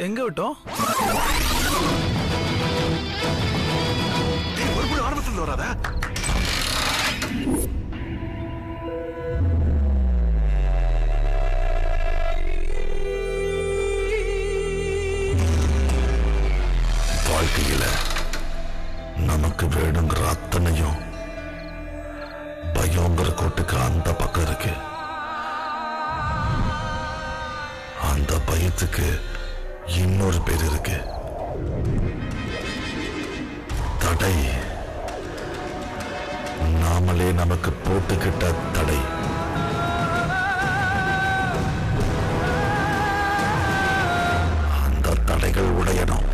எங்க விட்டோம் டேய், மறுபடியும் ஆரம்பத்துல இருந்து வராத வாழ்க்கையில நமக்கு வேணுங்கிற அத்தனையும் பயங்கிற கோட்டுக்கு அந்த பக்கம் இருக்கு அந்த பயத்துக்கு இன்னொரு பேர் இருக்கு தடை நாமளே நமக்கு போட்டுக்கிட்ட தடை அந்த தடைகள் உடையணும்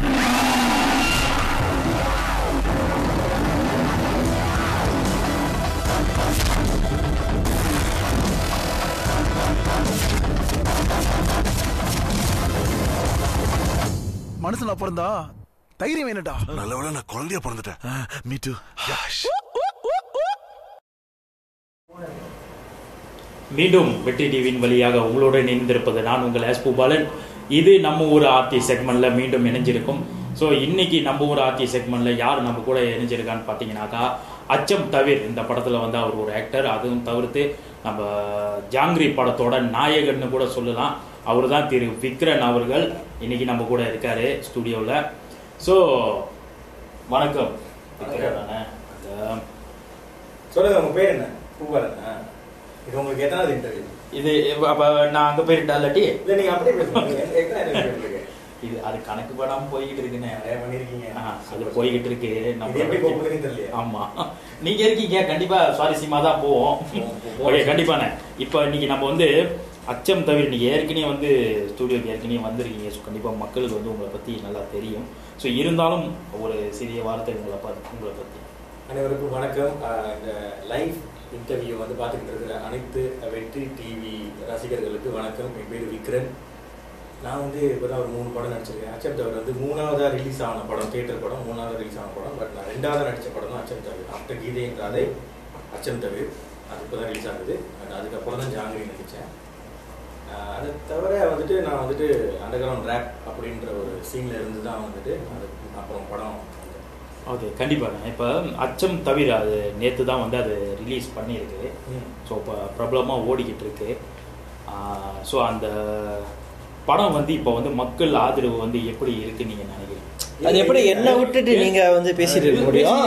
மனுஷனா பிறந்தா தைரியம் வேணுடா நல்லவேளை நான் குழந்தையா பிறந்துட்டேன் மீ டூ மீண்டும் வெற்றி டிவியின் வழியாக உங்களுடன் இணைந்திருப்பது நான் உங்கள் எஸ் பூபாலன் இது நம்ம ஊர் ஆர்த்தி செக்மெண்ட்ல மீண்டும் இணைஞ்சிருக்கும் ஸோ இன்னைக்கு நம்ம ஊர் ஆர்த்தி செக்மெண்ட்ல யார் நம்ம கூட இணைஞ்சிருக்கான்னு பார்த்தீங்கன்னாக்கா அச்சம் தவிர் இந்த படத்துல வந்து அவர் ஒரு ஆக்டர் அதுவும் தவிர்த்து நம்ம ஜாங்கிரி படத்தோட நாயகன்னு கூட சொல்லலாம் அவர் தான் திரு விக்ரன் அவர்கள் இன்னைக்கு நம்ம கூட இருக்காரு ஸ்டுடியோவில் ஸோ வணக்கம் விக்ரன் அண்ணா. அஹ், சொல்லுங்க உங்க பேர் என்ன பூபாலனா இது உங்களுக்கு எத்தனாவது இன்டர்வியூ இது அப்போ நான் அங்கே போயிட்டா இல்லாட்டி இல்ல நீங்க அப்படியே பேசுங்க நீங்க எத்தனை இன்டர்வியூ இருக்கு இது அது கணக்கு படாம போய்கிட்டு இருக்குண்ணே நிறைய பண்ணிருக்கீங்க ஆ, அது போய்கிட்டு இருக்கு இது எப்படி போக போகுதுன்னு தெரியலையா? ஆமா நீங்க இருக்கீங்க கண்டிப்பா சுவாரஸ்யமா தான் போவோம் ஓகே கண்டிப்பாண்ணே இப்போ இன்னைக்கு நம்ம வந்து அச்சம் தவிர நீங்க ஏற்கனவே வந்து ஸ்டூடியோக்கு ஏற்கனவே வந்திருக்கீங்க ஸோ கண்டிப்பா மக்களுக்கு வந்து உங்களை பத்தி நல்லா தெரியும் ஸோ இருந்தாலும் ஒரு சிறிய வார்த்தை உங்களை பத்தி உங்களை பத்தி அனைவருக்கும் வணக்கம் ஆஹ் இந்த லைவ் இன்டர்வியூ வந்து பார்த்துக்கிட்டு இருக்கிற அனைத்து வெற்றி டிவி ரசிகர்களுக்கு வணக்கம் என் பேர் விக்ரன் நான் வந்து இப்போதான் ஒரு மூணு படம் நடிச்சிருக்கேன் அச்சம் தவிர வந்து மூணாவதா ரிலீஸ் ஆன படம் தியேட்டர் படம் மூணாவது ரிலீஸ் ஆன படம் பட் நான் ரெண்டாவது நடிச்ச படம் தான் அச்சம் தவிர ஆஃப்டர் கீதையின் ராதை அச்சம் தவிர அது இப்போ தான் ரிலீஸ் ஆகுது And அதுக்கப்புறம் தான் ஜாங்கிரி நடித்தேன் ஆஹ் அதை தவிர வந்துட்டு நான் வந்துட்டு அண்டர் கிரவுண்ட் ரேப் அப்படின்ற ஒரு சீன்ல இருந்து தான் வந்துட்டு அது அப்புறம் படம் வந்தேன். ஓகே கண்டிப்பாண்ணே இப்போ அச்சம் தவிர அது நேற்று தான் வந்து அது ரிலீஸ் பண்ணியிருக்கு ம். ஸோ இப்போ பிரபலமாக ஓடிக்கிட்டு இருக்கு ஸோ அந்த படம் வந்து இப்போ வந்து மக்கள் ஆதரவு வந்து எப்படி இருக்குன்னு நீங்கள் நினைக்கிறீங்க அது எப்படி என்ன விட்டுட்டு நீங்க வந்து பேசிட்டு இருக்க முடியும்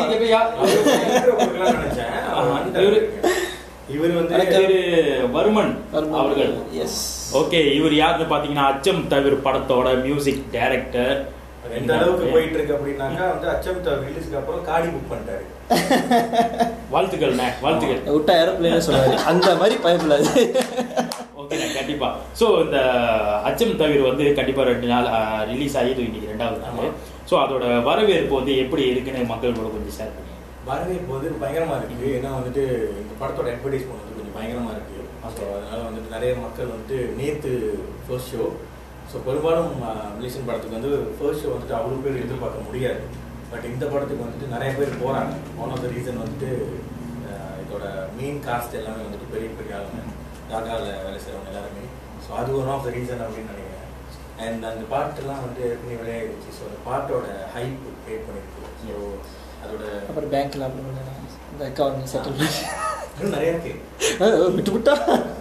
இவரு- இவர் வந்து திரு வருமன் வருமன். அவர்கள் Yes. ஓகே இவர் யாருன்னு பார்த்தீங்கன்னா அச்சம் தவிர படத்தோட மியூசிக் டைரக்டர் எந்த அளவுக்கு போயிட்டு இருக்கு அப்படின்னாக்கா வந்து அச்சம் ரிலீஸ்க்கு அப்புறம் காடி புக் பண்ணிட்டாரு வாழ்த்துக்கள்ண்ணே வாழ்த்துக்கள் விட்டா ஏரோப்ளேன் சொல்லுவாரு அந்த மாதிரி பயப்படாது ஓகேண்ணே கண்டிப்பா ஸோ இந்த அச்சம் தவிர வந்து கண்டிப்பா ரெண்டு நாள் ரிலீஸ் ஆகிது இன்னைக்கு ரெண்டாவது நாள் ஸோ அதோட வரவேற்பு வந்து எப்படி இருக்குன்னு மக்கள் கூட கொஞ்சம் ஷேர் பண்ணி வரவேற்பு வந்து பயங்கரமா இருக்கு ஏன்னா வந்துட்டு இந்த படத்தோட அட்வர்டைஸ்மெண்ட் வந்து கொஞ்சம் பயங்கரமா இருக்கு ஸோ அதனால வந்துட்டு நிறைய மக்கள் வந்துட்டு நேத்து ஃபர்ஸ்ட் ஷோ ஸோ பெரும்பாலும் மலேசியன் படத்துக்கு வந்து ஃபர்ஸ்ட் ஷோ வந்துட்டு அவ்வளோ பேர் எதிர்பார்க்க முடியாது பட் இந்த படத்துக்கு வந்துட்டு நிறைய பேர் போறாங்க ஒன் ஆஃப் த ரீசன் வந்துட்டு அஹ், இதோட மெயின் காஸ்ட் எல்லாமே வந்துட்டு பெரிய பெரிய ஆளுங்க டாட்டாவில் வேலை செய்கிறவங்க எல்லாருமே ஸோ அது ஒன் ஆஃப் த ரீசன் அப்படின்னு நினைக்கிறேன் அண்ட் அந்த பாட்டெல்லாம் வந்து ஏற்கனவே விளையாடுச்சு ஸோ அந்த பாட்டோட ஹைப் கிரியேட் பண்ணிருக்கு ஸோ அதோட அப்புறம் பேங்க்ல அப்புறம் இந்த அக்கௌண்ட் செட்டில் இன்னும் நிறைய இருக்கு விட்டு விட்டா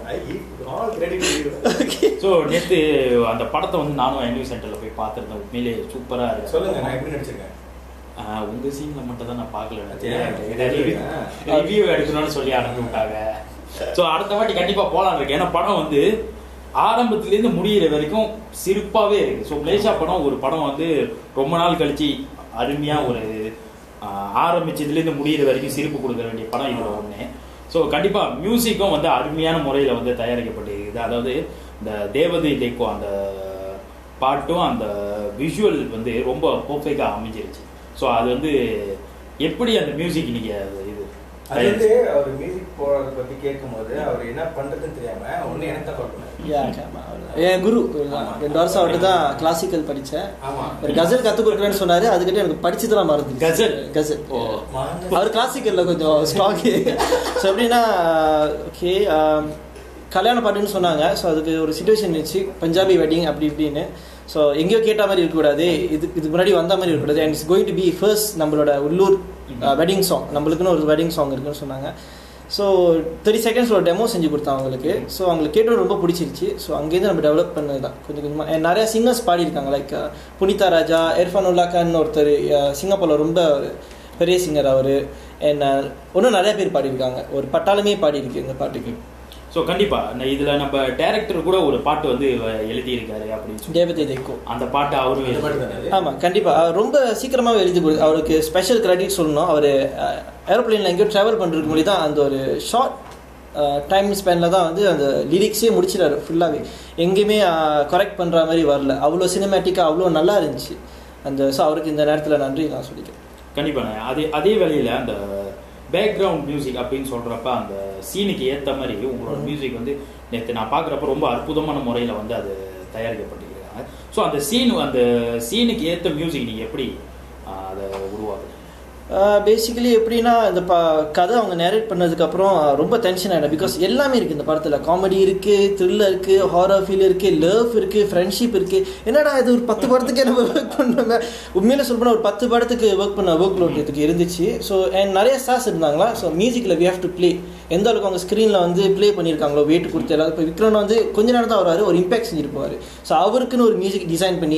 ஆல் கிரெடிட் ஸோ நேற்று அந்த படத்தை வந்து நானும் என்யூ சென்டரில் போய் பார்த்துருந்தேன் உண்மையிலே சூப்பராக இருக்கு சொல்லுங்க நான் எப்படி நடிச்சிருக்கேன் ஆஹ் உங்க சீன்ல மட்டும் தான் நான் பார்க்கல ஏன்? ரிவ்யூ எடுக்கணும்னு சொல்லி அனுப்பி விட்டாங்க ஸோ அடுத்த வாட்டி கண்டிப்பா போலாம் இருக்கு ஏன்னா படம் வந்து ஆரம்பத்துலேருந்து முடியிற வரைக்கும் சிறப்பாவே இருக்கு ஸோ மலேசியா படம் ஒரு படம் வந்து ரொம்ப நாள் கழிச்சு அருமையா ஒரு ஆஹ், ஆரம்பிச்சதுலேருந்து முடியிற வரைக்கும் சிரிப்பு கொடுக்க வேண்டிய படம் இது ஒன்று ஸோ கண்டிப்பா மியூசிக்கும் வந்து அருமையான முறையில் வந்து தயாரிக்கப்பட்டிருக்குது அதாவது இந்த தேவதை தேக்கோ அந்த பாட்டும் அந்த விஷுவல் வந்து ரொம்ப பர்ஃபெக்டாக அமைஞ்சிருச்சு ஸோ அது வந்து எப்படி அந்த மியூசிக் நீங்க அது இது அது வந்து அவர் மியூசிக் போறத பத்தி கேட்கும்போது அவர் என்ன பண்றதுன்னு தெரியாம ஒண்ணு எனக்கு தான் கால் பண்ணாரு யா, ஆமா, அவ்வளவுதான். என் குரு ரெண்டு வருஷம் அவர்கிட்ட தான் கிளாசிக்கல் படிச்சேன் ஆமா ஒரு கசல் கத்து கொடுக்குறேன்னு சொன்னாரு அதுக்கிட்ட எனக்கு படிச்சதெல்லாம் மறந்து கசல்? கசல் ஓ. அவர் கிளாசிக்கல்ல கொஞ்சம் ஸ்ட்ராங் ஸோ எப்படின்னா ஓகே கல்யாண பாட்டுன்னு சொன்னாங்க ஸோ அதுக்கு ஒரு சுச்சுவேஷன் வச்சு பஞ்சாபி வெட்டிங் அப்படி இப்படின்னு ஸோ எங்கேயோ கேட்ட மாதிரி இருக்கக்கூடாது இது இதுக்கு முன்னாடி வந்த மாதிரி இருக்கக்கூடாது and it's going to be first நம்மளோட உள்ளூர் வெட்டிங் சாங் நம்மளுக்குன்னு ஒரு வெட்டிங் சாங் இருக்குன்னு சொன்னாங்க ஸோ தேர்ட்டி செகண்ட்ஸ் ஒரு டெமோ செஞ்சு கொடுத்தாங்க அவங்களுக்கு ஸோ அவங்களுக்கு கேட்டது ரொம்ப பிடிச்சிருச்சு ஸோ அங்கேருந்து நம்ம டெவலப் பண்ணது தான் கொஞ்சம் கொஞ்சமாக And நிறைய சிங்கர்ஸ் பாடியிருக்காங்க லைக் புனிதா ராஜா இர்ஃபான் உல்லா கான் ஒருத்தர் அஹ், சிங்கப்பூரில் ரொம்ப ஒரு பெரிய சிங்கர் அவர் என்ன இன்னும் நிறைய பேர் பாடியிருக்காங்க ஒரு பட்டாளமே பாடியிருக்கு இந்த பாட்டுக்கு ஸோ கண்டிப்பா நான் இதுல நம்ம டைரக்டர் கூட ஒரு பாட்டு வந்து எழுதியிருக்காரு அப்படின்னு சொல்லி தேவதை தேக்கோ அந்த பாட்டு அவரும் இந்த பாட்டு எழுதியிருக்காரு. தானே அது? ஆமாம் கண்டிப்பாக ரொம்ப சீக்கிரமாக எழுதி கொடு அவருக்கு ஸ்பெஷல் கிரெடிட் சொல்லணும் அவர் ஏரோப்ளேனில் எங்கேயோ ட்ராவல் பண்ணுறதுக்கு முன்னாடி தான் அந்த ஒரு ஷார்ட் டைம் ஸ்பெனில் தான் வந்து அந்த லிரிக்ஸே முடிச்சிட்டாரு ஃபுல்லாகவே எங்கேயுமே கரெக்ட் பண்ணுற மாதிரி வரல அவ்வளோ சினிமேட்டிக்காக அவ்வளோ நல்லா இருந்துச்சு அந்த ஸோ அவருக்கு இந்த நேரத்தில் நன்றி நான் சொல்லிக்கிறேன் கண்டிப்பாண்ணே அதே அதே வேளையில அந்த பேக்ரவுண்ட் மியூசிக் அப்படின்னு சொல்றப்ப அந்த சீனுக்கு ஏத்த மாதிரி உங்களோட மியூசிக் வந்து நேற்று நான் பார்க்குறப்ப ரொம்ப அற்புதமான முறையில் வந்து அது தயாரிக்கப்பட்டிருக்காங்க ஸோ அந்த சீன் அந்த சீனுக்கு ஏத்த மியூசிக் நீங்க எப்படி ஆஹ், அதை உருவாக்குறீங்க பேசிக்கலி எப்படின்னா இந்த ப கதை அவங்க நேரேட் பண்ணதுக்கப்புறம் ரொம்ப டென்ஷன் ஆகிடும் பிகாஸ் எல்லாமே இருக்குது இந்த படத்தில் காமெடி இருக்குது த்ரில்லர் இருக்குது ஹாரர் ஃபீல் இருக்குது லவ் இருக்குது ஃப்ரெண்ட்ஷிப் இருக்குது என்னடா இது ஒரு பத்து படத்துக்கே நம்ம ஒர்க் பண்ணோங்க உண்மையில சொல்ல போனால் ஒரு பத்து படத்துக்கு ஒர்க் பண்ண ஒர்க் லோட் இதுக்கு இருந்துச்சு ஸோ அண்ட் நிறைய ஸ்டார்ஸ் இருந்தாங்களா ஸோ மியூசிக்கில் வி ஹேவ் டு ப்ளே எந்த அளவுக்கு அவங்க ஸ்க்ரீனில் வந்து ப்ளே பண்ணியிருக்காங்களோ வெயிட் கொடுத்து எல்லாரும் இப்போ விக்ரம் வந்து கொஞ்ச நேரம் தான் வராரு ஒரு இம்பாக்ட் செஞ்சிருப்பாரு ஸோ அவருக்குன்னு ஒரு மியூசிக் டிசைன் பண்ணி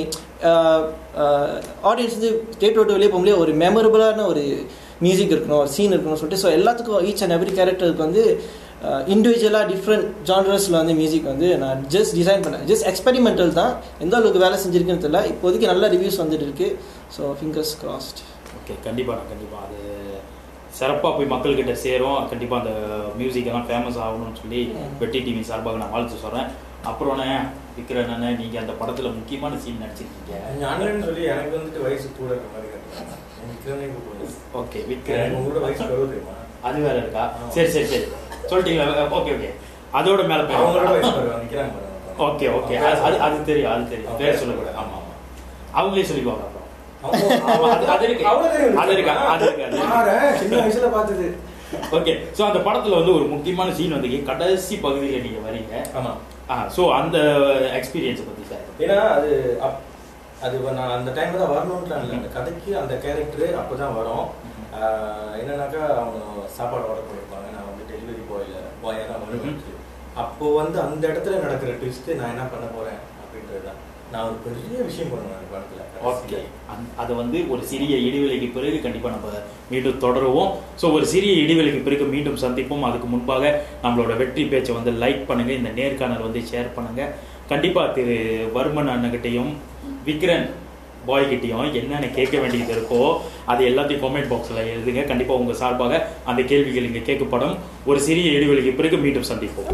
ஆடியன்ஸ் வந்து ஸ்டேட் விட்டு வெளியே போகும்போது ஒரு மெமரபுளான ஒரு மியூசிக் இருக்கணும் ஒரு சீன் இருக்கணும்னு சொல்லிட்டு ஸோ எல்லாத்துக்கும் ஈச் அண்ட் எவ்ரி கேரக்டருக்கு வந்து இண்டிவிஜுவலாக டிஃப்ரெண்ட் ஜான்ரஸில் வந்து மியூசிக் வந்து நான் ஜஸ்ட் டிசைன் பண்ணேன் ஜஸ்ட் எக்ஸ்பெரிமெண்டல் தான் எந்த அளவுக்கு வேலை செஞ்சிருக்குன்னு தெரியல இப்போதைக்கு நல்ல ரிவ்யூஸ் வந்துட்டு இருக்கு ஸோ ஃபிங்கர்ஸ் கிராஸ்ட் ஓகே கண்டிப்பா நான் கண்டிப்பா அது சிறப்பா போய் மக்கள்கிட்ட சேரும் கண்டிப்பா அந்த மியூசிக் எல்லாம் ஃபேமஸ் ஆகணும்னு சொல்லி வெட்டி டிவி சார்பாக நான் வாழ்த்து சொல்றேன் அப்புறம்ண்ணே விக்ரன் அண்ணன் நீங்க அந்த படத்துல முக்கியமான சீன் நடிச்சிருக்கீங்க நீங்க அண்ணன்னு சொல்லி எனக்கு வந்துட்டு வயசு கூட இருக்க மாதிரி காட்டுறாங்க. எனக்கு விக்ரமே கூப்பிடுறது. ஓகே எனக்கு விக்ரன் உங்களோட வயசு கருவு தெரியுமா அது வேற இருக்கா ஆமா. சரி சரி சரி சொல்லிட்டீங்களா ஓகே ஓகே அதோட மேல அவங்களோட வயசு போய் பாருங்க நிக்கிறாங்க பாருங்க. ஓகே ஓகே அது அது- அது தெரியும் அது தெரியும் பேர் சொல்லக்கூடாது ஆமா ஆமா அவங்களே சொல்லிக்குவாங்க அப்புறம் அவங்க- ஆமா, அது- அது இருக்கு. அவ்வளவு தெரியும். அது இருக்கு, அது இருக்கு, அது இருக்கு. பாரேன், சின்ன வயசுல பார்த்தது ஓகே சோ அந்த படத்துல வந்து ஒரு முக்கியமான சீன் வந்து கடைசி பகுதியில நீங்க வரீங்க ஆமா சோ அந்த எக்ஸ்பீரியன்ஸ் பத்தி சார் ஏன்னா அது அப்- அது வ- நான் அந்த டைம்ல தான் வரணும்ன்ட்டு இல்லை அந்த கதைக்கு அந்த கேரக்டர் அப்பதான் வரும் ஆஹ் என்னன்னாக்கா அவங்க சாப்பாடு ஆர்டர் பண்ணிருப்பாங்க நான் வந்து டெலிவரி பாய்ல பாயா தான் வருவேன் அப்போ வந்து அந்த இடத்துல நடக்கிற ட்விஸ்ட் நான் என்ன பண்ண போறேன் அப்படின்றது தான் நான் ஒரு பெரிய விஷயம் பண்ணுவேன் அந்த படத்துல ஓகே அது வந்து ஒரு சிறிய இடைவெளிக்கு பிறகு கண்டிப்பா நம்ம மீண்டும் தொடருவோம் ஸோ ஒரு சிறிய இடைவெளிக்கு பிறகு மீண்டும் சந்திப்போம் அதுக்கு முன்பாக நம்மளோட வெற்றி பேச்சை வந்து லைக் பண்ணுங்க இந்த நேர்காணல் வந்து ஷேர் பண்ணுங்க கண்டிப்பா திரு வர்மன் அண்ணகிட்டையும் விக்ரன் பாய் கிட்டையும் என்னென்ன கேட்க வேண்டியது இருக்கோ அது எல்லாத்தையும் கமெண்ட் பாக்ஸில் எழுதுங்க கண்டிப்பா உங்க சார்பாக அந்த கேள்விகள் இங்கே கேட்கப்படும் ஒரு சிறிய இடைவெளிக்கு பிறகு மீண்டும் சந்திப்போம்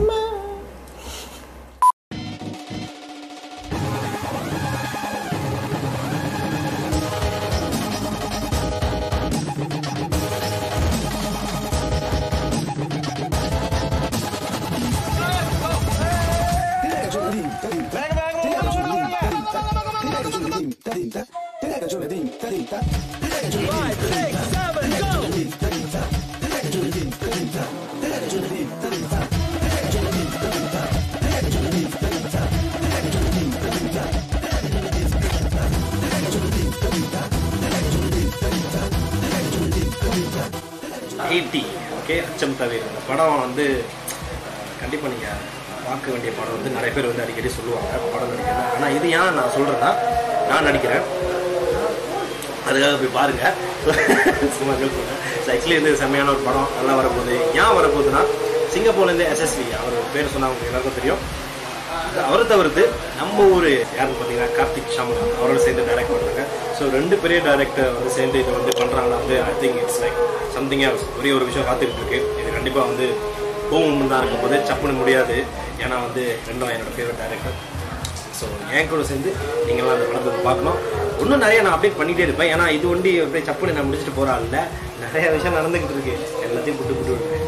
எயிட்டி ஓகே அச்சம் தவிர இந்த படம் வந்து கண்டிப்பாக நீங்கள் பார்க்க வேண்டிய படம் வந்து நிறைய பேர் வந்து அடிக்கடி சொல்லுவாங்க படம் நடிக்கிறது ஆனால் இது ஏன் நான் சொல்கிறேன்னா நான் நடிக்கிறேன் அதுக்காக போய் பாருங்க சும்மா ஹெல்ப் பண்ணேன் ஸோ ஆக்சுவலி வந்து செம்மையான ஒரு படம் நல்லா வரப்போகுது ஏன் வரப்போகுதுன்னா சிங்கப்பூர்லேருந்து எஸ்எஸ்வி அவர் பேர் சொன்னா உங்களுக்கு எல்லாருக்கும் தெரியும் அவரை தவிர்த்து நம்ம ஊர் யாருன்னு பார்த்தீங்கன்னா கார்த்திக் ஷாமன் அவரோட சேர்ந்து டைரக்ட் பண்ணுறாங்க ஸோ ரெண்டு பெரிய டைரக்டர் வந்து சேர்ந்து இது வந்து பண்ணுறாங்கன்னா வந்து I think it's like something ஒரே ஒரு விஷயம் காத்துக்கிட்டு இருக்கு இது கண்டிப்பாக வந்து ஹோம் தான் இருக்கும் போது சப்புன்னு முடியாது ஏன்னா வந்து ரெண்டும் என்னோட ஃபேவரட் டைரக்டர் ஸோ என் கூட சேர்ந்து நீங்களாம் அந்த படத்தை வந்து பார்க்கணும் இன்னும் நிறைய நான் அப்டேட் பண்ணிட்டே இருப்பேன் ஏன்னா இது ஒண்டி அப்படியே சப்புன்னு நான் முடிச்சுட்டு போகிறா இல்லை நிறைய விஷயம் நடந்துகிட்டு இருக்கு எல்லாத்தையும் புட்டு புட்டு விடுவேன்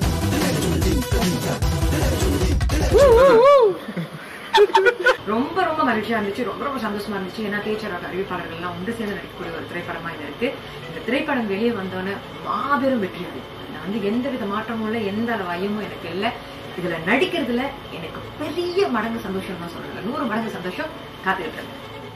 ரொம்ப ரொம்ப ரொம்ப மகிழ்ச்சியா இருந்துச்சு ரொம்ப ரொம்ப சந்தோஷமா இருந்துச்சு ஏன்னா தேச்சராக அறிவிப்பாளர்கள்லாம் ஒன்று சேர்ந்து நடிக்கக்கூடிய ஒரு திரைப்படமா இது இருக்கு இந்த திரைப்படம் வெளியே வந்தோன்னே மாபெரும் வெற்றி அது நான் வந்து எந்த வித மாற்றமும் இல்லை எந்த அளவு ஐயமும் எனக்கு இல்லை இதுல நடிக்கிறதுல எனக்கு பெரிய மடங்கு சந்தோஷம் தான் சொல்றேன் நூறு மடங்கு சந்தோஷம் காத்திருக்கேன்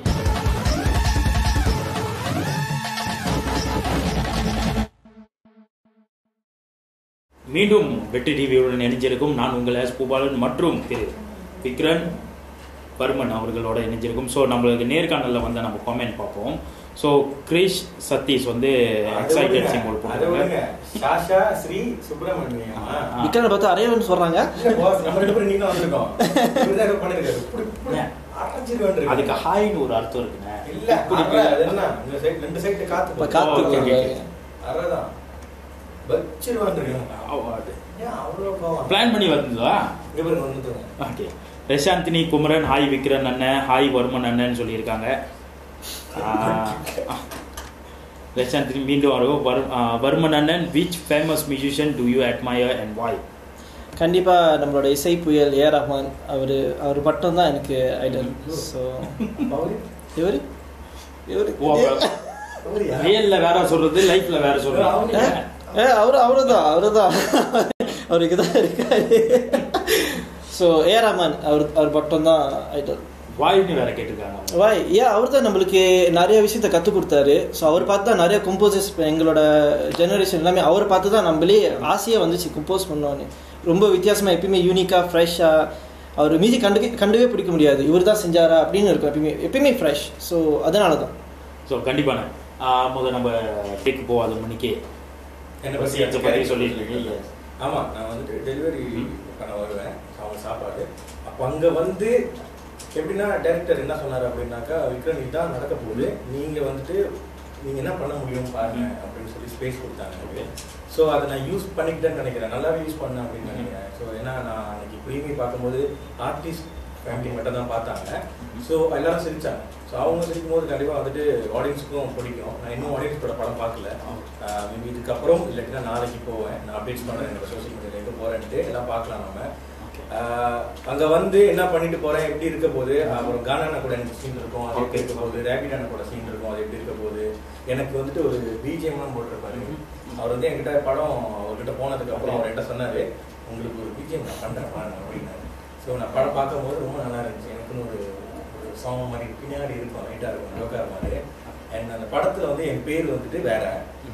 மீண்டும் வெற்றி டிவியுடன் இணைஞ்சிருக்கும் நான் உங்கள் எஸ் பூபாலன் மற்றும் திரு விக்ரன் பர்மன் அவர்களோட இணைஞ்சிருக்கும் ஸோ நம்மளுக்கு நேர்காணலில் வந்து நம்ம காமெண்ட் பார்ப்போம் ஸோ கிரிஷ் சதீஷ் வந்து எக்ஸைட்டட் சிம்பிள் அதை விடுங்க போட்டுருக்காங்க சாஷா ஸ்ரீ சுப்பிரமணியம் ஆ. விக்ரனை பார்த்து அரையவன் சொல்றாங்க இல்ல boss, நம்ம ரெண்டு பேரும் நீங்க வந்திருக்கோம் இவர்தான் ஏதோ பண்ணிருக்காரு இப்படி இப்படி அரைஞ்சிருவேன் இருக்கு. அதுக்கு ஹாய்னு ஒரு அர்த்தம் இருக்குண்ணே இல்ல அரை, அது என்ன இந்த சைடு ரெண்டு சைடு காத்து இப்ப காத்து ஓகே, ஓகே, வருது. ஓகே. அரைதான் வச்சிருவான் இருக்கு அவார்டு ஏன் அவ்வளவு கோவம் பிளான் பண்ணி வந்ததா இங்க பாருங்க வந்துருங்க ஓகே ரஷாந்தினி குமரன் ஹாய் விக்ரன் அண்ணன் ஹாய் வர்மன் அண்ணன் சொல்லியிருக்காங்க ரஷாந்தினி மீண்டும் வரும் வர்- ஆ, வர்மன் அண்ணன் which famous musician to you admire and why கண்டிப்பா நம்மளோட இசை புயல் ஏ ரஹ்மான் அவரு அவர் மட்டும் தான் எனக்கு ஐடல் ஸோ பவுலி இவரு இவரு பவுலியா? ரியல்ல வேற சொல்றது லைஃப்ல வேற சொல்றது ஏ அவரு அவரு தான் அவரு தான் அவருக்கு தான் இருக்காரு ஸோ ஏ ரஹ்மான் அவர் அவர் மட்டும் தான் ஐடல் வாய்னு வேற கேட்டிருக்காங்க வாய் ஏன் அவர் தான் நம்மளுக்கு நிறைய விஷயத்த கற்றுக் கொடுத்தாரு ஸோ அவர் பார்த்து தான் நிறைய கம்போசர்ஸ் எங்களோட ஜெனரேஷன் எல்லாமே அவர் பார்த்து தான் நம்மளே ஆசையாக வந்துச்சு கம்போஸ் பண்ணோன்னு ரொம்ப வித்தியாசமாக எப்பயுமே யூனிக்காக ஃப்ரெஷ்ஷாக அவர் மியூசிக் கண்டு கண்டுவே பிடிக்க முடியாது இவர் தான் செஞ்சாரா அப்படின்னு இருக்கும் எப்பயுமே எப்பயுமே ஃப்ரெஷ் ஸோ அதனால தான் ஸோ கண்டிப்பான முதல் நம்ம டேக்கு போகாத மணிக்கு என்ன பசியத்தை பற்றி சொல்லியிருக்கீங்க ஆமா நான் வந்துட்டு டெலிவரி பண்ண வருவேன் அவங்க சாப்பாடு அப்போ அங்க வந்து எப்படின்னா டைரக்டர் என்ன சொன்னாரு அப்படின்னாக்கா விக்ரம் இதுதான் நடக்க போகுது நீங்க வந்துட்டு நீங்க என்ன பண்ண முடியும் பாருங்க அப்படின்னு சொல்லி ஸ்பேஸ் கொடுத்தாங்க எனக்கு ஸோ அதை நான் யூஸ் பண்ணிக்கிட்டேன்னு நினைக்கிறேன் நல்லாவே யூஸ் பண்ணேன் அப்படின்னு நினைக்கிறேன் ஸோ ஏன்னா நான் அன்னைக்கு ப்ரீமியம் பார்க்கும்போது ஆர்டிஸ்ட் ஃபேமிலி மட்டும் தான் பார்த்தாங்க ஸோ எல்லாரும் சிரிச்சாங்க ஸோ அவங்க சிரிக்கும் போது கண்டிப்பாக வந்துட்டு ஆடியன்ஸுக்கும் பிடிக்கும் நான் இன்னும் ஆடியன்ஸோட படம் பார்க்கல மேபி இதுக்கப்புறம் இல்லாட்டினா நாளைக்கு போவேன் நான் அப்டேட்ஸ் பண்ணுறேன் என்னோட சோஷியல் மீடியாவில் எங்கே போகிறேன்ட்டு எல்லாம் பார்க்கலாம் நம்ம ஆஹ் அங்க வந்து என்ன பண்ணிட்டு போறேன் எப்படி இருக்க போகுது அப்புறம் கானானா கூட எனக்கு சீன் இருக்கும் அது எப்படி இருக்க போகுது ரேபிடானா கூட சீன் இருக்கும் அது எப்படி இருக்க போகுது எனக்கு வந்துட்டு ஒரு பிஜிஎம்லாம் போட்டிருப்பாரு அவர் வந்து என்கிட்ட படம் அவர்கிட்ட போனதுக்கு அப்புறம் அவர் என்கிட்ட சொன்னாரு உங்களுக்கு ஒரு பிஜிஎம் நான் பண்றேன் பாருங்க அப்படின்னாரு ஸோ நான் படம் பார்க்கும்போது ரொம்ப நல்லா இருந்துச்சு எனக்குன்னு ஒரு ஒரு சாங் மாதிரி பின்னாடி இருக்கும் லைட்டாக இருக்கும் ஜோக்கார் மாதிரி அண்ட் அந்த படத்துல வந்து என் பேர் வந்துட்டு வேற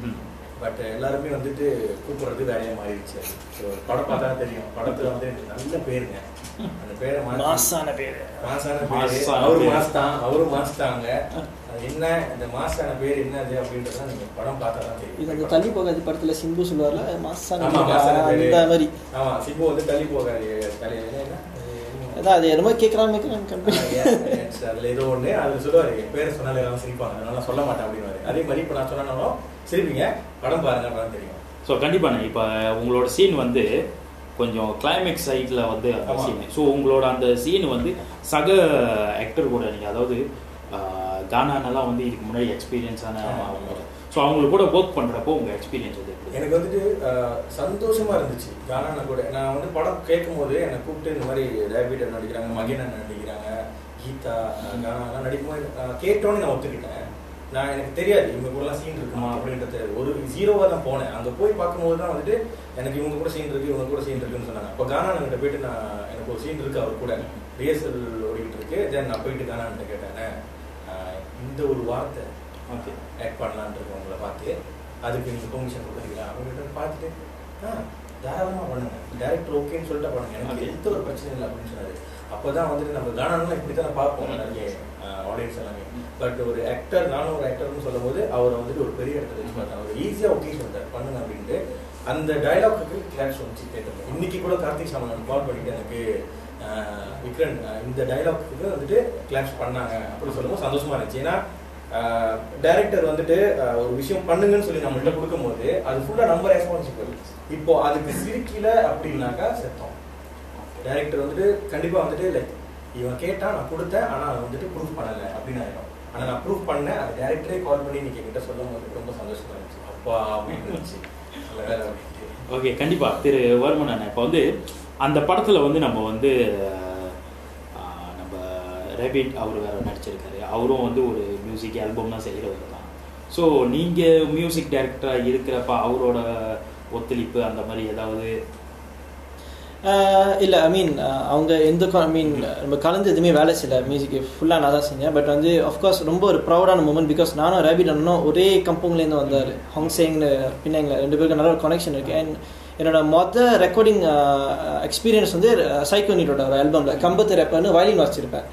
பட் எல்லாருமே வந்துட்டு கூப்பிடுறது வேலையா மாறிடுச்சு ஸோ படம் பார்த்தா தெரியும் படத்துல வந்து எனக்கு நல்ல பேருங்க அந்த பேரை மாத்தி- மாசான பேர் மாசான பேரு மாசான அவரு பேரு. மாஸ் தான் அவரு மாஸ் தாங்க அது என்ன இந்த மாசான பேர் என்னது அப்படின்றத நீங்க படம் பார்த்தா தான் இது அந்த தெரியும் தள்ளி போகாது படத்துல சிம்பு சொல்லுவார்ல மாசான ஆமா, பேரு. மாசான பேரு. அந்த மாதிரி ஆமா சிம்பு வந்து தள்ளி போகாது தள்ளி என்ன அதான் அது என்னமோ கேட்கறான் கேட்கறான் கம்பெனி அதுல ஏதோ ஒண்ணு அதுல சொல்லுவாரு என் பேரை சொன்னாலே எல்லாம் சிரிப்பாங்க அதனால சொல்ல மாட்டேன் அப்படின்னு அதே மாதிரி இப்ப நான் சொன்னாலும் சிரிப்பீங்க படம் பாருங்க அப்பதான் தெரியும் ஸோ கண்டிப்பாண்ணே இப்போ உங்களோட சீன் வந்து கொஞ்சம் கிளைமேக்ஸ் சைடில் வந்து அந்த ஆமா. சீன் ஸோ உங்களோட அந்த சீன் வந்து சக ஆக்டர் கூட நீங்கள் அதாவது ஆஹ், கானானெல்லாம் வந்து இதுக்கு முன்னாடி எக்ஸ்பீரியன்ஸான ஆமா. அவங்க ஸோ அவங்க கூட ஒர்க் பண்ணுறப்போ உங்கள் எக்ஸ்பீரியன்ஸ் வந்து எப்படி எனக்கு வந்துட்டு ஆஹ், சந்தோஷமா இருந்துச்சு கானான கூட நான் வந்து படம் கேட்கும் போது என்னை கூப்பிட்டு இந்த மாதிரி ரேபிட் அண்ணன் நடிக்கிறாங்க மகன் அண்ணன் நடிக்கிறாங்க கீதா கானாலாம் நடிக்கும்போது ஆஹ், கேட்டோன்னே நான் ஒத்துக்கிட்டேன் நான் எனக்கு தெரியாது இவங்க கூடலாம் சீன் இருக்குமா அப்படின்றது தெரியாது. ஒரு ஜீரோவா தான் போனேன் அங்க போய் பார்க்கும்போது தான் வந்துட்டு எனக்கு இவங்க கூட சீன் இருக்கு இவங்க கூட சீன் இருக்குன்னு சொன்னாங்க அப்போ கானா கிட்ட போயிட்டு நான் எனக்கு ஒரு சீன் இருக்கு அவர் கூட ரிஹர்சல் ஓடிக்கிட்டு இருக்கு தென் நான் போயிட்டு கானான்ட்ட கேட்டேன் ஆஹ், இந்த ஒரு வார்த்தை ஓகே ஆட் பண்ணலான்னு இருக்கோம் உங்களை பார்த்து அதுக்கு நீங்கள் பெர்மிஷன் கொடுக்குறீங்களா அவங்ககிட்ட பார்த்துட்டு ஆ தாராளமாக பண்ணுங்க டேரக்டர் ஓகேன்னு சொல்லிட்டு பண்ணுங்க எனக்கு Okay. எந்த ஒரு பிரச்சனையும் இல்லை அப்படின்னு சொன்னாரு அப்போ தான் வந்துட்டு நம்ம கானாலாம் இப்படி தானே பார்ப்போம் நிறைய ஆடியன்ஸ் எல்லாமே பட் ஒரு ஆக்டர் நானும் ஒரு ஆக்டர்னு சொல்லும்போது அவரை வந்துட்டு ஒரு பெரிய இடத்துல வச்சு பார்த்தேன் அவர் ஈஸியாக ஓகே சொல்லிட்டார் பண்ணுங்க அப்படின்ட்டு அந்த டைலாக்கு கிளாஷ் வந்துச்சு கேட்டேன் இன்னைக்கு கூட கார்த்திக் சாமன் கால் பண்ணிட்டு எனக்கு ஆஹ், விக்ரன் ஆஹ், இந்த டைலாக்கு வந்துட்டு கிளாஷ் பண்ணாங்க அப்படின்னு சொல்லும்போது சந்தோஷமா இருந்துச்சு ஏன்னா டைரக்டர் வந்துட்டு ஆஹ், ஒரு விஷயம் பண்ணுங்கன்னு சொல்லி நம்மள்ட்ட கொடுக்கும்போது அது ஃபுல்லா நம்ம ரெஸ்பான்சிபிள் இப்போ அதுக்கு சிரிக்கல அப்படின்னாக்கா செத்தோம் டைரக்டர் வந்துட்டு கண்டிப்பா வந்துட்டு லைக் இவன் கேட்டான் நான் கொடுத்தேன் ஆனா அதை வந்துட்டு ப்ரூஃப் பண்ணல அப்படின்னு ஆயிடும் ஆனா நான் ப்ரூஃப் பண்ணேன் அது டேரக்டரே கால் பண்ணி நீங்க என்கிட்ட சொல்லும் போது ரொம்ப சந்தோஷமா இருந்துச்சு அப்பா அப்படின்னு இருந்துச்சு நல்ல வேலை அப்படின்ட்டு ஓகே கண்டிப்பாக திரு வர்மன் அண்ணன் இப்போ வந்து அந்த படத்தில் வந்து நம்ம வந்து ஆஹ், நம்ம ரேபிட் அவர் வேற நடிச்சிருக்காரு அவரும் வந்து ஒரு மியூசிக் ஆல்பம் தான் செய்கிறவர் தான் ஸோ நீங்கள் மியூசிக் டைரக்டராக இருக்கிறப்ப அவரோட ஒத்துழைப்பு அந்த மாதிரி ஏதாவது இல்லை ஐ மீன் அவங்க எந்த ஐ மீன் நம்ம கலந்து எதுவுமே வேலை செய்யல மியூசிக் ஃபுல்லாக நான் தான் செஞ்சேன் பட் வந்து அஃப்கோர்ஸ் ரொம்ப ஒரு ப்ரௌடான மூமெண்ட் பிகாஸ் நானும் ரேபிட் அண்ணனும் ஒரே கம்பெனிலேருந்து வந்தார் ஹாங்சேங்னு பின்னாங்க ரெண்டு பேருக்கு நல்ல ஒரு கனெக்ஷன் இருக்குது அண்ட் என்னோட மொதல் ரெக்கார்டிங் எக்ஸ்பீரியன்ஸ் வந்து சைக்கோனிட்டோட ஒரு ஆல்பமில் கம்பத்து ரேப்பர்னு வயலின் வாசிச்சிருப்பேன்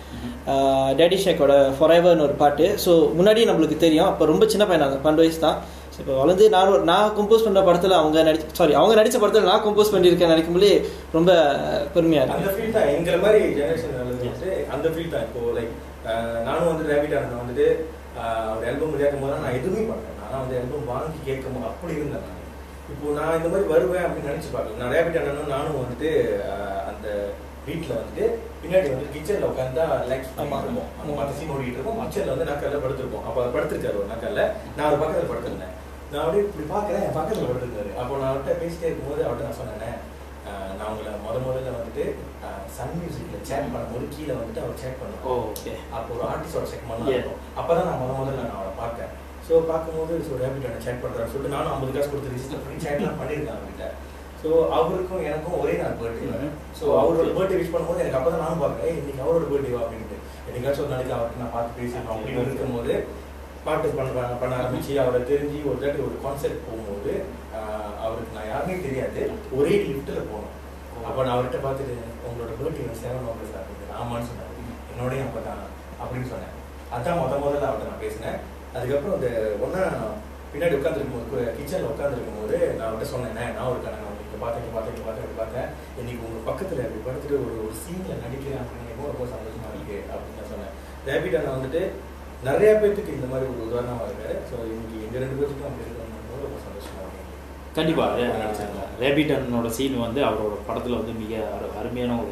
டேடி ஷேக்கோட ஃபொரைவர்னு ஒரு பாட்டு ஸோ முன்னாடி நம்மளுக்கு தெரியும் அப்போ ரொம்ப சின்ன பையன் நாங்கள் பன்னெண்டு வயசு தான் ஸோ இப்போ வளர்ந்து நான் ஒரு- நான் கம்போஸ் பண்ண படத்தில் அவங்க நடிச்ச சாரி அவங்க நடித்த படத்தில் நான் கம்போஸ் பண்ணியிருக்கேன் நினைக்கும்போது ரொம்ப பெருமையாக அந்த இருக்கு ஃபீல் தான் எங்களை மாதிரி ஜெனரேஷன் வந்துட்டு அந்த ஃபீல் தான் இப்போ லைக் நானும் வந்து ரேபிட் அண்ணன் வந்துட்டு ஆஹ், ஒரு ஆல்பம் கேட்கும் போது நான் எதுவுமே பண்ணேன் நான் வந்து ஆல்பம் வாங்கி கேட்கும் போது அப்படி இருந்தேன் நான் இப்போ நான் இந்த மாதிரி வருவேன் அப்படின்னு நினைச்சு பார்க்கல நான் ரேபிட் அண்ணனும் நானும் வந்துட்டு ஆஹ், அந்த வீட்டில் வந்துட்டு பின்னாடி வந்து கிச்சனில் உட்காந்தா ரிலாக்ஸ் ஆமா. பண்ணிருப்போம் அந்த மற்ற சீன் ஓடிட்டு இருப்போம் கிச்சனில் வந்து நக்கல்ல படுத்திருப்போம் அப்போ அவர் படுத்திருக்காரு ஒரு நக்கல்ல நான் ஒரு பக்கத்தில் படுத்திருந்தேன் நான் அப்படியே இப்படி பார்க்குறேன் என் பக்கத்தில் படுத்திருந்தாரு அப்போ நான் அவர்கிட்ட பேசிட்டே இருக்கும்போது அவர்கிட்ட நான் சொன்னேன் ஆஹ் நான் உங்களை முத முதல்ல வந்துட்டு சன் மியூசிக்ல சேட் பண்ணும்போது கீழே வந்துட்டு அவர் சேட் பண்ணுவோம் ஓ ஓகே அப்போ ஒரு ஆர்டிஸ்டோட செக்மெண்ட் Yeah. இருக்கும் அப்பதான் நான் முத முதல்ல நான் அவரை பார்த்தேன் ஸோ பார்க்கும்போது ஸோ ரேபிட் சேட் பண்றாரு சொல்லிட்டு நானும் ஐம்பது காசு கொடுத்து ரிஜிஸ்டர் பண்ணி சேட்லாம் பண்ணியிருக்கேன் அவர்கிட்ட ஸோ அவருக்கும் எனக்கும் ஒரே நாள் பர்த்டே Mhm. ஸோ அவரோட பர்த்டே விஷ் பண்ணும்போது எனக்கு அப்பதான் நானும் பார்க்குறேன் "ஏய், இன்னைக்கு அவரோட பர்த்டேவா அப்படின்ட்டு என்னைக்காச்சும் ஒரு நாளைக்கு அவர்கிட்ட நான் பார்த்து பேசிடணும் அப்படின்னு இருக்கும்போது பாட்டு பண்ண பண்ண ஆரம்பிச்சு அவரை தெரிஞ்சு ஒரு தாட்டி ஒரு கான்செர்ட் போகும்போது ஆஹ், அவருக்கு நான் யாருமே தெரியாது ஒரே லிஃப்ட்ல போனோம் அப்போ நான் அவர்கிட்ட பார்த்துட்டு உங்களோட பர்த்டே வந்து செவன் ஆகஸ்ட் அப்படின்னு ஆமான்னு சொன்னார் என்னோடய அப்போ தான் அப்படின்னு சொன்னேன் அதான் முத முதல்ல அவர்கிட்ட நான் பேசினேன் அதுக்கப்புறம் இந்த ஒன்றா பின்னாடி உட்காந்துருக்கும் போது கிச்சனில் உட்காந்துருக்கும் போது நான் அவர்கிட்ட சொன்னேன் நான் ஒரு கணக்கு நான் இங்கே பார்த்தேன் இங்கே பார்த்தேன் இங்கே பார்த்தேன் இங்கே பார்த்தேன் இன்னைக்கு உங்கள் பக்கத்தில் இப்படி படுத்துட்டு ஒரு ஒரு சீனில் நடிக்கிறேன் அப்படின்னு நினைக்கும் ரொம்ப சந்தோஷமா இருக்கு அப்படின்னு நான் சொன்னேன் ரேபிட் அண்ணா வந்துட்டு நிறைய பேர்த்துக்கு இந்த மாதிரி ஒரு உதாரணமா இருக்காரு ஸோ இன்னைக்கு எங்க ரெண்டு பேர்த்துக்கும் அப்படி இருக்கணும் ரொம்ப சந்தோஷமா இருக்கு கண்டிப்பா நடிச்சிருக்காங்க. ரேபிட்டனோட சீன் வந்து அவரோட படத்துல வந்து மிக அரு- அருமையான ஒரு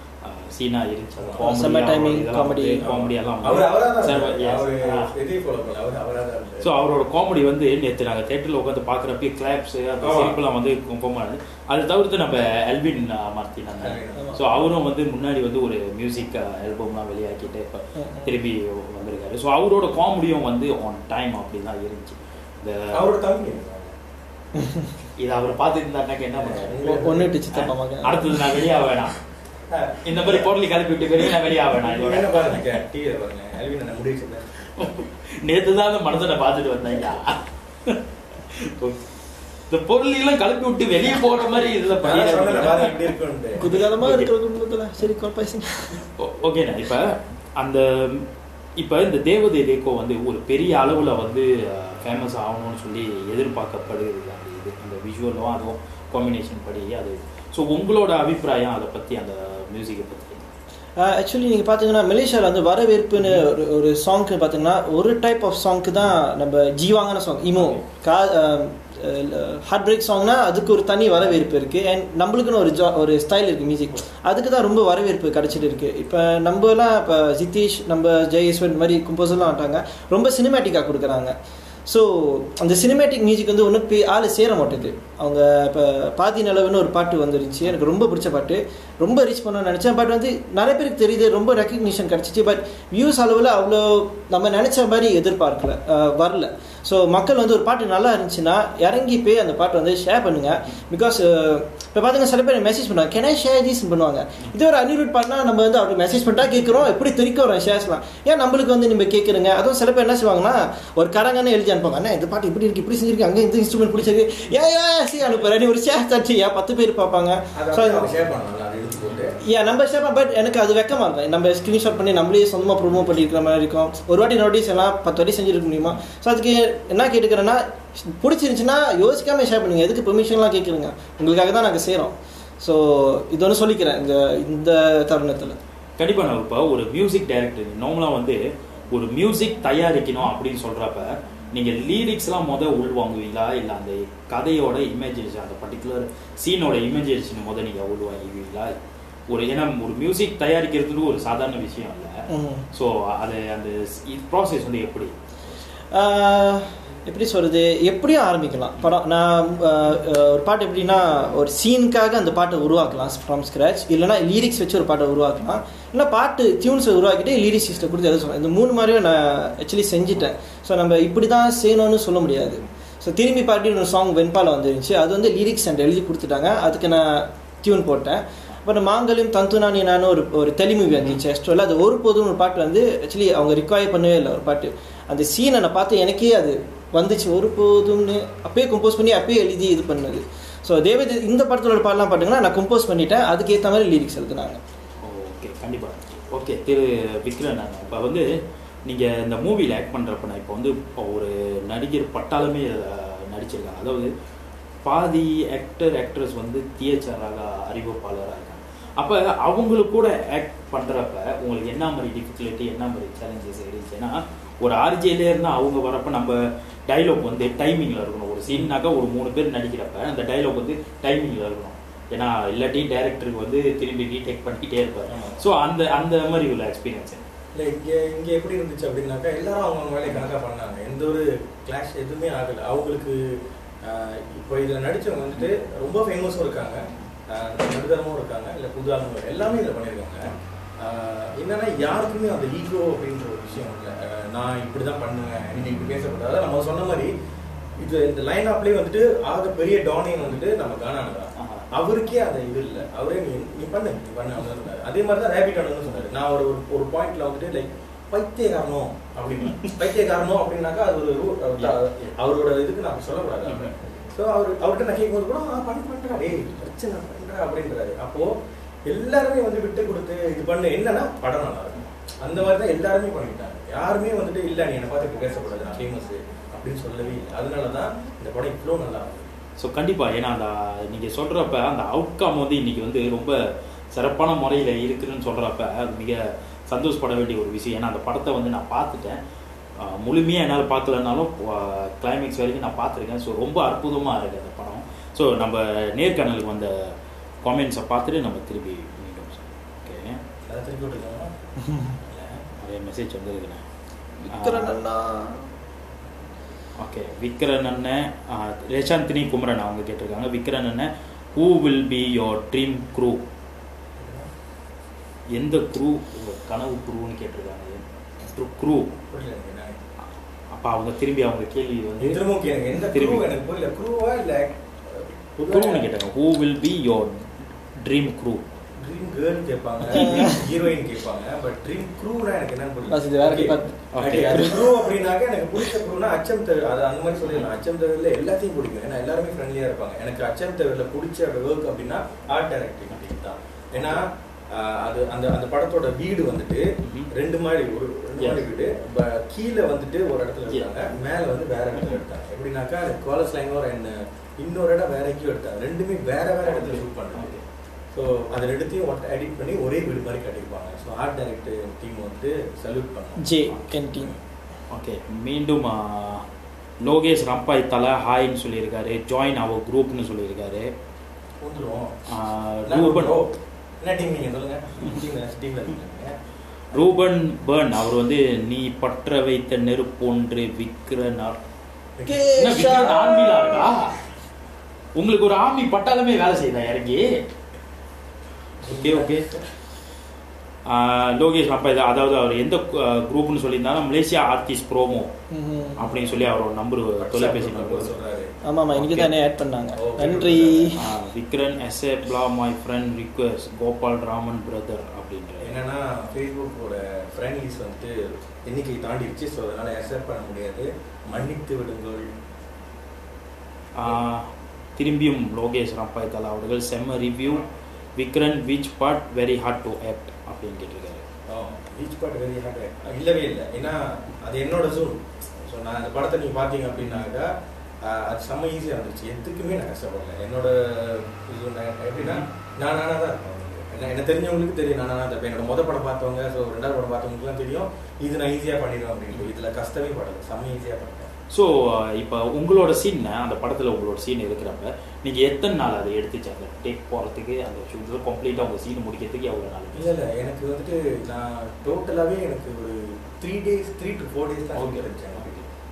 சீனா இருந்துச்சு அது comedy செம்ம ஆ timing, இதெல்லாம் comedy. வந்து comedy எல்லாம் வந்து அவர் அவரா தான் செம்ம- yes. அவரு ஆ. எதையை ஃபாலோ பண்ணல அவர் அவரா தான் இருந்தாரு. ஸோ அவரோட காமெடி வந்து நேற்று நாங்கள் தேட்டரில் உட்காந்து பார்க்குறப்ப கிளாப்ஸ் அந்த ஆமா. சிரிப்புலாம் வந்து கோமானது அது தவிர்த்து நம்ம எல்வின் மார்த்தினாங்க Alvin. ஸோ அவரும் வந்து முன்னாடி வந்து ஒரு மியூசிக் ஆல்பம்லாம் வெளியாக்கிட்டு இப்போ திரும்பி வந்திருக்காரு ஸோ அவரோட காமெடியும் வந்து ஆன் டைம் அப்படி தான் இருந்துச்சு இந்த அவரோட தம்பி இதை அவர் பார்த்துட்டு இருந்தாருனாக்க என்ன பண்ணுவாரு ஒன்று சித்தப்பா மகன் அடுத்தது நான் வெளியாக வேணாம் இந்த மாதிரி பொருளை கிளப்பி விட்டு வெளியே நான் வெளியாக வேணாம் என்ன இதோட பாருங்க டிவியை பாருங்க அல்வின் என்ன முடி வச்சிருந்தேன் நேத்து தான் அந்த மனுஷனை பார்த்துட்டு வந்தேன் இந்த பொருள் எல்லாம் கலப்பி விட்டு வெளியே போற மாதிரி இதுல நான் சொன்னேன் பாருங்க பண்ணி இப்படி இருக்குன்ட்டு குதூகலமா இருக்கிற குடும்பத்துல சரி பேசுங்க ஓகேண்ணா இப்ப அந்த இப்ப இந்த தேவதை தேக்கோ வந்து ஒரு பெரிய அளவுல வந்து ஃபேமஸ் ஆகணும்னு சொல்லி எதிர்பார்க்கப்படுகிறது அந்த இது அந்த விஷுவலும் அதுவும் காம்பினேஷன் படி அது ஸோ உங்களோட அபிப்பிராயம் அதை பத்தி அந்த மியூசிக்கை பத்தி ஆக்சுவலி நீங்கள் பார்த்தீங்கன்னா மலேசியாவில் வந்து வரவேற்புன்னு ஒரு ஒரு சாங்க்கு பார்த்தீங்கன்னா ஒரு டைப் ஆஃப் சாங்க்கு தான் நம்ம ஜீவாங்கன சாங் இமோ கா ஹார்ட் பிரேக் சாங்னா அதுக்கு ஒரு தனி வரவேற்பு இருக்குது அண்ட் நம்மளுக்குன்னு ஒரு ஜா ஒரு ஸ்டைல் இருக்குது மியூசிக் அதுக்கு தான் ரொம்ப வரவேற்பு கிடச்சிட்டு இருக்குது இப்போ நம்மலாம் இப்போ ஜித்தீஷ் நம்ம ஜெயஸ்வன் மாதிரி கும்போசர்லாம் ஆட்டாங்க ரொம்ப சினிமேட்டிக்காக கொடுக்குறாங்க ஸோ அந்த சினிமேட்டிக் மியூசிக் வந்து ஒன்றும் பே ஆள் சேர மாட்டேது அவங்க இப்போ பாதி நிலவுன்னு ஒரு பாட்டு வந்துருந்துச்சு எனக்கு ரொம்ப பிடிச்ச பாட்டு ரொம்ப ரீச் பண்ண நினச்சேன் பட் வந்து நிறைய பேருக்கு தெரியுது ரொம்ப ரெக்கக்னிஷன் கிடச்சிச்சு பட் வியூஸ் அளவில் அவ்வளோ நம்ம நினச்ச மாதிரி எதிர்பார்க்கல அஹ் வரல ஸோ மக்கள் வந்து ஒரு பாட்டு நல்லா இருந்துச்சுன்னா இறங்கி போய் அந்த பாட்டை வந்து ஷேர் பண்ணுங்க பிகாஸ் இப்போ பார்த்தீங்க சில பேர் மெசேஜ் பண்ணுவாங்க கேனா ஷேர் தீஸ் பண்ணுவாங்க இது ஒரு அனிருட் பாட்னா நம்ம வந்து அப்படி மெசேஜ் பண்ணிட்டா கேட்குறோம் எப்படி திருக்க வரோம் ஷேர்ஸ்லாம் ஏன் நம்மளுக்கு வந்து நம்ம கேட்குறீங்க அதுவும் சில பேர் என்ன செய்வாங்கன்னா ஒரு கரங்கன்னு எழுதி அனுப்புவாங்க அண்ணா இந்த பாட்டு இப்படி இருக்கு இப்படி செஞ்சிருக்கு அங்கே இந்த இன்ஸ்ட்ருமெண்ட் பிடிச்சிருக்கு ஏன் ஏன் சி அனுப்புற நீ ஒரு ஷேர் தச்சு ஏன் பத்து பேர் பார்ப்பாங்க அதை ஸோ அப்படியே அவங்க ஷேர் பண்ணலாம் அதை எடுத்து போட்டு ஏன் நம்ம ஷேர் பட் எனக்கு அது வெக்கமா இருக்கும் நம்ம ஸ்க்ரீன்ஷாட் பண்ணி நம்மளே சொந்தமாக ப்ரொமோட் பண்ணியிருக்கிற மாதிரி இருக்கும் ஒரு வாட்டி நோட்டீஸ் எல்லாம் பத்து வாட்டி செஞ்சுருக்க முடியுமா ஸோ அதுக்கு என்ன கேட்டுக்கிறேன்னா பிடிச்சிருந்துச்சுன்னா யோசிக்காம ஷேர் பண்ணுங்க எதுக்கு பெர்மிஷன்லாம் கேட்குறீங்க உங்களுக்காக தான் நாங்கள் செய்கிறோம் ஸோ இது ஒன்று சொல்லிக்கிறேன் இந்த இந்த தருணத்தில் கண்டிப்பா நான் இப்போ ஒரு மியூசிக் டைரக்டர் நார்மலாக வந்து ஒரு மியூசிக் தயாரிக்கணும் அப்படின்னு சொல்றப்ப நீங்க லிரிக்ஸ்லாம் முத உள்வாங்குவீங்களா இல்லை அந்த கதையோட இமேஜினேஷன் அந்த பர்டிகுலர் சீனோட இமேஜினேஷன் முத நீங்க உள்வாங்குவீங்களா ஒரு ஏன்னா ஒரு மியூசிக் தயாரிக்கிறதுக்கு ஒரு சாதாரண விஷயம் இல்லை ம். ஸோ அது அந்த ப்ராசஸ் வந்து எப்படி எப்படி சொல்கிறது எப்படியும் ஆரம்பிக்கலாம் படம் நான் அஹ், அஹ், ஒரு பாட்டு எப்படின்னா ஒரு சீனுக்காக அந்த பாட்டை உருவாக்கலாம் ஃப்ரம் ஸ்க்ராச் இல்லைனா லிரிக்ஸ் வச்சு ஒரு பாட்டை உருவாக்கலாம் இல்லை பாட்டு டியூன்ஸை உருவாக்கிட்டு லிரிக்ஸிஸ்ட்டை கொடுத்து எழுத சொல்லலாம் இந்த மூணு மாதிரியும் நான் ஆக்சுவலி செஞ்சுட்டேன் ஸோ நம்ம இப்படி தான் செய்யணும்னு சொல்ல முடியாது ஸோ திரும்பி பாட்டி ஒரு சாங் வெண்பால வந்துருந்துச்சு அது வந்து லிரிக்ஸ் அண்ட் எழுதி கொடுத்துட்டாங்க அதுக்கு நான் டியூன் போட்டேன் அப்புறம் மாங்கல்யம் தந்துனானி நானும் ஒரு ஒரு தெளிமூவி வந்துச்சு எஸ்ட்ரோவில் அது ஒரு போதும் ஒரு பாட்டு வந்து ஆக்சுவலி அவங்க ரிக்வயர் பண்ணவே இல்லை ஒரு பாட்டு அந்த சீனை நான் பார்த்து எனக்கே அது வந்துச்சு ஒரு போதும்னு அப்பயே கம்போஸ் பண்ணி அப்பயே எழுதி இது பண்ணது ஸோ தேவதி இந்த படத்தோட பாடலாம் பாட்டுங்கன்னா நான் கம்போஸ் பண்ணிட்டேன் அதுக்கேற்ற மாதிரி லிரிக்ஸ் எழுதுனாங்க ஓகே கண்டிப்பாக ஓகே திரு விக்ரன் இப்போ வந்து நீங்கள் இந்த மூவியில் ஆக்ட் பண்ணுறப்ப நான் இப்போ வந்து இப்போ ஒரு நடிகர் பட்டாளமே அஹ், நடிச்சிருக்காங்க அதாவது பாதி ஆக்டர் ஆக்ட்ரஸ் வந்து தியேச்சராக அறிவிப்பாளராக இருக்காங்க அப்போ அவங்களுக்கு கூட ஆக்ட் பண்ணுறப்ப உங்களுக்கு என்ன மாதிரி டிஃபிகல்ட்டி என்ன மாதிரி சேலஞ்சஸ் இருந்துச்சு ஏன்னா ஒரு ஆர்ஜேலே இருந்தால் அவங்க வரப்ப நம்ம டைலாக் வந்து டைமிங்கில் இருக்கணும் ஒரு சீன்னாக்கா ஒரு மூணு பேர் நடிக்கிறப்ப அந்த டைலாக் வந்து டைமிங்கில் இருக்கணும் ஏன்னா இல்லாட்டி டைரக்டருக்கு வந்து திரும்பி ரீடேக் பண்ணிக்கிட்டே இருப்பார் ஸோ அந்த அந்த மாதிரி உள்ள எக்ஸ்பீரியன்ஸ் இல்லை இங்கே இங்கே எப்படி இருந்துச்சு அப்படின்னாக்கா எல்லாரும் அவங்க வேலையை கணக்காக பண்ணாங்க எந்த ஒரு கிளாஷ் எதுவுமே ஆகலை அவங்களுக்கு ஆஹ், இப்போ இதில் நடித்தவங்க வந்துட்டு ரொம்ப ஃபேமஸும் இருக்காங்க ஆஹ், நடுத்தரமும் இருக்காங்க இல்லை புது ஆளுங்க எல்லாமே இதில் பண்ணியிருக்காங்க ஆஹ், என்னன்னா யாருக்குமே அந்த ஈகோ அப்படின்ற ஒரு விஷயம் இல்லை ஆஹ், நான் இப்படி தான் பண்ணுவேன் நீங்கள் இப்படி பேசக்கூடாது அதான் நம்ம சொன்ன மாதிரி இது இந்த லைன் அப்லேயே வந்துட்டு ஆக பெரிய டானியன் வந்துட்டு நம்ம காணானு தான் ஆஹா. அவருக்கே அந்த இது இல்லை அவரே நீ நீ பண்ணு நீ பண்ணு அப்படின்னு சொன்னாரு அதே மாதிரி தான் ரேபிட் வந்து சொன்னாரு நான் ஒரு ஒரு- ஒரு பாயிண்ட்ல வந்துட்டு லைக் பைத்தியகாரனம் அப்படின்னு பைத்தியகாரனம் அப்படின்னாக்கா அது ஒரு ரூ- அவரோட இதுக்கு நான் சொல்லக்கூடாது ஸோ அவர் அவர்கிட்ட நான் கேட்கும்போது கூட ஆ பண்ணு பண்ணுறா டேய் பிரச்சனை பண்ணுறா அப்படின்றாரு அப்போ எல்லாருமே வந்து விட்டு கொடுத்து இது பண்ணு என்னன்னா படம் நல்லா இருக்கும் அந்த மாதிரி தான் எல்லாருமே பண்ணிட்டாங்க யாருமே வந்துட்டு இல்லை நீ என்னை பார்த்து இப்படி பேசக்கூடாது நான் ஃபேமஸ் அப்படின்னு சொல்லவே இல்லை அதனால தான் இந்த படம் இவ்வளோ நல்லா இருக்கு ஸோ கண்டிப்பாக ஏன்னா அந்த நீங்கள் சொல்கிறப்ப அந்த அவுட்கம் வந்து இன்னைக்கு வந்து ரொம்ப சிறப்பான முறையில் இருக்குதுன்னு சொல்கிறப்ப அது மிக சந்தோஷப்பட வேண்டிய ஒரு விஷயம் ஏன்னா அந்த படத்தை வந்து நான் பார்த்துட்டேன் முழுமையாக என்னால் பார்க்கலனாலும் கிளைமேக்ஸ் வரைக்கும் நான் பார்த்துருக்கேன் ஸோ ரொம்ப அற்புதமாக இருக்குது அந்த படம் ஸோ நம்ம நேர்காணலுக்கு வந்த காமெண்ட்ஸை பார்த்துட்டு நம்ம திருப்பி மீண்டும் ஓகே அதை திருப்பி விட்டுருக்காங்க நிறைய மெசேஜ் வந்துருக்குண்ணே விக்ரன் அண்ணா ஓகே விக்ரன் அண்ணன் ஆஹ், ரேஷாந்தினி குமரன் அவங்க கேட்டிருக்காங்க விக்ரன் அண்ணன் who will be your dream crew எந்த க்ரூ கனவு க்ரூன்னு கேட்டிருக்காங்க க்ரூ புரியல எனக்கு என்ன அப்போ அவங்க திரும்பி அவங்க கேள்வி வந்து திரும்பவும் கேளுங்க எந்த திரும்பி. crew எனக்கு புரியல குரூவா இல்ல க்ரூன்னு கேட்டாங்க who will be your dream crew dream girl கேட்பாங்க ஹீரோயின் கேட்பாங்க பட் ட்ரீம் க்ரூனா எனக்கு என்னன்னு அது வேற புரியல department. Okay. அது க்ரூ அப்படின்னாக்க எனக்கு பிடிச்ச க்ரூனா அச்சம் தவிர அது அந்த மாதிரி சொல்லிடலாம் அச்சம் தவிரில் எல்லாத்தையும் பிடிக்கும் ஏன்னா எல்லாருமே ஃப்ரெண்ட்லியா இருப்பாங்க எனக்கு அச்சம் தவிரில் பிடிச்ச ஒர்க் அப்படின்னா ஆர்ட் டைரக்டிங் தான் ஏன்னா ஆஹ், அது அந்த அந்த படத்தோட வீடு வந்துட்டு Mhm. ரெண்டு மாடி ஒரு ரெண்டு மாடி Yes. வீடு ப- கீழே வந்துட்டு ஒரு இடத்துல Yeah. எடுத்தாங்க மேல வந்து வேற இடத்துல எடுத்தாங்க எப்படின்னாக்கா கோலஸ் லைனோர் அண்ட் இன்னொரு இடம் வேற எங்கேயும் எடுத்தாங்க ரெண்டுமே வேற வேற இடத்துல ஷூட் பண்ணாங்க ஸோ அதை ரெண்டுத்தையும் எடிட் பண்ணி ஒரே வீடு மாதிரி கட்டியிருப்பாங்க ஸோ ஆர்ட் டைரக்டர் டீம் வந்து சல்யூட் பண்ணோம் ஜே கேன்டீன் ஓகே மீண்டும் ஆ, லோகேஷ் ரம்பாய் தலை ஹாய்ன்னு சொல்லியிருக்காரு ஜாயின் அவர் குரூப்னு சொல்லியிருக்காரு வந்துருவோம் ஆ, என்ன ரூபன் bro? என்ன டீம் நீங்க சொல்லுங்க டீம்ல டீம்ல இருக்கீங்க ரூபன் பர்ன் அவர் வந்து நீ பற்ற வைத்த நெருப்பொன்று விக்ரனார் என்ன விக்ரன் ஆர்மிலா இருக்கா உங்களுக்கு ஒரு ஆர்மி பட்டாளமே வேலை செய்யுதா இறங்கி ஓகே ஓகே லோகேஷ் அப்பா இது அதாவது அவர் எந்த குரூப்னு சொல்லியிருந்தாலும் மலேசியா ஆர்டிஸ்ட் ப்ரோமோ அப்படின்னு சொல்லி அவரோட நம்பர் தொலைபேசி நம்பர் சொல்றாரு ஆமாம் ஆமாம் இன்னைக்கு தானே ஆட் பண்ணாங்க Okay. நன்றி விக்ரன் எஸ்ஏப்லா my friend request Gopal Raman brother அப்படின்ற என்னன்னா ஃபேஸ்புக்கோட ஃப்ரெண்ட் லிஸ்ட் வந்துட்டு எண்ணிக்கை தாண்டிடுச்சு ஸோ அதனால அக்செப்ட் பண்ண முடியாது மன்னித்து விடுங்கள் ஆஹ், திரும்பியும் லோகேஷ் ரம்பாய் தலா அவர்கள் செம்ம review Vikran which part very hard to act அப்படின்னு கேட்டிருக்காரு பீச் பாட் வெரி ஹார்ட் இல்லவே இல்லை ஏன்னா அது என்னோட ஜூன் ஸோ நான் அந்த படத்தை நீங்கள் பார்த்தீங்க அப்படின்னாக்கா ஆஹ், அது செம்ம ஈஸியாக இருந்துச்சு எதுக்குமே நான் கஷ்டப்படல என்னோட இது நான் எப்படின்னா நான் நானாக தான் இருப்பேன் என்ன என்ன தெரிஞ்சவங்களுக்கு தெரியும் நான் நானாக தான் இருப்பேன் என்னோட மொதல் படம் பார்த்தவங்க ஸோ ரெண்டாவது படம் பார்த்தவங்களுக்குலாம் தெரியும் இது நான் ஈஸியாக பண்ணிடுவேன் அப்படின்ட்டு இதில் கஷ்டமே படல செம்ம ஈஸியாக பண்ணிட்டேன் ஸோ இப்போ உங்களோட சீன் அந்த படத்தில் உங்களோட சீன் இருக்கிறப்ப நீங்கள் எத்தனை நாள் அதை எடுத்துச்சு அந்த டேக் போகிறதுக்கு அந்த ஷூட்டில் கம்ப்ளீட்டாக உங்கள் சீன் முடிக்கிறதுக்கு எவ்வளோ நாள் இல்லை இல்லை எனக்கு வந்துட்டு நான் டோட்டலாகவே எனக்கு ஒரு three days three to four days தான் Okay. இருந்துச்சு எனக்கு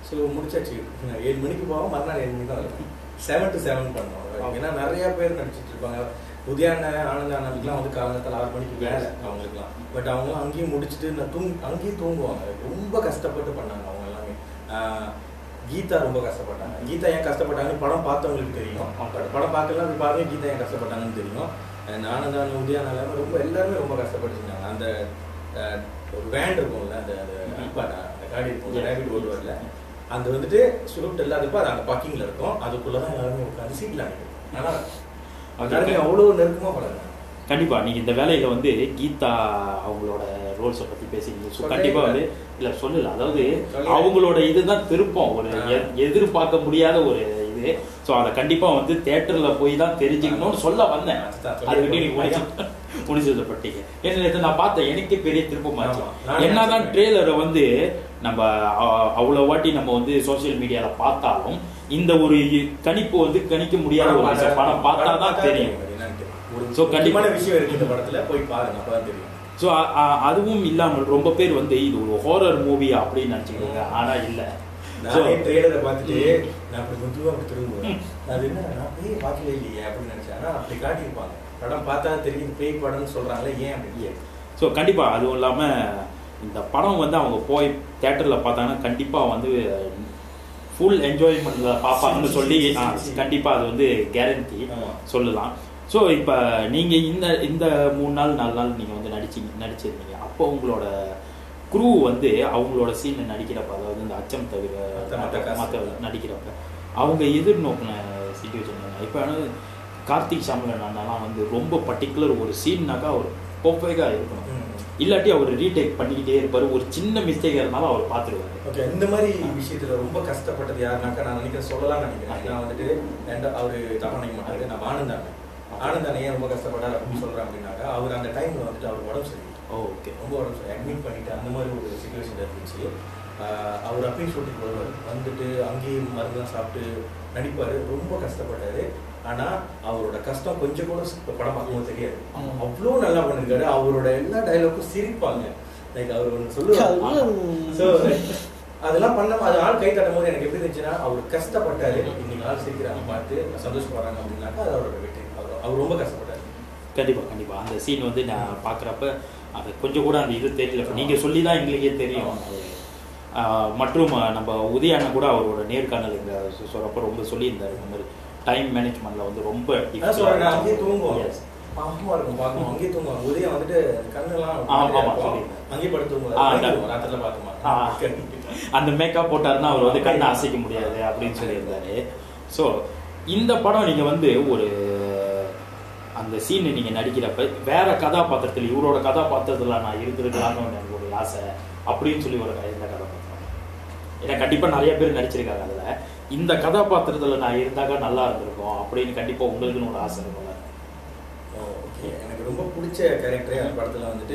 ஸோ முடிச்சாச்சு நான் ஏழு மணிக்கு போவோம் மறுநாள் ஏழு மணிக்கு தான் இருக்கும் செவன் டு செவன் பண்ணோம் ஏன்னா நிறைய பேர் நடிச்சிட்டு இருப்பாங்க உதயான ஆனந்த ஆனந்துக்குலாம் வந்து காலங்கத்தில் ஆறு மணிக்கு வேலை அவங்களுக்குலாம் பட் அவங்களாம் அங்கேயும் முடிச்சுட்டு நான் தூங் அங்கேயும் தூங்குவாங்க ரொம்ப கஷ்டப்பட்டு பண்ணாங்க அவங்க எல்லாமே ஆஹ் கீதா ரொம்ப கஷ்டப்பட்டாங்க கீதா ஏன் கஷ்டப்பட்டாங்கன்னு படம் பார்த்தவங்களுக்கு தெரியும் பட் படம் பார்க்கலாம் அப்படி பாருங்க கீதா ஏன் கஷ்டப்பட்டாங்கன்னு தெரியும் அண்ட் ஆனந்தான் உதயான எல்லாமே ரொம்ப எல்லாருமே ரொம்ப கஷ்டப்பட்டுருந்தாங்க அந்த ஆஹ், ஒரு வேன் இருக்கும்ல அந்த அந்த அல்பாடா, அந்த காடி இருக்கும் ரேபிட் ஓடுவார்ல அந்த வந்துட்டு சுருட்டு இல்லாதப்போ அது அந்த பார்க்கிங்ல இருக்கும் அதுக்குள்ள தான் எல்லாருமே உட்காந்து சீட்ல ஆனா எல்லாருமே அவ்வளோ நெருக்கமா பழகுறாங்க கண்டிப்பா நீங்க இந்த வேலையில வந்து கீதா அவங்களோட ரோல்ஸை பத்தி பேசிங்க ஸோ சொல்லவே கண்டிப்பா வந்து கூடாது. இல்ல சொல்லல அதாவது சொல்லவே. அவங்களோட இதுதான் திருப்பம் ஒரு ஆ. எ- எதிர்பார்க்க முடியாத ஒரு இது ஸோ அதை கண்டிப்பா வந்து தியேட்டர்ல போய் தான் தெரிஞ்சுக்கணும்னு சொல்ல வந்தேன் அதுதான் அது விட்டு நீங்க முடிச்சு முடிச்சப்பட்டீங்க என்ன நேத்து நான் பார்த்தேன் எனக்கே பெரிய திருப்பமாச்சு ஆமா. நானே என்னதான் நினைச்சேன். ட்ரெய்லரை வந்து நம்ம அ- அவ்வளவு வாட்டி நம்ம வந்து சோஷியல் மீடியால பார்த்தாலும் இந்த ஒரு கணிப்பு வந்து கணிக்க முடியாத ஒரு விஷயம். படம் பார்த்தா தான் தெரியும் ஒரு So, கண்டிப்பா- முக்கியமான விஷயம் இருக்கு இந்த படத்துல போய் பாருங்க அப்பதான் தெரியும் ஸோ அதுவும் இல்லாமல் ரொம்ப பேர் வந்து இது ஒரு ஹாரர் மூவி அப்படின்னு நினச்சிக்கிறாங்க ஆனா இல்ல So, நானே ட்ரெய்லரை பார்த்துட்டு நான் அப்படி மெதுவா அப்படி திரும்புவேன் அது என்ன நான் பேய் பார்க்கவே இல்லையே அப்படின்னு நினைச்சேன் ஆனா அப்படி காட்டியிருப்பாங்க படம் பார்த்தா தெரியும் பேய் படம்னு சொல்றாங்களே ஏன் அப்படி ஸோ கண்டிப்பா அதுவும் இல்லாம இந்த படம் வந்து அவங்க போய் தேட்டர்ல பார்த்தாங்கன்னா கண்டிப்பா வந்து ஃபுல் என்ஜாய்மெண்ட்ல பார்ப்பாங்கன்னு சொல்லி ஆ, கண்டிப்பா அது வந்து கேரண்டி ஆமா. சொல்லலாம் ஸோ இப்போ நீங்க இந்த இந்த மூணு நாள் நாலு நாள் நீங்க வந்து நடிச்சிங்க நடிச்சிருந்தீங்க அப்போ உங்களோட குரூ வந்து அவங்களோட சீன் நடிக்கிறப்ப அதாவது இந்த அச்சம் தவிர மத்த- மத்த cast. மற்ற நடிக்கிறப்ப அவங்க எதிர்நோக்கின சுச்சுவேஷன் இப்போ கார்த்திக் சாமலன் அண்ணாலாம் வந்து ரொம்ப பர்டிகுலர் ஒரு சீன்னாக்கா அவர் பர்ஃபெக்டாக இருக்கணும் ம். இல்லாட்டி அவர் ரீடேக் பண்ணிக்கிட்டே இருப்பாரு ஒரு சின்ன மிஸ்டேக் இருந்தாலும் அவர் பார்த்துருவாரு ஓகே இந்த மாதிரி விஷயத்துல ரொம்ப கஷ்டப்பட்டது யாருனாக்கா நான் நினைக்கிறேன் சொல்லலாம்னு நினைக்கிறேன் நான் வந்துட்டு ரெண்டா அவரு தப்பா நினைக்க மாட்டாரு நம்ம ஆனந்தானே ஆனந்தானே ஏன் ரொம்ப கஷ்டப்பட்டாரு அப்படின்னு சொல்றேன் அப்படின்னாக்கா அவர் அந்த டைம்ல வந்துட்டு அவர் உடம்பு சரியில்லை ஓகே ரொம்ப உடம்பு சரி அட்மிட் பண்ணிட்டு அந்த மாதிரி ஒரு சுச்சுவேஷன் இருந்துச்சு ஆஹ் அவர் அப்பயும் ஷூட்டிங் வருவார் வந்துட்டு அங்கேயும் மருந்துலாம் சாப்பிட்டு நடிப்பாரு ரொம்ப கஷ்டப்பட்டாரு ஆனா அவரோட கஷ்டம் கொஞ்சம் கூட இப்ப படம் பார்க்கும்போது தெரியாது அவ்வளோ நல்லா பண்ணிருக்காரு அவரோட எல்லா டைலாக்கும் சிரிப்பாங்க லைக் அவர் ஒன்று சொல்லுவாங்க ஸோ அதெல்லாம் பண்ண அது ஆள் கை தட்டும் போது எனக்கு எப்படி இருந்துச்சுன்னா அவர் கஷ்டப்பட்டாரு இன்னைக்கு ஆள் சிரிக்கிறாங்க பார்த்து சந்தோஷப்படுறாங்க அப்படின்னாக்கா அது அவரோட வெற்றி அவர் அவர் ரொம்ப கஷ்டப்பட்டாரு கண்டிப்பா கண்டிப்பா அந்த சீன் வந்து நான் பார்க்குறப்ப அது கொஞ்சம் கூட அந்த இது தெரியல இப்ப நீங்க சொல்லி தான் எங்களுக்கே தெரியும் அது. ஆஹ் மற்றும் நம்ம உதய அண்ணன் கூட அவரோட நேர்காணல் இங்க சொல்றப்ப ரொம்ப சொல்லியிருந்தாரு இந்த மாதிரி டைம் மேனேஜ்மெண்ட்ல வந்து ரொம்ப அதான் சொல்றேன் நான் அங்கேயே தூங்குவோம் Yes. பாவமா இருக்கும் பார்க்கணும் அங்கேயே தூங்குவாங்க உதயம் வந்துட்டு கண்ணெல்லாம் ஆமா, மாதிரியா ஆமா, இருக்கும். சொல்லிருந்தேன். அங்கேயே படுத்து ஆ, தூங்குவாங்க அந்த- பயந்துருவோம். ராத்திரில பார்த்துமா ஆ. அந்த மேக்கப் போட்டாருன்னா அவர் வந்து கண்ணை அசைக்க முடியாது அப்படின்னு சொல்லியிருந்தாரு ஸோ இந்த படம் நீங்க வந்து ஒரு அந்த சீன் நீங்க நடிக்கிறப்ப வேற கதாபாத்திரத்தில் இவரோட கதாபாத்திரத்துல நான் இருந்திருக்கலாம்னு எனக்கு ஒரு ஆசை அப்படின்னு சொல்லி ஒரு எந்த கதாபாத்திரம் ஏன்னா கண்டிப்பா நிறைய பேர் நடிச்சிருக்காங்க அதுல இந்த கதாபாத்திரத்துல நான் இருந்தாக்கா நல்லா இருந்திருக்கும் அப்படின்னு கண்டிப்பா உங்களுக்குன்னு ஒரு ஆசை இருக்கும்ல ஓகே எனக்கு ரொம்ப பிடிச்ச கேரக்டரே அந்த படத்துல வந்துட்டு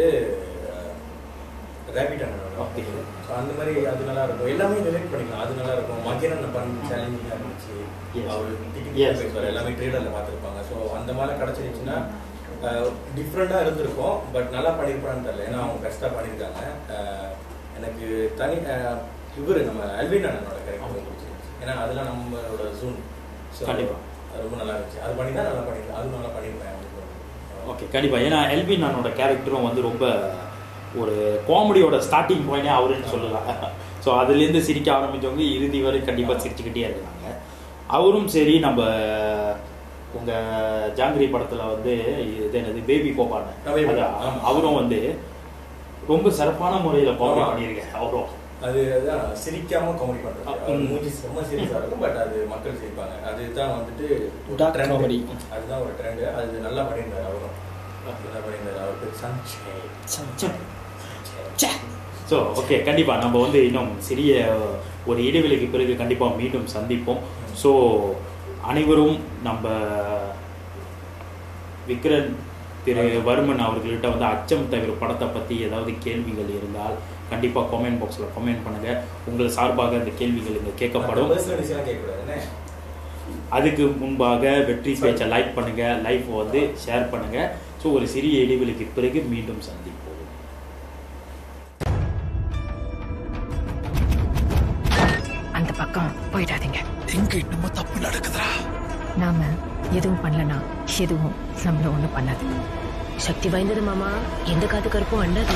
ரேபிட் அண்ணனோட Okay. ஸோ அந்த மாதிரி அது நல்லா இருக்கும் எல்லாமே ரிலேட் பண்ணிக்கலாம் அது நல்லா இருக்கும் மகேரன் பண்ணி சேலஞ்சிங்காக இருந்துச்சு Yes. அவர் Yes. டிக்கெட் பேசுவார் எல்லாமே ட்ரேடரில் பார்த்துருப்பாங்க ஸோ அந்த மாதிரி கிடச்சிருந்துச்சுன்னா டிஃப்ரெண்ட்டாக இருந்திருக்கும் பட் நல்லா பண்ணியிருப்பான்னு தெரியல ஏன்னா அவங்க பெஸ்ட்டாக பண்ணியிருக்காங்க அஹ், எனக்கு தனி இவர் நம்ம அல்வின் அண்ணனோட கேரக்டர் ரொம்ப பிடிச்சிருந்துச்சு ஏன்னா அதெல்லாம் நம்மளோட ஜூன் ஸோ கண்டிப்பா. அது ரொம்ப நல்லா இருந்துச்சு அது பண்ணி தான் நல்லா பண்ணியிருக்கேன் அதுவும் நல்லா பண்ணியிருப்பேன் அப்படின்னு ஓகே கண்டிப்பா ஏன்னா எல்பி நானோட கேரக்டரும் வந்து ரொம்ப ஒரு காமெடியோட ஸ்டார்டிங் பாயிண்டே அவருன்னு சொல்லலாம் ஸோ அதுலேருந்து சிரிக்க ஆரம்பிச்சவங்க இறுதி வரை கண்டிப்பாக சிரிச்சுக்கிட்டே இருந்தாங்க அவரும் சரி நம்ம உங்க ஜாங்கிரி படத்துல வந்து இது என்னது பேபி கோபான்னு Baby அது ஆமா. அவரும் வந்து ரொம்ப சிறப்பான முறையில காமெடி ஆமா. பண்ணியிருக்கேன் அவரும் அது அதான் சிரிக்காம காமெடி பண்றது ம். அவர் மூஞ்சி செம்ம சீரியஸா இருக்கும் பட் அது மக்கள் சிரிப்பாங்க அதுதான் வந்துட்டு ஒரு Dark trend. comedy. அதுதான் ஒரு ட்ரெண்ட் அது நல்லா பண்ணியிருந்தாரு அவரும் நல்லா பண்ணியிருந்தாரு அவர் பேர் சஞ்சய் ஸோ ஓகே கண்டிப்பாக நம்ம வந்து இன்னும் சிறிய ஒரு இடைவெளிக்கு பிறகு கண்டிப்பாக மீண்டும் சந்திப்போம் ஸோ அனைவரும் நம்ம விக்ரன் திரு வர்மன் அவர்கள்ட்ட வந்து அச்சம் தவிர படத்தை பற்றி ஏதாவது கேள்விகள் இருந்தால் கண்டிப்பாக கமெண்ட் பாக்ஸில் கமெண்ட் பண்ணுங்கள் உங்கள் சார்பாக அந்த கேள்விகள் இங்கே கேட்கப்படும் பர்சனல் விஷயம் கேட்கக்கூடாது என்ன அதுக்கு முன்பாக வெற்றி பேச்சை லைக் பண்ணுங்க லைஃப் வந்து ஷேர் பண்ணுங்க ஸோ ஒரு சிறிய இடைவெளிக்கு பிறகு மீண்டும் சந்திப்போம் அந்த போயிடாதீங்க எங்க இன்னமும் தப்பு நடக்குதுடா நாம எதுவும் பண்ணலனா எதுவும் நம்மள ஒண்ணும் பண்ணாது சக்தி வாய்ந்தது மாமா எந்த காத்து கருப்பும் அண்டாது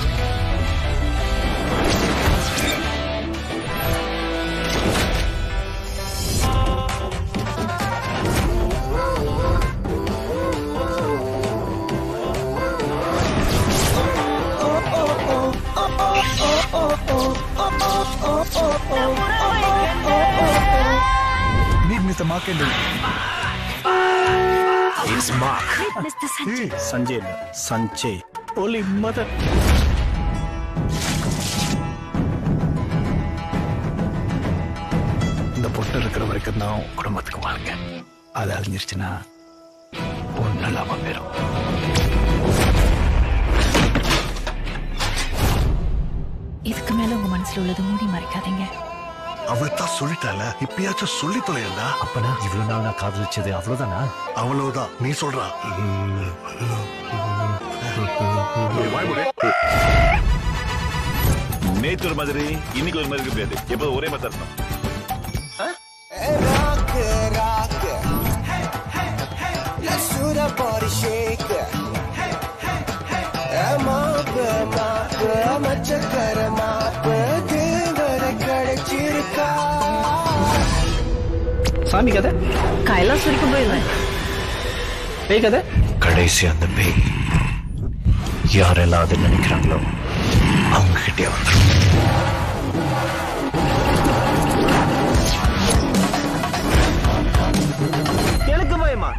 Meet Mr. Markendale. It's Mark Sanjay இல்ல சஞ்சய் ஒலி மதர் இந்த பொட்டு இருக்கிற வரைக்கும் தான் உன் குடும்பத்துக்கு வாழ்க்கை அது அழிஞ்சிருச்சுன்னா ஒன்றும் இல்லாம போயிடும் இதுக்கு மேல உங்க மனசுல உள்ளது மூடி மறைக்காதீங்க அவள் தான் சொல்லிட்டால இப்பயாச்சும் சொல்லி தொலையண்டா அப்பனா இவ்வளவு நாள் நான் காதலிச்சது அவ்வளவுதானா அவ்வளவுதான் நீ சொல்றா நேற்று ஒரு மாதிரி இன்னைக்கு ஒரு மாதிரி இருக்க முடியாது எப்போ ஒரே மாதிரி தான் இருக்கணும் சாமி கதை கைலாஸ் வரைக்கும் போயிருந்தேன் பேய் கதை கடைசி அந்த பேய் யாரெல்லாம் அதை நினைக்கிறாங்களோ அவங்க கிட்டே வந்துடும் எனக்கு பயமா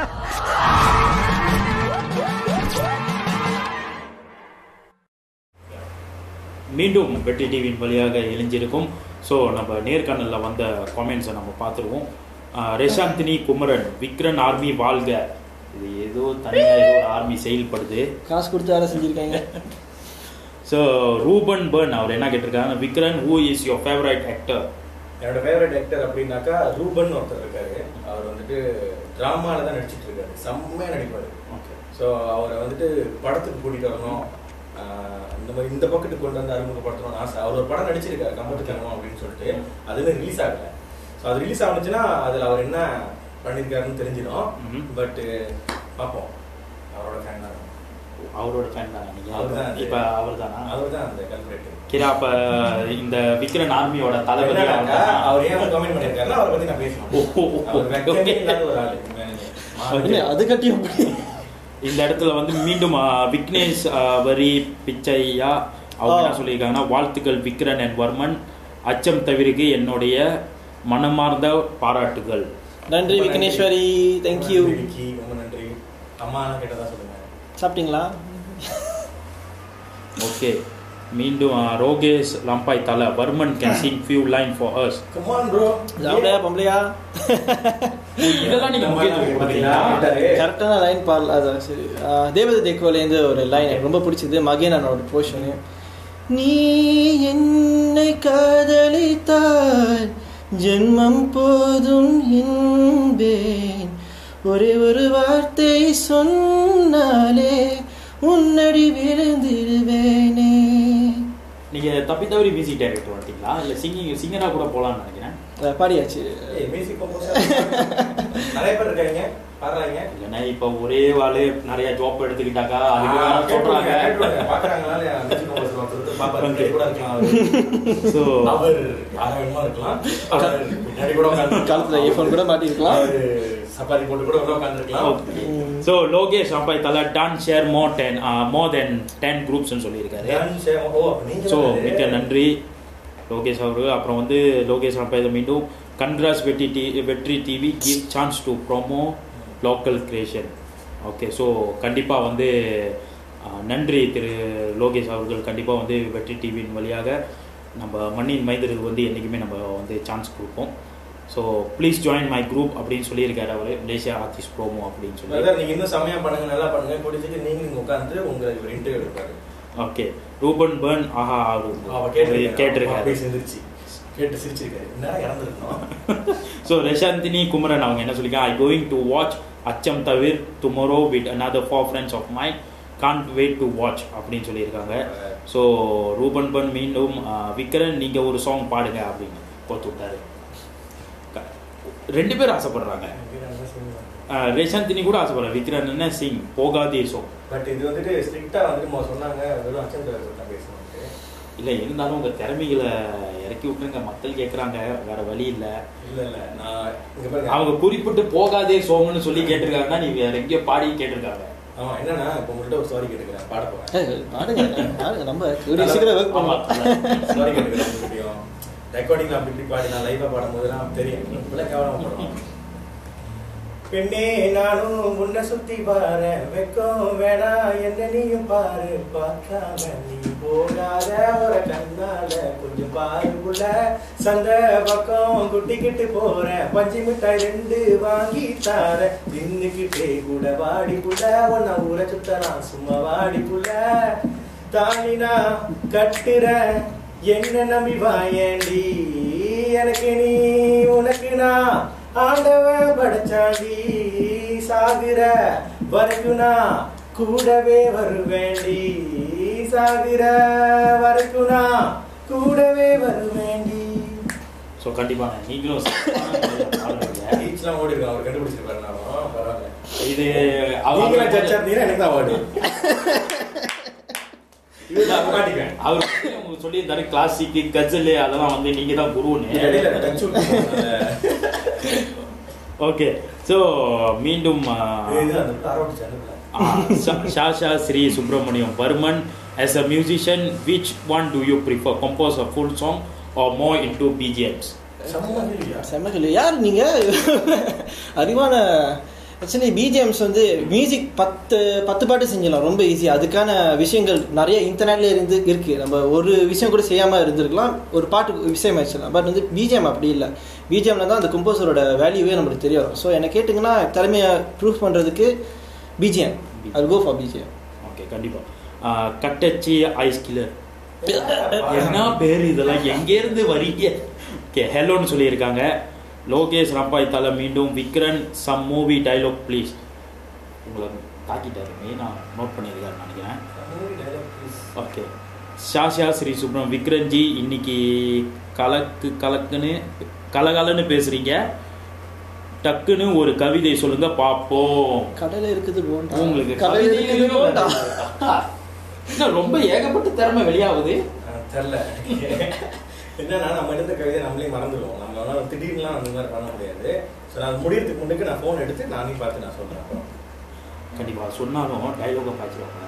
மீண்டும் வெற்றி டிவியின் வழியாக இணைஞ்சிருக்கும் ஸோ நம்ம நேர்காணலில் வந்த காமெண்ட்ஸை நம்ம பார்த்துருவோம் ஆஹ் ரெஷாந்தினி குமரன் விக்ரன் ஆர்மி வாழ்க இது ஏதோ தனியாக ஏதோ ஒரு ஆர்மி செயல்படுது காசு கொடுத்து வேலை செஞ்சிருக்காங்க ஸோ ரூபன் பர்ன் அவர் என்ன கேட்டிருக்காங்க Vikran who is your favourite actor என்னோட ஃபேவரட் ஆக்டர் அப்படின்னாக்கா ரூபன் ஒருத்தர் இருக்காரு அவர் வந்துட்டு டிராமால தான் நடிச்சிட்டு இருக்காரு செம்மையா நடிப்பாரு ஓகே ஸோ அவரை வந்துட்டு படத்துக்கு கூட்டிட்டு வரணும் ஆஹ் இந்த மாதிரி இந்த பக்கத்துக்கு கொண்டு வந்து அறிமுகப்படுத்தணும்னு ஆசை அவர் ஒரு படம் நடிச்சிருக்காரு கம்பத்து கணவன் அப்படின்னு சொல்லிட்டு அதுல ரிலீஸ் ஆகல ஸோ அது ரிலீஸ் ஆகுச்சுன்னா அதில் அவர் என்ன பண்ணியிருக்காருன்னு தெரிஞ்சிடும் ம்ஹும். பட் பார்ப்போம் அவரோட ஃபேன் தான் அவரோட ஃபேன் தானே அவர்தான் நீங்கள் அது. இப்போ அவர் தானா அவர் தான் அந்த கல்பரேட்டர் கிரா அப்ப இந்த விக்ரன் ஆர்மியோட தளபதி என்னன்னாக்கா, அவர்தானா? அவர் ஏன் கமெண்ட் பண்ணியிருக்காருன்னா அவரை பத்தி நான் பேசணும் அவர் வெக்கமே இல்லாத ஒரு ஆளு என்ன, அது கட்டி அப்படி இந்த இடத்துல வந்து மீண்டும் ஆ, விக்னேஷ் ஆ, வரி பிச்சையா அவங்க என்ன ஆ. சொல்லியிருக்காங்கன்னா வாழ்த்துக்கள் விக்ரன் அண்ட் வர்மன் அச்சம் தவிர்க்கு என்னுடைய மனமார்ந்த பாராட்டுகள் நன்றி விக்னேஸ்வரி தேங்க்யூ ரொம்ப நன்றி, விக்கி, ரொம்ப நன்றி அம்மா கேட்டதா சொல்லுங்க சாப்பிட்டீங்களா ஓகே மீண்டும் ஆ, ரோகேஷ் லம்பாய் தல வர்மன் can sing few line for us come on bro சாப்பிடையா பொம்பளையா இதெல்லாம் நீங்க முக்கியத்துவம் கொடுத்தீங்களா கரெக்டான லைன் பாடல அதான் சரி ஆஹ் தேவதை தேக்கோலேருந்து ஒரு லைன் எனக்கு ரொம்ப பிடிச்சது மகேனனோட போர்ஷனு நீ என்னை காதலித்தால் ஜென்மம் போதும் என்பேன் ஒரே ஒரு வார்த்தை சொன்னாலே உன்னடி விழுந்திடுவேனே நீங்க தப்பி தவறி மியூசிக் டைரக்டர் வந்துட்டீங்களா இல்ல சிங்கிங் சிங்கரா கூட போலாம்னு நினைக்கிறேன் அஹ் பாடியாச்சு ஏய் மியூசிக் கம்போசர் நிறைய பேர் இருக்காங்க பாடுறாங்க இல்லைன்னா இப்ப ஒரே வாளு நிறைய ஜாப் எடுத்துக்கிட்டாக்கா அதுக்கு வேற சொல்றாங்க பாக்குறாங்களா மியூசிக் கம்போசர் ஒருத்தர் பாப்பாரு கூட இருக்கலாம் அவரு. ஸோ அவர் யாரா வேணுமா இருக்கலாம் அவர் பின்னாடி கூட உட்கார்ந்து காலத்துல ஐஃபோன் கூட மாட்டிருக்கலாம் அவரு சப்பாத்தி போட்டு கூட உள்ள உட்காந்துருக்கலாம் ஸோ லோகேஷ் அப்பாய் தலா டான் share more ten more then ten குரூப்ஸ்னு சொல்லியிருக்காரு ஓ அப்ப நீங்க ஸோ வந்து- மிக்க நன்றி லோகேஷ் அவரு அப்புறம் வந்து லோகேஷ் அப்பாய் மீண்டும் கன்ராஸ் Vetri T Vetri TV give chance to promo local creation okay so கண்டிப்பாக வந்து ஆஹ், நன்றி திரு லோகேஷ் அவர்கள் கண்டிப்பாக வந்து வெற்றி டிவியின் வழியாக நம்ம மண்ணின் மைந்தருக்கு வந்து என்றைக்குமே நம்ம வந்து சான்ஸ் கொடுப்போம் so please join my group அப்படின்னு சொல்லியிருக்காரு அவர் மலேசியா ஆர்டிஸ்ட் ப்ரோமோ அப்படின்னு சொல்லி பிரதர் நீங்க இன்னும் செமையா பண்ணுங்க நல்லா பண்ணுங்க குடிச்சிட்டு நீங்க நீங்க உட்கார்ந்து உங்களுக்கு ஒரு இன்டர்வியூ எடுப்பாரு ஓகே ரூபன் பர்ன் ஆஹா அவ அவர் கேட்டிருக்காரு கேட்டிருக்காரு அப்படியே சிரிச்சு கேட்டு சிரிச்சிருக்காரு என்ன இறந்துருக்கணும் ஸோ ரெஷாந்தினி குமரன் அவங்க என்ன சொல்லியிருக்காங்க I going to watch Achcham Thavir tomorrow with another four friends of mind can't wait to watch அப்படின்னு சொல்லியிருக்காங்க ஸோ ரூபன் பன் மீண்டும் ஆஹ், விக்ரன் நீங்கள் ஒரு சாங் பாடுங்க அப்படின்னு கோத்து விட்டாரு ரெண்டு பேரும் ஆசைப்படுறாங்க ஆஹ் ரேஷாந்தினி கூட ஆசைப்படுறாங்க விக்ரன் சிங் போகாதே சோ பட் இது வந்துட்டு ஸ்ட்ரிக்டா வந்துட்டு மோ சொன்னாங்க வெறும் அச்சம் தான் பேசணும் இல்லை இருந்தாலும் உங்கள் திறமைகளை இறக்கி விட்டுருங்க மக்கள் கேட்குறாங்க வேற வழி இல்லை இல்ல இல்ல நான் இங்க பாருங்க அவங்க குறிப்பிட்டு போகாதே சோங்கன்னு சொல்லி கேட்டிருக்காங்கன்னா நீ வேற எங்கேயோ பாடி கேட்டிருக்காங்க ஆமா என்னன்னா இப்போ உங்கள்கிட்ட ஒரு சாரி கேட்டுக்கிறேன் பாட போறேன் ஏய், பாடுங்க பாடுங்க நம்ம கூடிய சீக்கிரம் ஒர்க் பண்ணலாம் சாரி கேட்டுக்கிறேன் உங்ககிட்டயும் ரெக்கார்டிங்ல அப்படி இப்படி பாடி நான் லைவா பாடும்போதெல்லாம் தெரியும் இப்பெல்லாம் கேவலம் பண்ணுவோம் பெண்ணே நானும் முன்ன சுத்தி பாரேன் வெக்கம் வேணா என்ன நீயும் பாரு பார்க்காம நீ போகாத ஒரு கண்ணால கொஞ்சம் பாருக்குள்ள சந்த பக்கம் குட்டிக்கிட்டு போறேன் பஞ்சு மிட்டாய் ரெண்டு வாங்கி தார தின்னுக்கிட்டே கூட வாடிக்குள்ள உன்னை ஊரை சுத்தலாம் சும்மா வாடிக்குள்ள தாலினா கட்டுறேன் என்ன நம்பி வாயேண்டி எனக்கு நீ உனக்கு நான் ஆண்டவன் படைச்சாண்டி சாகுற வரைக்கும் நான் கூடவே வருவேண்டி சாகுற வரைக்கும் நான் கூடவே வருவேண்டி ஸோ கண்டிப்பாக நீங்களும் பீச்லாம் ஓடி இருக்கோம் அவர் கண்டுபிடிச்சிருப்பாரு நானும் பரவாயில்ல இது நீங்களும் ஜட்ஜா இருந்தீங்கன்னா எனக்கு தான் அவார்டு அவர் வந்து உங்களுக்கு சொல்லியிருந்தாரு கிளாசிக் கஜல் அதெல்லாம் வந்து நீங்க தான் இடையில touch குருன்னு ஓகே ஸோ மீண்டும் ஆ, இதுதான் அந்த தாரோட்டு சேனல் ஆ, ஷா- Shasha Sri Subramaniam Barman as a musician which one do you prefer compose a full song or more into BGMs செம்ம கேள்வி யார் நீங்க அறிவான ஆக்சுவலி பிஜிஎம்ஸ் வந்து மியூசிக் பத்து பத்து பாட்டு செஞ்சிடலாம் ரொம்ப ஈஸி அதுக்கான விஷயங்கள் நிறைய இன்டர்நெட்ல இருந்து இருக்கு நம்ம ஒரு விஷயம் கூட செய்யாம இருந்திருக்கலாம் ஒரு பாட்டு விஷயம் வச்சிடலாம் பட் வந்து பிஜிஎம் அப்படி இல்லை பிஜிஎம்ல தான் அந்த கம்போசரோட வேல்யூவே நம்மளுக்கு தெரிய வரும் ஸோ என்ன கேட்டிங்கன்னா திறமையை ப்ரூஃப் பண்ணுறதுக்கு பிஜிஎம் அது கோ ஃபார் பிஜிஎம் ஓகே கண்டிப்பா ஆ, கட்டச்சி ஐஸ் கில்லர் என்ன பேர் இதெல்லாம் எங்கேருந்து வரீங்க ஓகே ஹெலோன்னு சொல்லியிருக்காங்க லோகேஷ் ரம்பாய் தலை மீண்டும் Vikran some movie dialogue please உங்களை தாக்கிட்டாரு மெயினாக நோட் பண்ணியிருக்காருன்னு நினைக்கிறேன் ஓகே ஷாஷா ஸ்ரீ சுப்ரம் விக்ரன்ஜி இன்னைக்கு கலக்கு கலக்குன்னு கலகலன்னு பேசுறீங்க டக்குன்னு ஒரு கவிதை சொல்லுங்க பாப்போம் கடலை இருக்குது போண்டா உங்களுக்கு கடலை கவிதை இருக்குது போண்டா என்ன ரொம்ப ஏகப்பட்ட திறமை வெளியாகுது தெரில என்னன்னா நம்ம எடுத்த கவிதை நம்மளே மறந்துடுவோம் நம்மளால திடீர்னுலாம் அந்த மாதிரி பண்ண முடியாது ஸோ நான் முடியறதுக்கு முன்னுக்கு நான் ஃபோன் எடுத்து நானே பார்த்து நான் சொல்றேன் அப்புறம் கண்டிப்பா சொன்னாலும் டைலாக பாய்ச்சிருவாங்க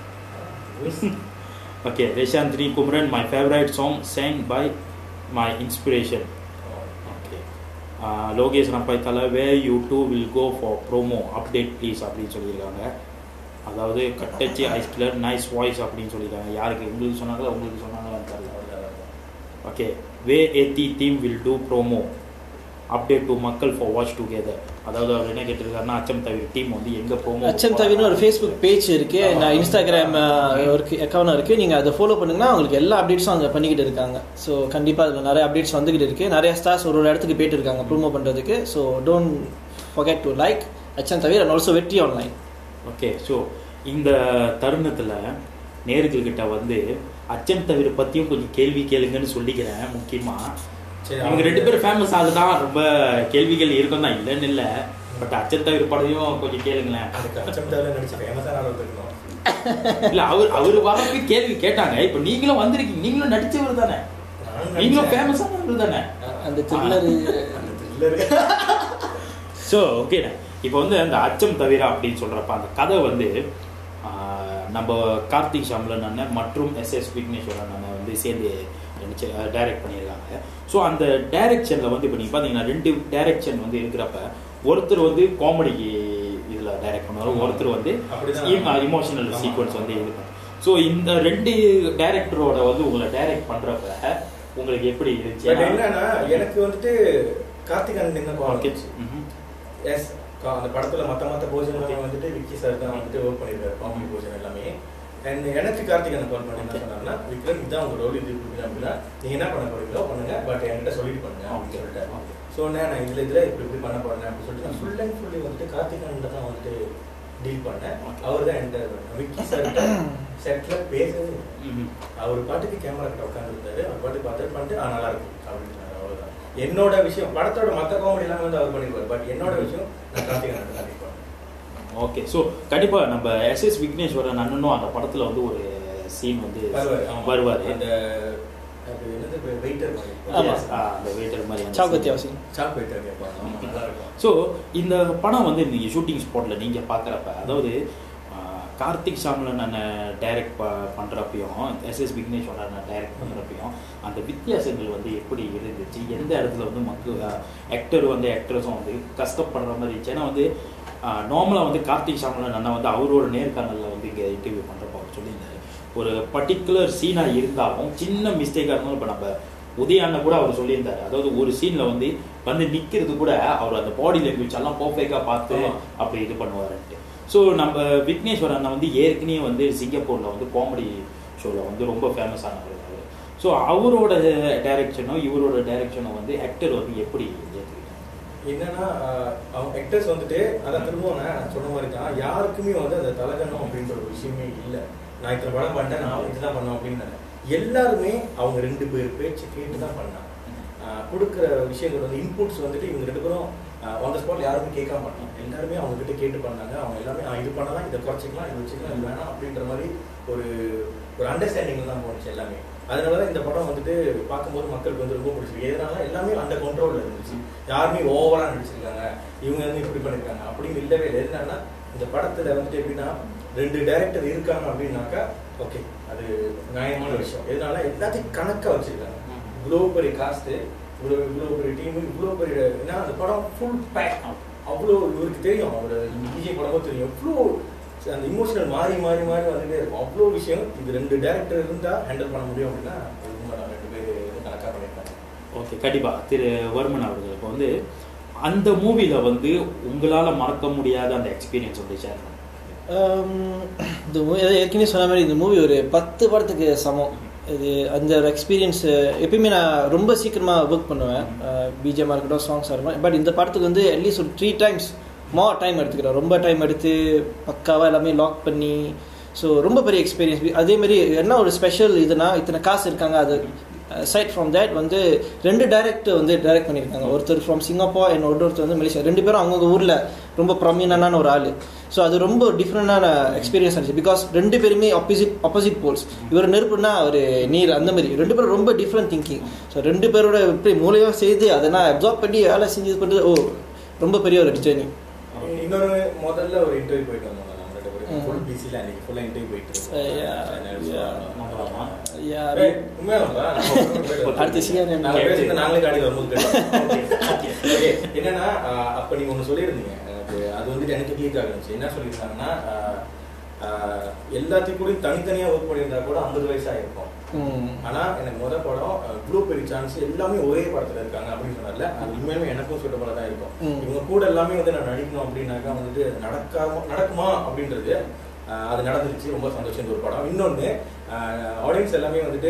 okay Reshanthini Kumaran my favourite song sang by my inspiration okay Lokesh ரம்பாய் தலை way you do will go for promo update please அப்படின்னு சொல்லியிருக்காங்க அதாவது கட்டச்சி ஐஸ் கிளர் நைஸ் வாய்ஸ் அப்படின்னு சொல்லியிருக்காங்க யாருக்கு உங்களுக்கு சொன்னாங்களா உங்களுக்கு சொன்னாங்களான்னு தெரியல ஓகே வே ஏத்தி team will do promo update to மக்கள் ஃபார் வாட்ச் டுகெதர் அதாவது அவர் என்ன கேட்டிருக்காருன்னா அச்சம் தவிர டீம் வந்து எங்க ப்ரோமோ அச்சம் தவிர ஒரு ஃபேஸ்புக் பேஜ் இருக்கு நான் இன்ஸ்டாகிராம் இருக்கு அக்கௌண்ட் இருக்கு நீங்க அதை ஃபாலோ பண்ணுங்கன்னா உங்களுக்கு எல்லா அப்டேட்ஸும் அங்கே பண்ணிக்கிட்டு இருக்காங்க ஸோ கண்டிப்பா அதில் நிறைய அப்டேட்ஸ் வந்துகிட்டு இருக்கு நிறைய ஸ்டார்ஸ் ஒரு ஒரு இடத்துக்கு போயிட்டு இருக்காங்க ப்ரோமோ பண்றதுக்கு so don't forget to like Achcham Thavira and also Vetri online okay so இந்த தருணத்தில் நேர்கள்கிட்ட வந்து அச்சம் தவிர பற்றியும் கொஞ்சம் கேள்வி கேளுங்கன்னு சொல்லிக்கிறேன் முக்கியமாக சரி, இவங்க ரெண்டு பேரும் ஃபேமஸ் ஆகுதான் ரொம்ப கேள்விகள் இருக்கும் தான் இல்லைன்னு இல்லை பட் அச்சம் தவிர படத்தையும் கொஞ்சம் கேளுங்களேன் அதுக்கு அச்சம் தேவை நடிச்சு ஃபேமஸான ஆள் வந்துருக்கணும் இல்ல அவர் அவர் வரப்ப கேள்வி கேட்டாங்க இப்போ நீங்களும் வந்திருக்கீங்க நீங்களும் நடிச்சவர் தானே நீங்களும் ஃபேமஸானவர் தானே அந்த த்ரில்லர் ஸோ ஓகே இப்போ வந்து அந்த அச்சம் தவிர அப்படின்னு சொல்றப்ப அந்த கதை வந்து ஆஹ், நம்ம கார்த்திக் ஷாம்லன் அண்ணன் மற்றும் எஸ் எஸ் விக்னேஸ்வரன் அண்ணன் வந்து சேர்ந்து நடிச்சு டைரக்ட் பண்ணியிருக்காங்க ஸோ அந்த டைரக்ஷனில் வந்து இப்போ நீங்கள் பார்த்தீங்கன்னா ரெண்டு டைரக்ஷன் வந்து இருக்கிறப்ப ஒருத்தர் வந்து காமெடிக்கு இதில் டைரக்ட் பண்ணுவார் ஒருத்தர் வந்து அப்படிதான். இமோஷனல் சீக்வன்ஸ் வந்து இது ஸோ இந்த ரெண்டு டைரக்டரோட வந்து உங்களை டைரக்ட் பண்ணுறப்ப உங்களுக்கு எப்படி இருந்துச்சு பட் என்னன்னா எனக்கு வந்துட்டு கார்த்திக் அண்ணன் என்ன கால் Okay. எஸ் அந்த படத்துல மத்த மத்த போஜனம் வந்துட்டு விக்கி சார் தான் வந்துட்டு ஒர்க் பண்ணிருக்காரு காமெடி போஜனம் எல்லாமே அண்ட் எனக்கு கார்த்திக் அண்ணன் கால் பண்ணி என்ன சொன்னாங்கன்னா விக்ரம் இதான் உங்க ரோல் இது இப்படி அப்படின்னா நீங்க என்ன பண்ண போறீங்களோ பண்ணுங்க பட் என்கிட்ட சொல்லிட்டு பண்ணுங்க அப்படின்னு சொல்லிட்டு ஸோ நான் இதுல இதுல இப்படி இப்படி பண்ண போறேன் அப்படின்னு சொல்லிட்டு நான் ஃபுல் அண்ட் ஃபுல்லி வந்துட்டு கார்த்திக் அண்ணன் தான் வந்துட்டு டீல் பண்ணேன் அவர் தான் என்கிட்ட விக்கி சார் செட்ல பேசவே இல்லை. அவர் பாட்டுக்கு கேமரா கிட்ட உட்காந்துருந்தாரு அவர் பாட்டுக்கு பார்த்துட்டு பண்ணிட்டு ஆ நல்லா இருக்கு அப்படின்னு சொன்னாரு. அவ்வளவுதான் என்னோட விஷயம் படத்தோட மற்ற காமெடி எல்லாம் வந்து அவர் பண்ணிருப்பாரு பட் என்னோட விஷயம் நான் கார்த்திகா நான் காட்டிப்பேன் ஓகே ஸோ கண்டிப்பா நம்ம எஸ் எஸ் விக்னேஸ்வரன் அண்ணனும் அந்த படத்துல வந்து ஒரு சீன் வந்து வருவாரு, ஆமா. வருவாரு அந்த அது என்னது வெயிட்டர் மாதிரி ஆமா. Yes, ஆ, அந்த வெயிட்டர் மாதிரி அந்த சாக்கோத்தி scene. அவசியம் சாக் வெயிட்டர் கேட்பாங்க ஆமா நல்லா இருக்கும் ஸோ இந்த படம் வந்து நீங்கள் ஷூட்டிங் ஸ்பாட்டில் நீங்கள் பார்க்குறப்ப அதாவது ஆ, கார்த்திக் சாமலன் அண்ணன் டைரக்ட் ப பண்ணுறப்பையும் எஸ்எஸ் விக்னேஸ்வரன் அண்ணன் டைரக்ட் பண்ணுறப்பையும் அந்த வித்தியாசங்கள் வந்து எப்படி இருந்துச்சு எந்த இடத்துல வந்து மக்கள் ஆக்டர் வந்து ஆக்ட்ரஸும் வந்து கஷ்டப்படுற மாதிரி இருந்துச்சு ஏன்னா வந்து நார்மலாக வந்து கார்த்திக் சாமலன் அண்ணன் வந்து அவரோட நேர்காணலில் வந்து இங்கே இன்டர்வியூ பண்ணுறப்ப அவர் சொல்லியிருந்தாரு ஒரு பர்டிகுலர் சீனாக இருந்தாலும் சின்ன மிஸ்டேக்காக இருந்தாலும் இப்போ நம்ம உதயாண்ண கூட அவர் சொல்லியிருந்தாரு அதாவது ஒரு சீன்ல வந்து வந்து நிக்கிறது கூட அவர் அந்த பாடி லாங்குவேஜ் எல்லாம் பர்ஃபெக்டா பார்த்து ஆமா. அப்படி இது பண்ணுவாருன்ட்டு ஸோ நம்ம விக்னேஸ்வர் அண்ணா வந்து ஏற்கனவே வந்து சிங்கப்பூர்ல வந்து காமெடி ஷோல வந்து ரொம்ப ஃபேமஸ் ஆனவர் ஸோ அவரோட டைரக்ஷனும் இவரோட டைரக்ஷனும் வந்து ஆக்டர் வந்து எப்படி ஏற்றுக்கிட்டாங்க என்னன்னா ஆஹ், அவங்க ஆக்டர்ஸ் வந்துட்டு அதான் திரும்பவும் நான் சொன்ன மாதிரி தான் யாருக்குமே வந்து அந்த தலகணம் அப்படின்ற ஒரு விஷயமே இல்லை நான் இத்தனை படம் பண்ணிட்டேன் நான் இதுதான் பண்ணுவேன் அப்படின்னு எல்லாருமே அவங்க ரெண்டு பேர் பேச்சு கேட்டு தான் பண்ணாங்க ஆஹ், கொடுக்குற விஷயங்கள் வந்து இன்புட்ஸ் வந்துட்டு இவங்க ரெண்டு பேரும் ஆன் த ஸ்பாட் யாருமே கேட்க மாட்டாங்க எல்லாருமே அவங்க கிட்ட கேட்டு பண்ணாங்க அவங்க எல்லாமே "ஆ, இது பண்ணலாம் இதை குறைச்சிக்கலாம் இது வச்சுக்கலாம் இது வேணாம் அப்படின்ற மாதிரி ஒரு ஒரு அண்டர்ஸ்டாண்டிங் தான் போணுச்சு எல்லாமே அதனால தான் இந்த படம் வந்துட்டு பார்க்கும்போது மக்களுக்கு வந்து ரொம்ப பிடிச்சிருக்கு எதனால எல்லாமே அந்த கண்ட்ரோல்ல இருந்துச்சு யாருமே ஓவரா நடிச்சிருக்காங்க இவங்க வந்து இப்படி பண்ணிருக்காங்க அப்படின்னு இல்லவே இல்லை என்னன்னா இந்த படத்துல வந்துட்டு எப்படின்னா ரெண்டு டைரக்டர் இருக்காங்க அப்படின்னாக்கா ஓகே அது நியாயமான விஷயம் எதனால எல்லாத்தையும் கணக்கா வச்சிருக்காங்க இவ்வளோ பெரிய காஸ்ட் இவ்வளோ இவ்வளோ பெரிய டீம் இவ்வளோ பெரிய ஏன்னா அந்த படம் ஃபுல் பேக் அவ்வளோ இவருக்கு தெரியும் அவர் விஜய் படமும் தெரியும் எவ்வளோ அந்த இமோஷனல் மாறி மாறி மாறி வந்துட்டே இருக்கும் அவ்வளோ விஷயம் இது ரெண்டு டேரக்டர் இருந்தால் ஹேண்டில் பண்ண முடியும் அப்படின்னா அது உண்மைதான் ரெண்டு பேர் கணக்காக பண்ணியிருக்காங்க ஓகே கண்டிப்பா திரு வர்மன் அவர்கள் இப்போ வந்து அந்த மூவில வந்து உங்களால மறக்க முடியாத அந்த எக்ஸ்பீரியன்ஸ் வந்து ஷேர் பண்ணுங்க ஆம், இந்த மூவி ஏற்கனவே சொன்ன மாதிரி இந்த மூவி ஒரு பத்து படத்துக்கு சமம் இது அந்த ஒரு எக்ஸ்பீரியன்ஸ் எப்பயுமே நான் ரொம்ப சீக்கிரமாக ஒர்க் பண்ணுவேன் பிஜிஎம்மாக இருக்கட்டும் சாங்ஸாக இருக்கட்டும் பட் இந்த படத்துக்கு வந்து அட்லீஸ்ட் ஒரு த்ரீ டைம்ஸ் மோ டைம் எடுத்துக்கிறேன் ரொம்ப டைம் எடுத்து பக்காவாக எல்லாமே லாக் பண்ணி ஸோ ரொம்ப பெரிய எக்ஸ்பீரியன்ஸ் அதே மாதிரி என்ன ஒரு ஸ்பெஷல் இதுனா இத்தனை காசு இருக்காங்க அது சைட் ஃப்ரம் தேட் வந்து ரெண்டு டைரக்டர் வந்து டைரக்ட் பண்ணியிருக்காங்க ஒருத்தர் ஃப்ரம் சிங்கப்பூர் அண்ட் ஒருத்தர் வந்து மலேசியா ரெண்டு பேரும் அவங்கவுங்க ஊரில் ரொம்ப ப்ரொமினான ஒரு ஆள் ஸோ அது ரொம்ப டிஃப்ரெண்டான எக்ஸ்பீரியன்ஸ் ஆச்சு பிகாஸ் ரெண்டு பேருமே ஆப்போசிட் ஆப்போசிட் போல்ஸ் இவர் நெருப்புனா அவர் நீர் அந்த மாதிரி ரெண்டு பேரும் ரொம்ப டிஃப்ரெண்ட் திங்கிங் ஸோ ரெண்டு பேரோட எப்படி மூலையாக செய்து அதை நான் அப்சார்ப் பண்ணி வேலை செஞ்சு பண்ணுறது ஓ ரொம்ப பெரிய ஒரு ஜேர்னி இன்னொரு முதல்ல ஒரு இன்டர்வியூ போயிட்டு வந்தோம் நம்ம ரெண்டு பேரும் ம். ஃபுல் பிஸியில் அன்னைக்கு ஃபுல்லாக இன்டர்வியூ போயிட்டு Uh, yeah, yeah. நம்பலாமா Yeah, ஏய், உண்மையாலும்ப்பா, நான் ஒரு பேர் வந்து- அடுத்த சீக்கிரம் நாங்க பேசிட்டு நாங்களே காடி வரும்போது கேட்டோம். Okay, என்னன்னா ஆஹ், அப்ப நீங்க ஒண்ணு சொல்லியிருந்தீங்க எனக்கு அது வந்துட்டு எனக்கு கிளிக் ஆகுச்சு என்ன சொல்லியிருந்தாங்கன்னா ஆஹ், ஆஹ், எல்லாத்தையும் கூட தனித்தனியா ஒர்க் பண்ணியிருந்தா கூட ஐம்பது வயசு ஆயிருக்கும் ம். ஆனா எனக்கு முத படம் ப்ளூ பெரிய சான்ஸ் எல்லாமே ஒரே படத்துல இருக்காங்க அப்படின்னு சொன்னார்ல அது உண்மையுமே எனக்கும் சுட்டபல தான் இருக்கும் ம். இவங்க கூட எல்லாமே வந்து நான் நடிக்கணும் அப்படின்னாக்கா வந்துட்டு அது நடக்காம நடக்குமா அப்படின்றது ஆஹ், அது நடந்துருச்சு ரொம்ப சந்தோஷம் இந்த ஒரு படம் இன்னொன்னு ஆடியன்ஸ் எல்லாமே வந்துட்டு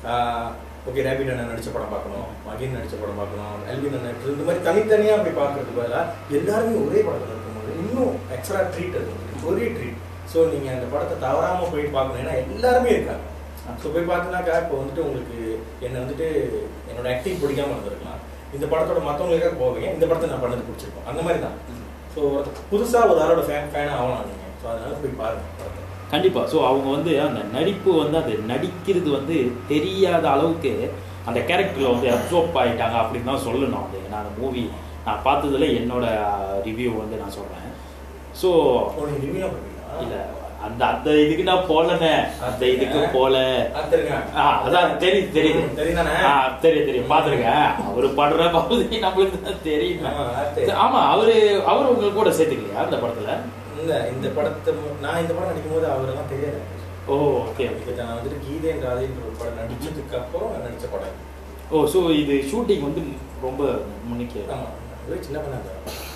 ஓகே ரேபிட் அண்ணன் நடிச்ச படம் பார்க்கணும் மகின் நடிச்ச படம் பார்க்கணும் எல்வின் அண்ணன் இந்த மாதிரி தனித்தனியா அப்படி பார்க்கறதுக்கு பதிலாக எல்லாருமே ஒரே படத்துல இருக்கும்போது இன்னும் எக்ஸ்ட்ரா ட்ரீட் அது உங்களுக்கு. ஒரே ட்ரீட் ஸோ நீங்க அந்த படத்தை தவறாம போய் பார்க்கணும் ஏன்னா எல்லாருமே இருக்காங்க ஸோ போய் பார்த்தீங்கன்னாக்கா இப்போ வந்துட்டு உங்களுக்கு என்னை வந்துட்டு என்னோட ஆக்டிங் பிடிக்காம இருந்திருக்கலாம் இந்த படத்தோட மற்றவங்களுக்காக போவீங்க இந்த படத்தை நான் பண்ணது பிடிச்சிருக்கோம் அந்த மாதிரி தான் ஸோ புதுசாக ஒரு ஆளோட ஃபேன் ஃபேனாக ஆகலாம் நீங்கள் ஸோ அதனால போய் பாருங்க படத்தை கண்டிப்பா ஸோ அவங்க வந்து அந்த நடிப்பு வந்து அது நடிக்கிறது வந்து தெரியாத அளவுக்கு அந்த கேரக்டர்ல வந்து அப்சர்வ் ஆயிட்டாங்க அப்படின்னு தான் சொல்லணும் அது நான் அந்த மூவி நான் பார்த்ததுல என்னோட ரிவ்யூ வந்து நான் சொல்றேன் ஸோ ஓ நீங்கள் ரிவ்யூலாம் பண்ணுவீங்களா இல்ல அந்த அந்த இதுக்கு நான் போலனே அந்த இதுக்கு போல பார்த்துருங்க ஆ, அதான் தெரியுது தெரியுது ம், தெரியுதானே? ஆ, தெரியும் தெரியும் பாத்துருக்கேன் அவரு படுற பகுதி நம்மளுக்கு தான் தெரியும் ஆமா, அது. ஆமா அவரு அவர் உங்க கூட சேர்த்துக்கலையா அந்த படத்துல இல்ல இந்த படத்தை மு- நான் இந்த படம் நடிக்கும் போது அவரெல்லாம் தெரியாது எனக்கு. ஓ ஓகே இப்போ நான் வந்துட்டு கீதேன் ராதேன்ற ஒரு படம் நடிச்சதுக்கு அப்புறம் நான் நடிச்ச படம் இது. ஓ ஸோ இது ஷூட்டிங் வந்து ரொம்ப முன்னிக்கு ஆமா இவரே சின்ன பண்ணாங்க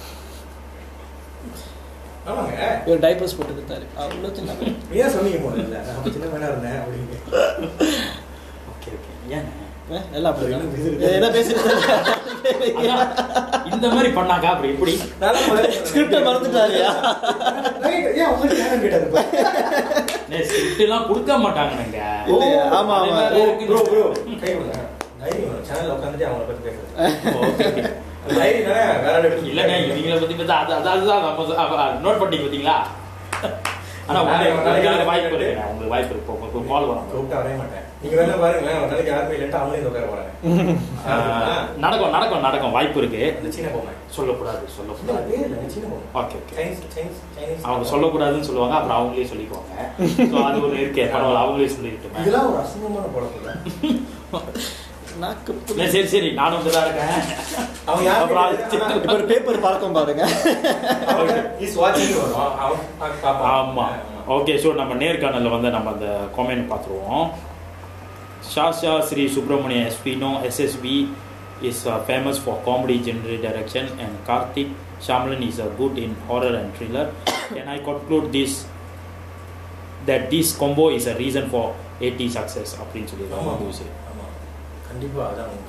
ஆமாங்க இவர் டைப்பர்ஸ் போட்டு இருந்தாரு அவ்வளோ சின்ன பையன். ஏன் சொன்னீங்க முதல்ல நான் சின்ன பண்ணா இருந்தேன் அப்படின்னு ஓகே ஓகே ஏன் ஏ, எல்லாம் அப்படி என்ன தான். பேசுறது? என்ன பேசுறது அதான், இந்த மாதிரி பண்ணாங்க அப்படி எப்படி நான் முதல்ல ஸ்கிரிப்டை மறந்துட்டாருயா ஏன் உங்களுக்கு நேரம் கேட்டாரு ஸ்கிரிப்ட் எல்லாம் கொடுக்க மாட்டாங்க நாங்க இல்லையா? ஆமா, ஆமா. ப்ரோ ப்ரோ கை கொடுங்க தைரியம் வேணும் சேனல்ல உட்காந்துட்டு அவங்கள பத்தி பேசுறது தைரியம் தானே வேற ஆள் எடுத்து இல்லைங்க இவங்கள பத்தி பார்த்தா அது அது அதுதான் நம்ம நோட் பண்ணிட்டீங்க பார்த்தீங்களா ஆனா உங்களுக்கு உங்களுக்கு வாய்ப்பு இருக்கு உங்களுக்கு வாய்ப்பு இருக்கு உங்களுக்கு கால் வரும் கூப்பிட்டு வரைய மாட்டேன் நீங்க வேணா பாருங்களேன் ஒரு நாளைக்கு யாருமே இல்லைன்ட்டு அவங்களே இந்த உட்கார போறாங்க ஆஹ், நடக்கும் நடக்கும் நடக்கும் வாய்ப்பு இருக்கு அந்த சீன பொம்மை சொல்லக்கூடாது சொல்லக்கூடாது இல்ல, இல்ல, சீன பொம்மை okay okay Chinese Chinese Chinese அவங்க சொல்லக்கூடாதுன்னு சொல்லுவாங்க அப்புறம் அவங்களே சொல்லிக்குவாங்க ஸோ அது ஒரு இருக்கே பரவாயில்ல அவங்களே சொல்லிக்கிட்டு இதெல்லாம் ஒரு அசிங்கமான பழக்கம் நாக்கு சரி சரி நானும் அப்படிதான் இருக்கேன் அவன் யார் அப்புறம் அது கேட்டது? இப்போ ஒரு பேப்பர் பழக்கம் பாருங்க இஸ் வாட்சிங் வரும் அவன் பாப்பான் ஆமா ஓகே ஸோ நம்ம நேர்காணலில் வந்து நம்ம அந்த காமெண்ட் பார்த்துருவோம் ஷாஷா ஸ்ரீ சுப்ரமணிய எஸ்பினோ SSB is famous for comedy genre direction and Karthik Shamlan is a good in horror and thriller can I conclude this that this combo is a reason for ஏடி சக்ஸஸ் அப்படின்னு ஆமா சொல்லியிருக்காங்க விஷயம் ஆமா கண்டிப்பா அதான் உண்மை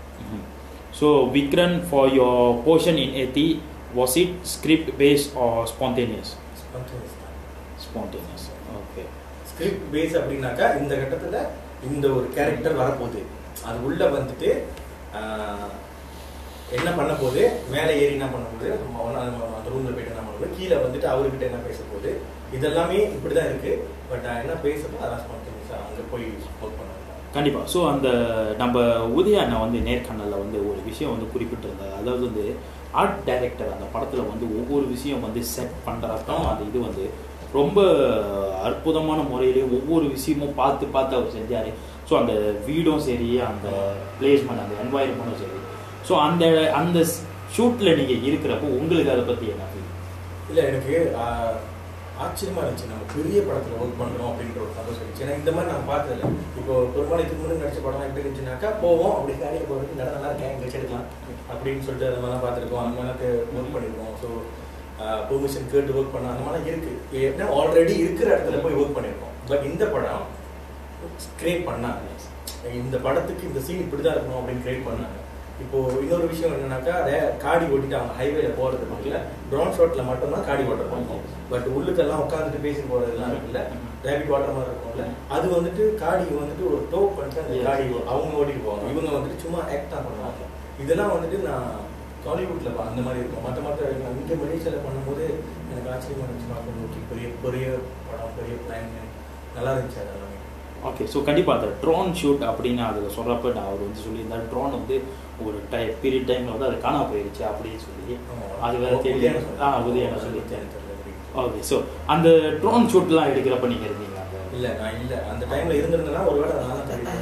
So Vikran, for your portion in AT, was it script based or spontaneous? Spontaneous தான். Spontaneous. Okay. ஸ்கிரிப்ட் பேஸ் அப்படின்னாக்கா இந்த கட்டத்துல இந்த ஒரு கேரக்டர் வரப்போகுது அது உள்ள வந்துட்டு ஆஹ், என்ன பண்ண போகுது மேலே ஏறி என்ன பண்ண போகுது நம்ம ஒண்ணா நம்ம அந்த ரூம்ல போயிட்டு என்ன பண்ண போகுது கீழே வந்துட்டு அவர்கிட்ட என்ன பேச போகுது இதெல்லாமே இப்படிதான் இருக்கு பட் நான் என்ன பேசுறதோ அதான் ஸ்பான்டேனியஸா அங்க போய் ஒர்க் பண்ணுவேன் கண்டிப்பா ஸோ அந்த நம்ம உதய அண்ணா வந்து நேர்காணலில் வந்து ஒரு விஷயம் வந்து குறிப்பிட்டிருந்தார் அதாவது வந்து ஆர்ட் டைரக்டர் அந்த படத்துல வந்து ஒவ்வொரு விஷயம் வந்து செட் பண்றப்ப அந்த இது வந்து ரொம்ப அற்புதமான முறையிலே ஒவ்வொரு விஷயமும் பார்த்து பார்த்து அவர் செஞ்சாரு ஸோ அந்த வீடும் சரி அந்த பிளேஸ்மெண்ட் அந்த என்வாயர்மெண்ட்டும் சரி ஸோ அந்த அந்த ஷூட்ல நீங்க இருக்கிறப்போ உங்களுக்கு அதை பத்தி என்ன feel? இல்ல எனக்கு ஆஹ், ஆச்சரியமா இருந்துச்சு நம்ம பெரிய படத்துல ஒர்க் பண்றோம் அப்படின்ற ஒரு சந்தோஷம் இருந்துச்சு ஏன்னா இந்த மாதிரி நான் பார்த்ததில்ல இப்போ பெரும்பாலும் இதுக்கு முன்னாடி நடிச்ச படம் எப்படி இருந்துச்சுனாக்கா போவோம் அப்படி காரியில் போகிறது நல்லா நல்லா இருக்கேன் எங்கே எடுக்கலாம் அப்படின்னு சொல்லிட்டு அந்த மாதிரிலாம் பார்த்துருக்கோம் அந்த மாதிரிலாம் ஒர்க் பண்ணியிருக்கோம் ஸோ பெர்மிஷன் கேட்டு ஒர்க் பண்ண அந்த மாதிரிலாம் இருக்கு ஏன்னா ஆல்ரெடி இருக்கிற இடத்துல போய் ஒர்க் பண்ணியிருக்கோம் பட் இந்த படம் கிரியேட் பண்ணாங்க இந்த படத்துக்கு இந்த சீன் இப்படி தான் இருக்கணும் அப்படின்னு கிரியேட் பண்ணாங்க இப்போ இன்னொரு விஷயம் என்னன்னாக்கா ரே- காடி ஓட்டிட்டு அவங்க ஹைவேல போறது இருக்குல்ல ட்ரோன் ஷாட்ல மட்டும்தான் காடி ஓட்டுறாங்க பட் உள்ளுக்கெல்லாம் உட்காந்துட்டு பேசி போறதெல்லாம் இருக்குல்ல ரேபிட் வாட்டர் மாதிரி இருக்கும்ல அது வந்துட்டு காடி வந்துட்டு ஒரு டோ பண்ணிட்டு அந்த Yes. காடி அவங்க ஓட்டிட்டு போவாங்க இவங்க வந்துட்டு சும்மா ஆக்ட் தான் பண்ணுவாங்க இதெல்லாம் வந்துட்டு நான் காலிவுட்ல பா- அந்த மாதிரி இருக்கும் மற்ற மற்ற இங்கே மலேசியால பண்ணும்போது எனக்கு ஆச்சரியமா இருந்துச்சு பார்க்கணும் ஓகே பெரிய பெரிய படம் பெரிய பிளான் நல்லா இருந்துச்சு அது எல்லாமே ஓகே ஸோ கண்டிப்பாக அந்த ட்ரோன் ஷூட் அப்படின்னு அதில் சொல்கிறப்ப நான் அவர் வந்து சொல்லியிருந்தார் ட்ரோன் வந்து ஒரு டை பீரியட் டைமில் வந்து அது காணாம போயிடுச்சு அப்படின்னு சொல்லி அது வேற தெரியல ஆ உதயன சொல்லியிருக்கேன் ஓகே ஸோ அந்த ட்ரோன் ஷூட்லாம் எடுக்கிறப்ப நீங்கள் இருந்தீங்க அந்த இல்ல நான் இல்ல அந்த டைம்ல இருந்திருந்தேன்னா ஒருவேளை நான் தான் தெரியும்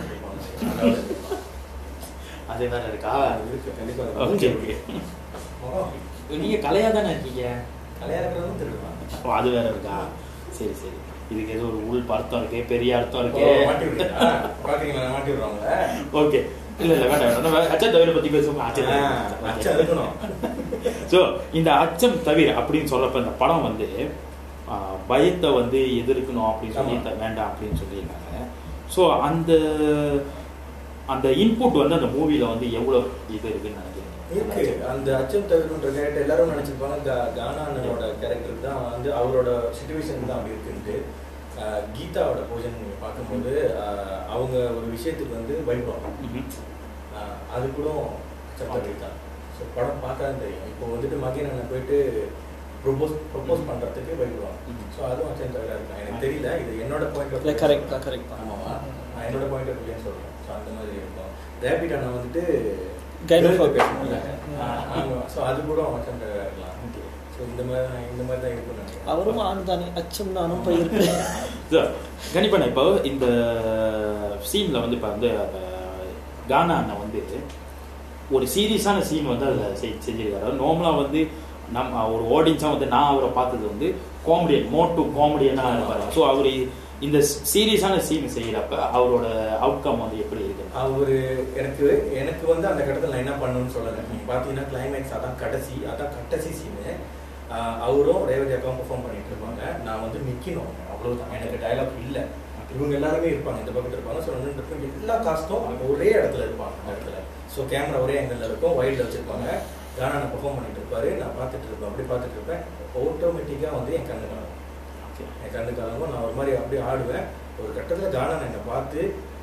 அது வேற இருக்கா இருக்கு கண்டிப்பா ஓகே ஓகே நீங்கள் கலையாக தானே இருக்கீங்க கலையா இருக்கிறதும் திருடுவான் ஓ அது வேற இருக்கா சரி சரி இதுக்கு ஏதோ ஒரு உள் அர்த்தம் இருக்கு பெரிய அர்த்தம் இருக்கு மாட்டி விடுறீங்களா? பாத்தீங்களா மாட்டி விடுறாங்க ஓகே இல்ல இல்ல வேண்டாம் வேண்டாம். நம்ம அச்சம் தவிர பத்தி பேசுவோம் அச்சம் ஆ, அச்சம் இருக்கணும். ஸோ இந்த அச்சம் தவிர அப்படின்னு சொல்றப்ப இந்த படம் வந்து ஆ, பயத்தை வந்து எதிர்க்கணும் அப்படின்னு சொல்லி த- வேண்டாம் அப்படின்னு சொல்லியிருக்காங்க ஸோ அந்த அந்த இன்புட் வந்து அந்த மூவில வந்து எவ்வளவு இது இருக்குன்னு இருக்கு நினைக்கிறேன் அந்த அச்சம் தவிர்க்கின்ற கேரக்டர் எல்லாரும் நினைச்சிருப்பாங்க கா- கானா அண்ணனோட கேரக்டர் தான் வந்து அவரோட சுச்சுவேஷன் தான் அப்படி இருக்குன்ட்டு ஆஹ் கீதாவோட பூஜன் நீங்க பார்க்கும்போது ஆஹ் அவங்க ஒரு விஷயத்துக்கு வந்து பயப்படுவாங்க ஆஹ் அது கூட அச்சம் தவிர தான் ஸோ படம் பார்த்தாலும் தெரியும் இப்போ வந்துட்டு மகன் அண்ணன் போயிட்டு ப்ரொபோஸ் ப்ரொபோஸ் பண்றதுக்கு பயப்படுவாங்க ஸோ அதுவும் அச்சம் தவிர இருக்கலாம் எனக்கு தெரியல இது என்னோட பாயிண்ட் இல்ல, correct தான், correct தான். ஆமாவா நான் என்னோட பாயிண்ட் ஆஃப் வியூ சொல்றேன் ஸோ அந்த மாதிரி இருக்கும் ரேபிட் அண்ணன் வந்துட்டு Gynophobic. ஸோ அது கூட அச்சம் தவிர இருக்கலாம் ஸோ இந்த மாதிரி இந்த மாதிரி தான் இருக்கும்னு நினைக்கிறேன் அவரும் ஆண் தானே அச்சம் தானும் போயிருக்கு So, கண்டிப்பா நான் இப்போ இந்த சீன்ல வந்து இப்போ வந்து அந்த கானா அண்ணன் வந்து ஒரு சீரியஸான சீன் வந்து அதில் செஞ்சிருக்காரு நார்மலாக வந்து நம்ம ஒரு ஆடியன்ஸாக வந்து நான் அவரை பார்த்தது வந்து காமெடியன் மோர் டு காமெடியனாக இருப்பாரு ஸோ அவர் இந்த சீரியஸான சீன் செய்யறப்ப அவரோட அவுட்கம் வந்து எப்படி இருக்கு அவரு எனக்கு எனக்கு வந்து அந்த கட்டத்தில் நான் என்ன பண்ணணும்னு சொல்லலை நீங்க பார்த்தீங்கன்னா கிளைமேக்ஸ் அதான் கடைசி அதான் கடைசி சீனு அவரும் ரேவதி அக்காவும் பெர்ஃபார்ம் பண்ணிட்டு இருப்பாங்க நான் வந்து நிற்கணும் அவ்வளவுதான் எனக்கு டயலாக் இல்லை இவங்க எல்லாருமே இருப்பாங்க இந்த பக்கத்தில் இருப்பாங்க ஸோ ரெண்டு பேரும் எல்லா காஸ்ட்டும் ஒரே இடத்துல இருப்பாங்க அந்த இடத்துல ஸோ கேமரா ஒரே ஆங்கிளில் இருக்கும் வைல்டில் வச்சிருப்பாங்க கானா நான் பெர்ஃபார்ம் பண்ணிட்டு இருப்பாரு நான் பார்த்துட்டு இருப்பேன் அப்படி பார்த்துட்டு இருப்பேன் ஆட்டோமேட்டிக்காக வந்து என் கண்ணு கலங்கும் என் கண்ணு கலங்கும் நான் ஒரு மாதிரி அப்படியே ஆடுவேன் ஒரு கட்டத்தில் கானா என்னை பார்த்து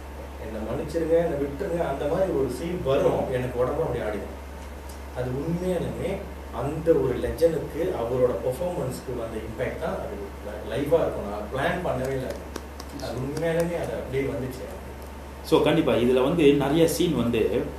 என்னை மன்னிச்சிருங்க என்னை விட்டுருங்க அந்த மாதிரி ஒரு சீன் வரும் எனக்கு உடம்பு அப்படி ஆடிடும் அது உண்மையாலுமே அந்த ஒரு லெஜனுக்கு அவரோட பெர்ஃபார்மன்ஸ்க்கு வந்த இம்பேக்ட் தான் அது லைவாக இருக்கும் நான் பிளான் பண்ணவே இல்லை அது உண்மையாலுமே அது அப்படியே வந்துச்சு ஸோ கண்டிப்பாக இதில் வந்து நிறைய சீன் வந்து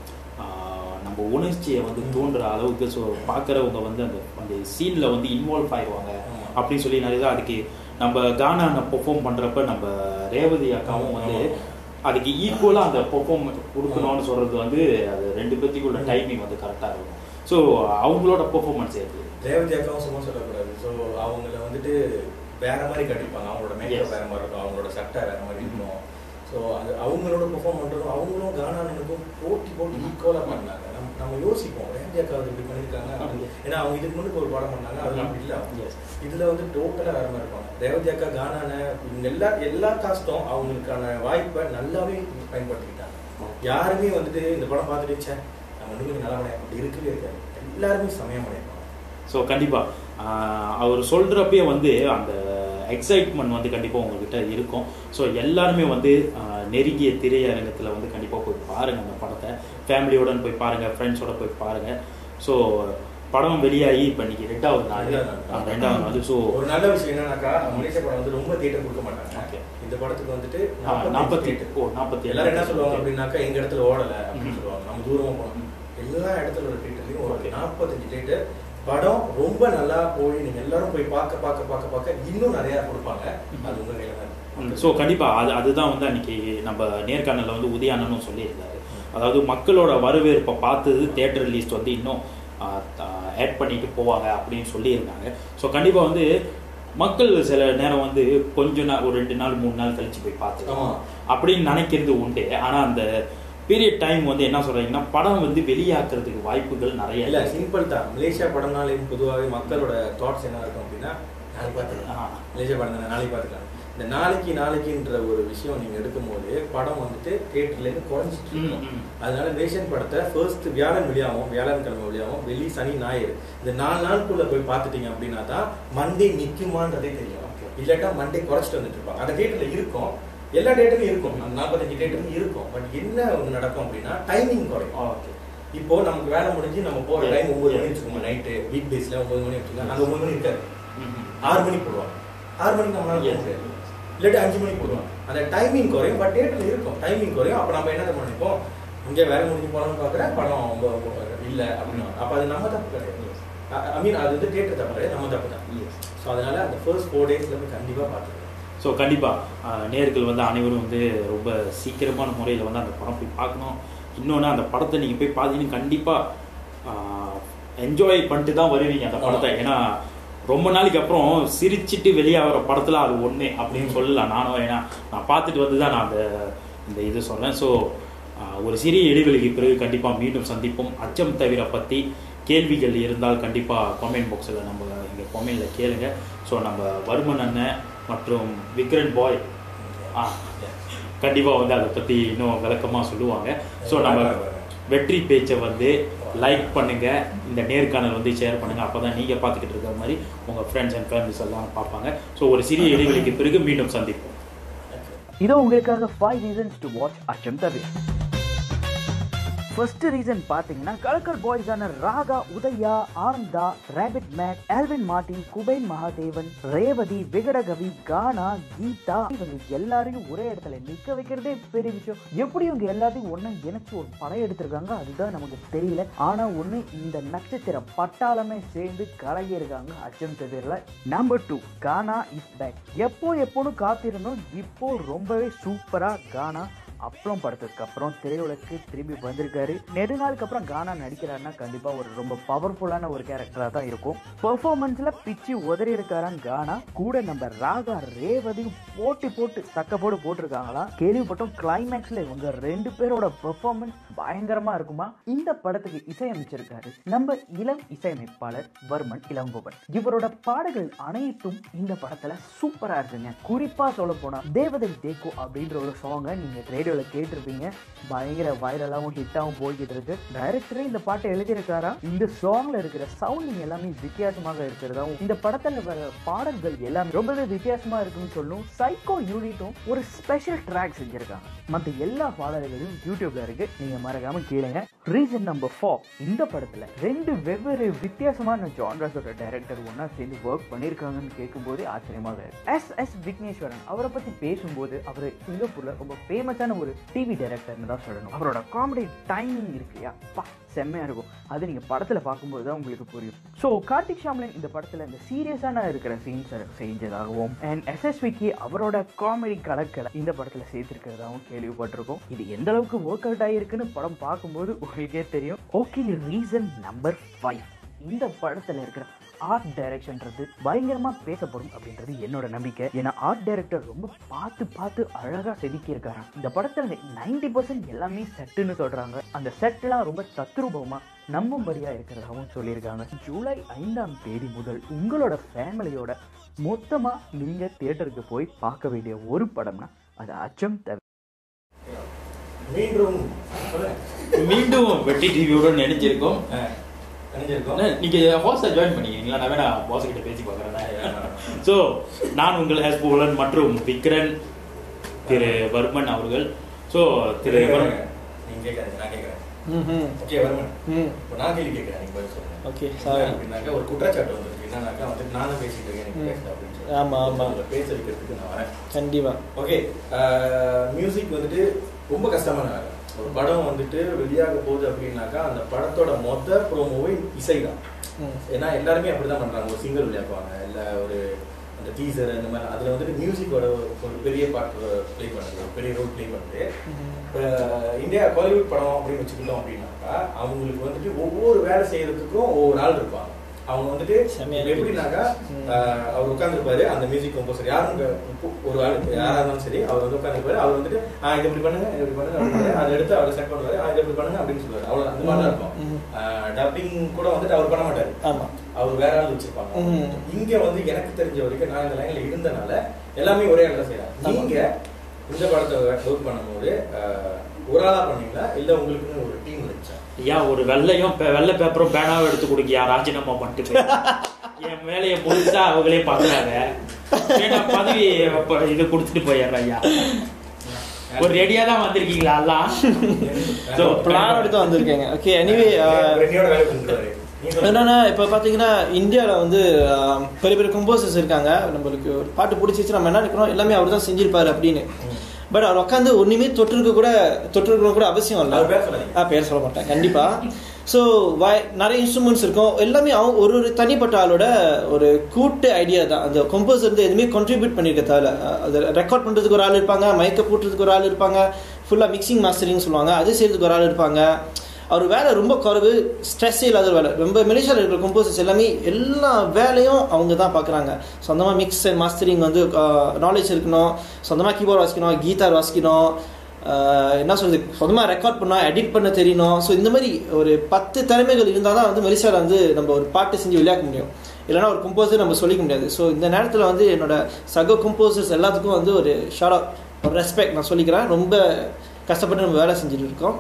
ஆஹ், நம்ம உணர்ச்சியை வந்து தூண்டுற அளவுக்கு ஸோ பார்க்குறவங்க வந்து அந்த அந்த சீனில் வந்து இன்வால்வ் ஆயிடுவாங்க அப்படின்னு சொல்லி நிறைய அதுக்கு நம்ம கானா பெர்ஃபார்ம் பண்ணுறப்ப நம்ம ரேவதி அக்காவும் வந்து அதுக்கு ஈக்குவலாக அந்த பெர்ஃபார்ம் கொடுக்கணும்னு சொல்கிறது வந்து அது ரெண்டு பேர்த்துக்குள்ள டைமிங் வந்து கரெக்டாக இருக்கும் ஸோ அவங்களோட பெர்ஃபார்மன்ஸ் எப்படி ரேவதி அக்காவும் சும்மா சொல்லக்கூடாது ஸோ அவங்கள வந்துட்டு வேற மாதிரி கட்டிப்பாங்க அவங்களோட மேக்கப் வேற மாதிரி இருக்கும் அவங்களோட சட்டை வேற மாதிரி இருக்கும் ஸோ அது அவங்களோட பெர்ஃபார்ம் பண்ணுறதும் அவங்களும் கானானுக்கும் போட்டி போட்டி ஈக்குவலாக பண்ணாங்க நம்ம நம்ம யோசிப்போம் ரேவதி அக்கா வந்து இப்படி பண்ணியிருக்காங்க அப்படின்னு. ஏன்னா அவங்க இதுக்கு முன்னுக்கு ஒரு படம் பண்ணாங்க அதெல்லாம் அப்படி இல்லை இதில் வந்து டோட்டலாக வேற மாதிரி இருப்பாங்க ரேவதி அக்கா கானான இவங்க எல்லா எல்லா காஸ்ட்டும் அவங்களுக்கான வாய்ப்பை நல்லாவே பயன்படுத்திக்கிட்டாங்க யாருமே வந்துட்டு இந்த படம் பார்த்துட்டு ச்சே நம்ம இன்னும் கொஞ்சம் நல்லா பண்ண அப்படி இருக்கவே இருக்காது எல்லாருமே சமயம் பண்ணியிருப்பாங்க ஸோ கண்டிப்பாக அவர் சொல்கிறப்பயே வந்து அந்த எக்ஸைட்மெண்ட் வந்து கண்டிப்பாக உங்ககிட்ட இருக்கும் ஸோ எல்லாருமே வந்து ஆஹ், நெருங்கிய திரையரங்கத்தில் வந்து கண்டிப்பாக போய் பாருங்கள் அந்த படத்தை ஃபேமிலியோட போய் பாருங்கள் ஃப்ரெண்ட்ஸோட போய் பாருங்கள் ஸோ படம் வெளியாகி இப்போ இன்னைக்கு ரெண்டாவது நாள் ஆ, ரெண்டாவது நாள் ஸோ ஒரு நல்ல விஷயம் என்னன்னாக்கா மலேசியா படம் வந்து ரொம்ப தியேட்டர் கொடுக்க மாட்டாங்க இந்த படத்துக்கு வந்துட்டு நாற்பத்தி எட்டு ஓ நாற்பத்தி எல்லாரும் என்ன சொல்லுவாங்க அப்படின்னாக்கா எங்க இடத்துல ஓடல அப்படின்னு சொல்லுவாங்க நம்ம தூரமா போனோம் எல்லா இடத்துல ஒரு தியேட்டர்லயும் ஒரு நாற்பத்தஞ்சு தியேட்டர் படம் ரொம்ப நல்லா போய் நீங்க எல்லாரும் போய் பார்க்க பார்க்க பார்க்க பார்க்க இன்னும் நிறைய கொடுப்பாங்க அது உங்க கையில தான் இருக்கு. ஸோ கண்டிப்பாக அது அதுதான் வந்து அன்னைக்கு நம்ம நேர்காணலில் வந்து உதயானனும் சொல்லியிருந்தாரு அதாவது மக்களோட வரவேற்பை பார்த்தது தேட்டர் லிஸ்ட் வந்து இன்னும் ஆட் பண்ணிட்டு போவாங்க அப்படின்னு சொல்லியிருந்தாங்க ஸோ கண்டிப்பாக வந்து மக்கள் சில நேரம் வந்து கொஞ்ச நாள் ஒரு ரெண்டு நாள் மூணு நாள் கழிச்சு போய் பார்த்துக்கலாம் அப்படின்னு நினைக்கிறது உண்டு ஆனால் அந்த பீரியட் டைம் வந்து என்ன சொல்றீங்கன்னா படம் வந்து வெளியாக்குறதுக்கு வாய்ப்புகள் நிறைய இல்ல இருக்கு. சிம்பிள் தான் மலேசியா படம்னாலே பொதுவாகவே மக்களோட தாட்ஸ் என்ன இருக்கும் அப்படின்னா நாளைக்கு பார்த்துக்கலாம் மலேசியா படம் தானே நாளைக்கு பார்த்துக்கலாம் இந்த நாளைக்கு நாளைக்குன்ற ஒரு விஷயம் நீங்க எடுக்கும்போது படம் வந்துட்டு தியேட்டர்ல இருந்து குறைஞ்சிட்டு இருக்கும் அதனால ரேஷன் படத்தை ஃபர்ஸ்ட் வியாழன் வெளியாகும் வியாழன்கிழமை வெளியாகும் வெள்ளி சனி ஞாயிறு இந்த நாலு நாளுக்குள்ள போய் பார்த்துட்டீங்க அப்படின்னா தான் மண்டே நிக்குமான்றதே தெரியும் இல்லாட்டா மண்டே குறைச்சிட்டு வந்துட்டு இருப்பாங்க அந்த தியேட்டர்ல இருக்கும் எல்லா டேட்டுமே இருக்கும் அந்த நாற்பத்தஞ்சு டேட்டுமே இருக்கும் பட் என்ன ஒன்று நடக்கும் அப்படின்னா டைமிங் குறையும் இப்போ நமக்கு வேலை முடிஞ்சு நம்ம போற டைம் ஒன்பது மணி வச்சுக்கோங்க நைட்டு வீக் டேஸ்ல ஒன்பது மணி வச்சுக்கோங்க அங்க ஒன்பது மணி இருக்காது ஆறு மணிக்கு போடுவாங்க ஆறு மணிக்கு நம்மளால போக முடியாது இல்லாட்டி அஞ்சு மணிக்கு போடுவாங்க அந்த டைமிங் குறையும் பட் டேட்டில் இருக்கும் டைமிங் குறையும் அப்போ நம்ம என்ன தெரியுமா நினைப்போம் இங்கே வேலை முடிஞ்சு போகலாம்னு பார்க்குறேன் படம் ரொம்ப இல்லை அப்படின்னு அப்போ அது நம்ம தப்பு கிடையாது ஐ மீன் அது வந்து தேட்டர் தப்பு கிடையாது நம்ம தப்பு தான் ஸோ அதனால அந்த ஃபர்ஸ்ட் ஃபோர் டேஸ்ல போய் கண்டிப்பாக பார்த்துருக்கேன் ஸோ கண்டிப்பாக நேர்கள் வந்து அனைவரும் வந்து ரொம்ப சீக்கிரமான முறையில் வந்து அந்த படம் போய் பார்க்கணும் இன்னொன்று அந்த படத்தை நீங்கள் போய் பார்த்தீங்கன்னா கண்டிப்பாக என்ஜாய் பண்ணிட்டு தான் வருவீங்க அந்த படத்தை ஏன்னா ரொம்ப நாளைக்கு அப்புறம் சிரிச்சிட்டு வெளியாகிற படத்தில் அது ஒன்று அப்படின்னு சொல்லலாம் நானும் ஏன்னா நான் பார்த்துட்டு வந்து தான் நான் அந்த இந்த இது சொல்கிறேன் ஸோ ஒரு சிறிய இடைவெளிக்கு பிறகு கண்டிப்பாக மீண்டும் சந்திப்போம் அச்சம் தவிர பற்றி கேள்விகள் இருந்தால் கண்டிப்பாக கமெண்ட் பாக்ஸில் நம்ம இங்கே கமெண்டில் கேளுங்க ஸோ நம்ம வருமன் அண்ணன் மற்றும் விக்ரன் பாய் ஆ கண்டிப்பாக வந்து அதை பற்றி இன்னும் விளக்கமாக சொல்லுவாங்க ஸோ நம்ம வெற்றி பேச்சை வந்து லைக் பண்ணுங்க இந்த நேர்காணல் வந்து ஷேர் பண்ணுங்க அப்பதான் நீங்க பார்த்துக்கிட்டு இருக்கிற மாதிரி உங்க ஃப்ரெண்ட்ஸ் அண்ட் ஃபேமிலிஸ் எல்லாம் பார்ப்பாங்க ஸோ ஒரு சிறிய இடைவெளிக்கு பிறகு மீண்டும் சந்திப்போம் இதோ உங்களுக்காக ஃபைவ் ரீசன்ஸ் டு வாட்ச் அச்சம் தவிர ஃபர்ஸ்ட் ரீசன் பாத்தீங்கன்னா கலக்கல் பாய்ஸான ராகா உதயா ஆனந்தா ரேபிட் மேட் ஆல்வின் மார்டின் குபேன் மகாதேவன் ரேவதி விகடகவி கானா கீதா இவங்க எல்லாரையும் ஒரே இடத்துல நிக்க வைக்கிறதே பெரிய விஷயம் எப்படி இவங்க எல்லாத்தையும் ஒண்ணு இணைச்சு ஒரு படம் எடுத்திருக்காங்க அதுதான் நமக்கு தெரியல ஆனா ஒண்ணு இந்த நட்சத்திர பட்டாளமே சேர்ந்து கலகியிருக்காங்க அச்சம் தவிரல number two Gana is back எப்போ எப்போன்னு காத்திருந்தோம் இப்போ ரொம்பவே சூப்பரா கானா அப்புறம் படத்துக்கு அப்புறம் திரையுலக்கு திரும்பி வந்திருக்காரு நெடுநாளுக்கு அப்புறம் கானா நடிக்கிறாருன்னா கண்டிப்பா ஒரு ரொம்ப பவர்ஃபுல்லான ஒரு கேரக்டரா தான் இருக்கும் பெர்ஃபார்மன்ஸ்ல பிச்சு உதறி இருக்காராம் கானா கூட நம்ம ராகா ரேவதியும் போட்டி போட்டு சக்க போடு போட்டிருக்காங்களாம் கேள்விப்பட்டோம் கிளைமேக்ஸ்ல இவங்க ரெண்டு பேரோட பெர்ஃபார்மன்ஸ் பயங்கரமா இருக்குமா இந்த படத்துக்கு இசையமைச்சிருக்காரு நம்ம இளம் இசையமைப்பாளர் வர்மன் இளங்கோவன் இவரோட பாடல்கள் அனைத்தும் இந்த படத்துல சூப்பரா இருக்குங்க குறிப்பா சொல்ல போனா தேவதை தேக்கு அப்படின்ற ஒரு சாங்கை நீங்க ரேடியோல ரேடியோவில் கேட்டிருப்பீங்க பயங்கர வைரலாகவும் ஹிட்டாகவும் போய்கிட்டு இருக்கு டைரக்டரே இந்த பாட்டை எழுதியிருக்காரா இந்த சாங்ல இருக்கிற சவுண்டிங் எல்லாமே வித்தியாசமாக இருக்கிறதாவும் இந்த படத்துல வர பாடல்கள் எல்லாமே ரொம்பவே வித்தியாசமா இருக்குன்னு சொல்லும் சைக்கோ யூனிட்டும் ஒரு ஸ்பெஷல் ட்ராக் செஞ்சிருக்காங்க மற்ற எல்லா பாடல்களும் யூடியூப்ல இருக்கு நீங்க மறக்காம கேளுங்க ரீசன் நம்பர் ஃபோர் இந்த படத்துல ரெண்டு வெவ்வேறு வித்தியாசமான ஜான்ரஸோட டைரக்டர் ஒன்னா சேர்ந்து ஒர்க் பண்ணியிருக்காங்கன்னு கேட்கும்போதே ஆச்சரியமாக இருக்கு எஸ் எஸ் விக்னேஸ்வரன் அவரை பத்தி பேசும்போது அவர் சிங்கப்பூர்ல ரொம்ப ஃபேமஸான ஒரு டிவி டைரக்டர்னு தான் சொல்லணும் அவரோட காமெடி டைமிங் இருக்கு இல்லையா பா செம்மையா இருக்கும் அது நீங்க படத்துல பார்க்கும்போது தான் உங்களுக்கு புரியும் ஸோ கார்த்திக் ஷாம்லின் இந்த படத்துல இந்த சீரியஸான இருக்கிற சீன்ஸ் செஞ்சதாகவும் அண்ட் எஸ்எஸ்விக்கு அவரோட காமெடி கலக்கலை இந்த படத்துல சேர்த்திருக்கிறதாகவும் கேள்விப்பட்டிருக்கோம் இது எந்த அளவுக்கு ஒர்க் அவுட் ஆகிருக்குன்னு படம் பார்க்கும்போது உங்களுக்கே தெரியும் ஓகே ரீசன் நம்பர் ஃபைவ் இந்த படத்துல இருக்கிற ஆர்ட் டைரக்ஷன்றது பயங்கரமா பேசப்படும் அப்படின்றது என்னோட நம்பிக்கை ஏன்னா ஆர்ட் டைரக்டர் ரொம்ப பார்த்து பார்த்து அழகா செதுக்கி இருக்காரு இந்த படத்துல நைன்டி பர்சன்ட் எல்லாமே செட்டுன்னு சொல்றாங்க அந்த செட்லாம் ரொம்ப தத்ரூபமா நம்பும்படியா இருக்கிறதாகவும் சொல்லியிருக்காங்க ஜூலை ஐந்தாம் தேதி முதல் உங்களோட ஃபேமிலியோட மொத்தமா நீங்க தியேட்டருக்கு போய் பார்க்க வேண்டிய ஒரு படம்னா அது அச்சம் தவிர மீண்டும் மீண்டும் வெட்டி டிவியோட நினைச்சிருக்கோம் நினைச்சிருக்கோம் நீங்க ஹோஸ்டா ஜாயின் பண்ணிக்கிறீங்களா நான் வேணா பாஸ் கிட்ட பேசி பார்க்குறேன் ஸோ நான் உங்கள் ஹேஸ் புகழன் மற்றும் விக்ரன் திரு வர்மன் அவர்கள் ஸோ திரு வர்மன் நீங்க கேட்காதீங்க நான் கேட்கறேன் ம்ஹும். ஓகே வருமன் ம். இப்போ நான் கேள்வி கேட்கறேன் நீங்க பதில் சொல்லுங்க Okay, என்ன sorry. அப்படின்னாக்கா ஒரு குற்றச்சாட்டு வந்திருக்கு என்னன்னாக்கா வந்து நானும் பேசிட்டு இருக்கேன் எனக்கு ம். பேசல அப்படின்னு சொல்லி ஆமா, ஆமா. உங்களை பேச வைக்கிறதுக்கு நான் வரேன் கண்டிப்பா ஓகே மியூசிக் வந்துட்டு ரொம்ப கஷ்டமான வேலை ஒரு படம் வந்துட்டு வெளியாக போகுது அப்படின்னாக்கா அந்த படத்தோட மொத்த ப்ரோமோவே இசை தான் ம். ஏன்னா எல்லாருமே அப்படிதான் பண்றாங்க ஒரு சிங்கிள் விளையாடுவாங்க இல்ல ஒரு அந்த டீசர் அந்த மாதிரி அதுல வந்துட்டு மியூசிக்கோட ஒரு பெரிய பார்ட் ப்ளே பண்ணுது ஒரு பெரிய ரோல் ப்ளே பண்ணுது இப்ப இந்தியா பாலிவுட் படம் அப்படின்னு வச்சுக்கிட்டோம் அப்படின்னாக்கா அவங்களுக்கு வந்துட்டு ஒவ்வொரு வேலை செய்யறதுக்கும் ஒவ்வொரு ஆள் இருப்பாங்க அவங்க வந்துட்டு இப்ப எப்படின்னாக்கா ஆஹ், அவர் உட்காந்துருப்பாரு அந்த மியூசிக் கம்போசர் யாரும் இங்க இப்போ ஒரு ஆள் யாரா இருந்தாலும் சரி அவர் வந்து உட்காந்துருப்பாரு அவர் வந்துட்டு ஆஹ் இது இப்படி பண்ணுங்க இது இப்படி பண்ணுங்க அப்படின்னு அதை எடுத்து அவர் செட் பண்ணுவாரு ஆஹ் இது இப்படி பண்ணுங்க அப்படின்னு சொல்லுவாரு அவ்வளவு அந்த மாதிரி தான் இருக்கும் டப்பிங் கூட வந்துட்டு அவர் பண்ண மாட்டாரு ஆமா அவர் வேற ஆள் வச்சிருப்பாங்க ம். இங்க வந்து எனக்கு தெரிஞ்ச வரைக்கும் நான் இந்த லைன்ல இருந்தனால எல்லாமே ஒரே ஆள் தான் செய்யறாங்க நீங்க இந்த படத்தை ஒர்க் பண்ணும்போது ஆஹ், ஒரு ஆளா பண்ணீங்களா இல்ல உங்களுக்குன்னு ஒரு டீம் இருந்துச்சா ஐயா ஒரு வெள்ளையும் பே- வெள்ளை பேப்பரும் பேனாவும் எடுத்து கொடுக்கியா ராஜினாமா பண்ணிட்டு போய். என் வேலையை முழுசா அவங்களே பாக்குறாங்க ஏன்னா பதவி அப்ப இது கொடுத்துட்டு போயிடுறேன் ஐயா ஒரு ரெடியா தான் வந்திருக்கீங்களா எல்லாம் So, பிளான் எடுத்து வந்திருக்கேங்க ஓகே எனிவே என்னோட வேலை செஞ்சுருவாரு என்னன்னா இப்போ பார்த்தீங்கன்னா இந்தியாவில் வந்து ஆஹ், பெரிய பெரிய கம்போசர்ஸ் இருக்காங்க நம்மளுக்கு ஒரு பாட்டு பிடிச்சிச்சு நம்ம என்ன நினைக்கிறோம் எல்லாமே அவர் தான் செஞ்சிருப்பாரு அப்படின்னு பட் அவர் உட்காந்து ஒன்றுமே தொட்டிருக்க கூட தொட்டிருக்கணும் கூட அவசியம் இல்லை அவர் பேர் சொல்லாதீங்க. ஆ பேர் சொல்ல மாட்டேன் கண்டிப்பாக ஸோ வாய் நிறைய இன்ஸ்ட்ருமெண்ட்ஸ் இருக்கும் எல்லாமே அவங்க ஒரு ஒரு தனிப்பட்ட ஆளோட ஒரு கூட்டு ஐடியா தான் அந்த கம்போசர் வந்து எதுவுமே கான்ட்ரிபியூட் பண்ணியிருக்க தேவை அது ரெக்கார்ட் பண்ணுறதுக்கு ஒரு ஆள் இருப்பாங்க மைக்கை போட்டுறதுக்கு ஒரு ஆள் இருப்பாங்க ஃபுல்லாக மிக்சிங் மாஸ்டரிங் சொல்லுவாங்க அது செய்யறதுக்கு ஒரு ஆள் இருப்பாங்க அவர் வேலை ரொம்ப குறைவு ஸ்ட்ரெஸ்ஸே இல்லாத வேலை ரொம்ப மலேசியாவில் இருக்கிற கம்போசர்ஸ் எல்லாமே எல்லா வேலையும் அவங்க தான் பார்க்குறாங்க சொந்தமாக மிக்ஸ் அண்ட் மாஸ்டரிங் வந்து நாலேஜ் இருக்கணும் சொந்தமாக கீபோர்ட் வாசிக்கணும் கீதார் வாசிக்கணும் ஆஹ் என்ன சொல்றது சொந்தமாக ரெக்கார்ட் பண்ணா எடிட் பண்ண தெரியணும் ஸோ இந்த மாதிரி ஒரு பத்து திறமைகள் இருந்தால் தான் வந்து மலேசியாவில் வந்து நம்ம ஒரு பாட்டு செஞ்சு விளையாட முடியும் இல்லைன்னா ஒரு கம்போசர் நம்ம சொல்லிக்க முடியாது ஸோ இந்த நேரத்தில் வந்து என்னோட சக கம்போசர்ஸ் எல்லாத்துக்கும் வந்து ஒரு ஷார்ட் ஒரு ரெஸ்பெக்ட் நான் சொல்லிக்கிறேன் ரொம்ப கஷ்டப்பட்டு நம்ம வேலை செஞ்சுட்டு இருக்கோம்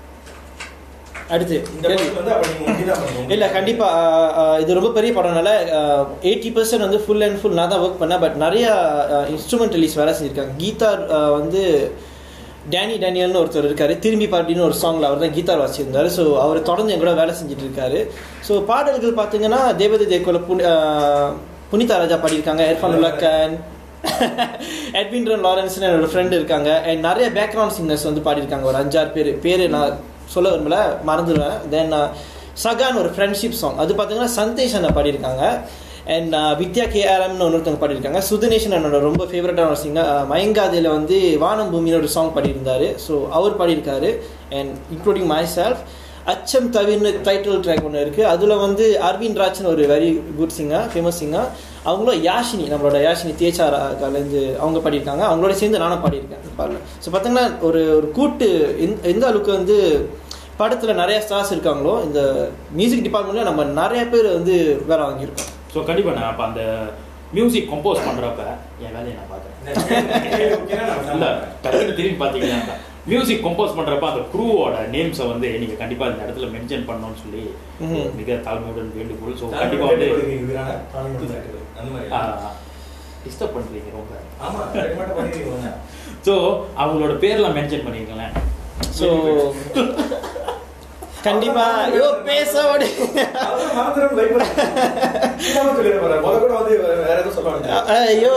அடுத்து இந்த படத்துல வந்து அப்ப நீங்க ஒண்டி தான் பண்ணுவீங்க இல்லை கண்டிப்பாக இது ரொம்ப பெரிய படம்னால எயிட்டி பர்சன்ட் வந்து ஃபுல் அண்ட் ஃபுல் நான் தான் ஒர்க் பண்ணேன் பட் நிறைய இன்ஸ்ட்ருமெண்டலிஸ்ட் வேலை செஞ்சுருக்காங்க கீதார் அஹ், வந்து டேனி டேனியல்னு ஒருத்தர் இருக்காரு திரும்பி பாட்டின்னு ஒரு சாங்ல அவர் தான் கீதார் வாசிச்சிருந்தாரு ஸோ அவர் தொடர்ந்து என் கூட வேலை செஞ்சுட்டு இருக்காரு ஸோ பாடல்கள் பார்த்தீங்கன்னா தேவதி தேக்கோல புனி அஹ், புனிதா ராஜா பாடியிருக்காங்க இர்ஃபான் உலக்கன் எட்வின்ரன் லாரன்ஸ்னு என்னோட ஃப்ரெண்டு இருக்காங்க அண்ட் நிறைய பேக்ரவுண்ட் சிங்கர்ஸ் வந்து பாடியிருக்காங்க ஒரு அஞ்சாறு பேர் பேர் நான் சொல்ல விரும்பல மறந்துடுவேன் தென் சகான் ஒரு ஃப்ரெண்ட்ஷிப் சாங் அது பார்த்தீங்கன்னா சந்தேஷ் அண்ணா பாடியிருக்காங்க அண்ட் வித்யா கேஆர்எம்னு ஒருத்தவங்க பாடியிருக்காங்க சுதனேஷன் என்னோட ரொம்ப ஃபேவரட்டான ஒரு சிங்கர் மயங்காதியில் வந்து வானம் பூமின்னு ஒரு சாங் பாடியிருந்தாரு ஸோ அவர் பாடியிருக்காரு அண்ட் இன்க்ளூடிங் மை செல்ஃப் அச்சம் தவிர்னு டைட்டில் ட்ராக் ஒன்று இருக்குது அதில் வந்து அரவிந்த் ராஜ்னு ஒரு very good singer famous singer அவங்களும் யாஷினி நம்மளோட யாஷினி தேச்சாராலேருந்து அவங்க பாடியிருக்காங்க அவங்களோட சேர்ந்து நானும் பாடியிருக்கேன் பாடல ஸோ பார்த்தீங்கன்னா ஒரு ஒரு கூட்டு எந்த எந்த அளவுக்கு வந்து படத்தில் நிறைய ஸ்டார்ஸ் இருக்காங்களோ இந்த மியூசிக் டிபார்ட்மெண்ட்டில் நம்ம நிறைய பேர் வந்து வேலை வாங்கியிருக்கோம் ஸோ கண்டிப்பா நான் அப்போ அந்த மியூசிக் கம்போஸ் பண்றப்ப என் வேலையை நான் பார்க்குறேன் இல்ல டக்குன்னு திரும்பி பார்த்தீங்கன்னா மியூசிக் கம்போஸ் பண்றப்ப அந்த குரூவோட நேம்ஸை வந்து நீங்க கண்டிப்பா இந்த இடத்துல மென்ஷன் பண்ணணும்னு சொல்லி ம்ஹும். மிக தாழ்மையுடன் வேண்டுகோள் ஸோ தாழ்மையுடன் கண்டிப்பா வந்து வேண்டுகோள் வீரான தாழ்மையுடன் வேண்டுகோள். அந்த மாதிரி. டிஸ்டர்ப் பண்றீங்க ரொம்ப ஆமா ரெண்டு மட்டும் பண்ணிருக்கீங்க ஸோ அவங்களோட பேர்லாம் மென்ஷன் பண்ணிருக்கேன் ஸோ கண்டிப்பா ஐயோ பேச ஓடி ஐயோ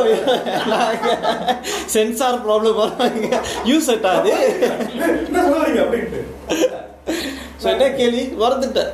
சென்சார் ப்ராப்ளம் வராங்க யூஸ் செட் ஆகுது ஸோ என்ன கேள்வி மறந்துட்டேன்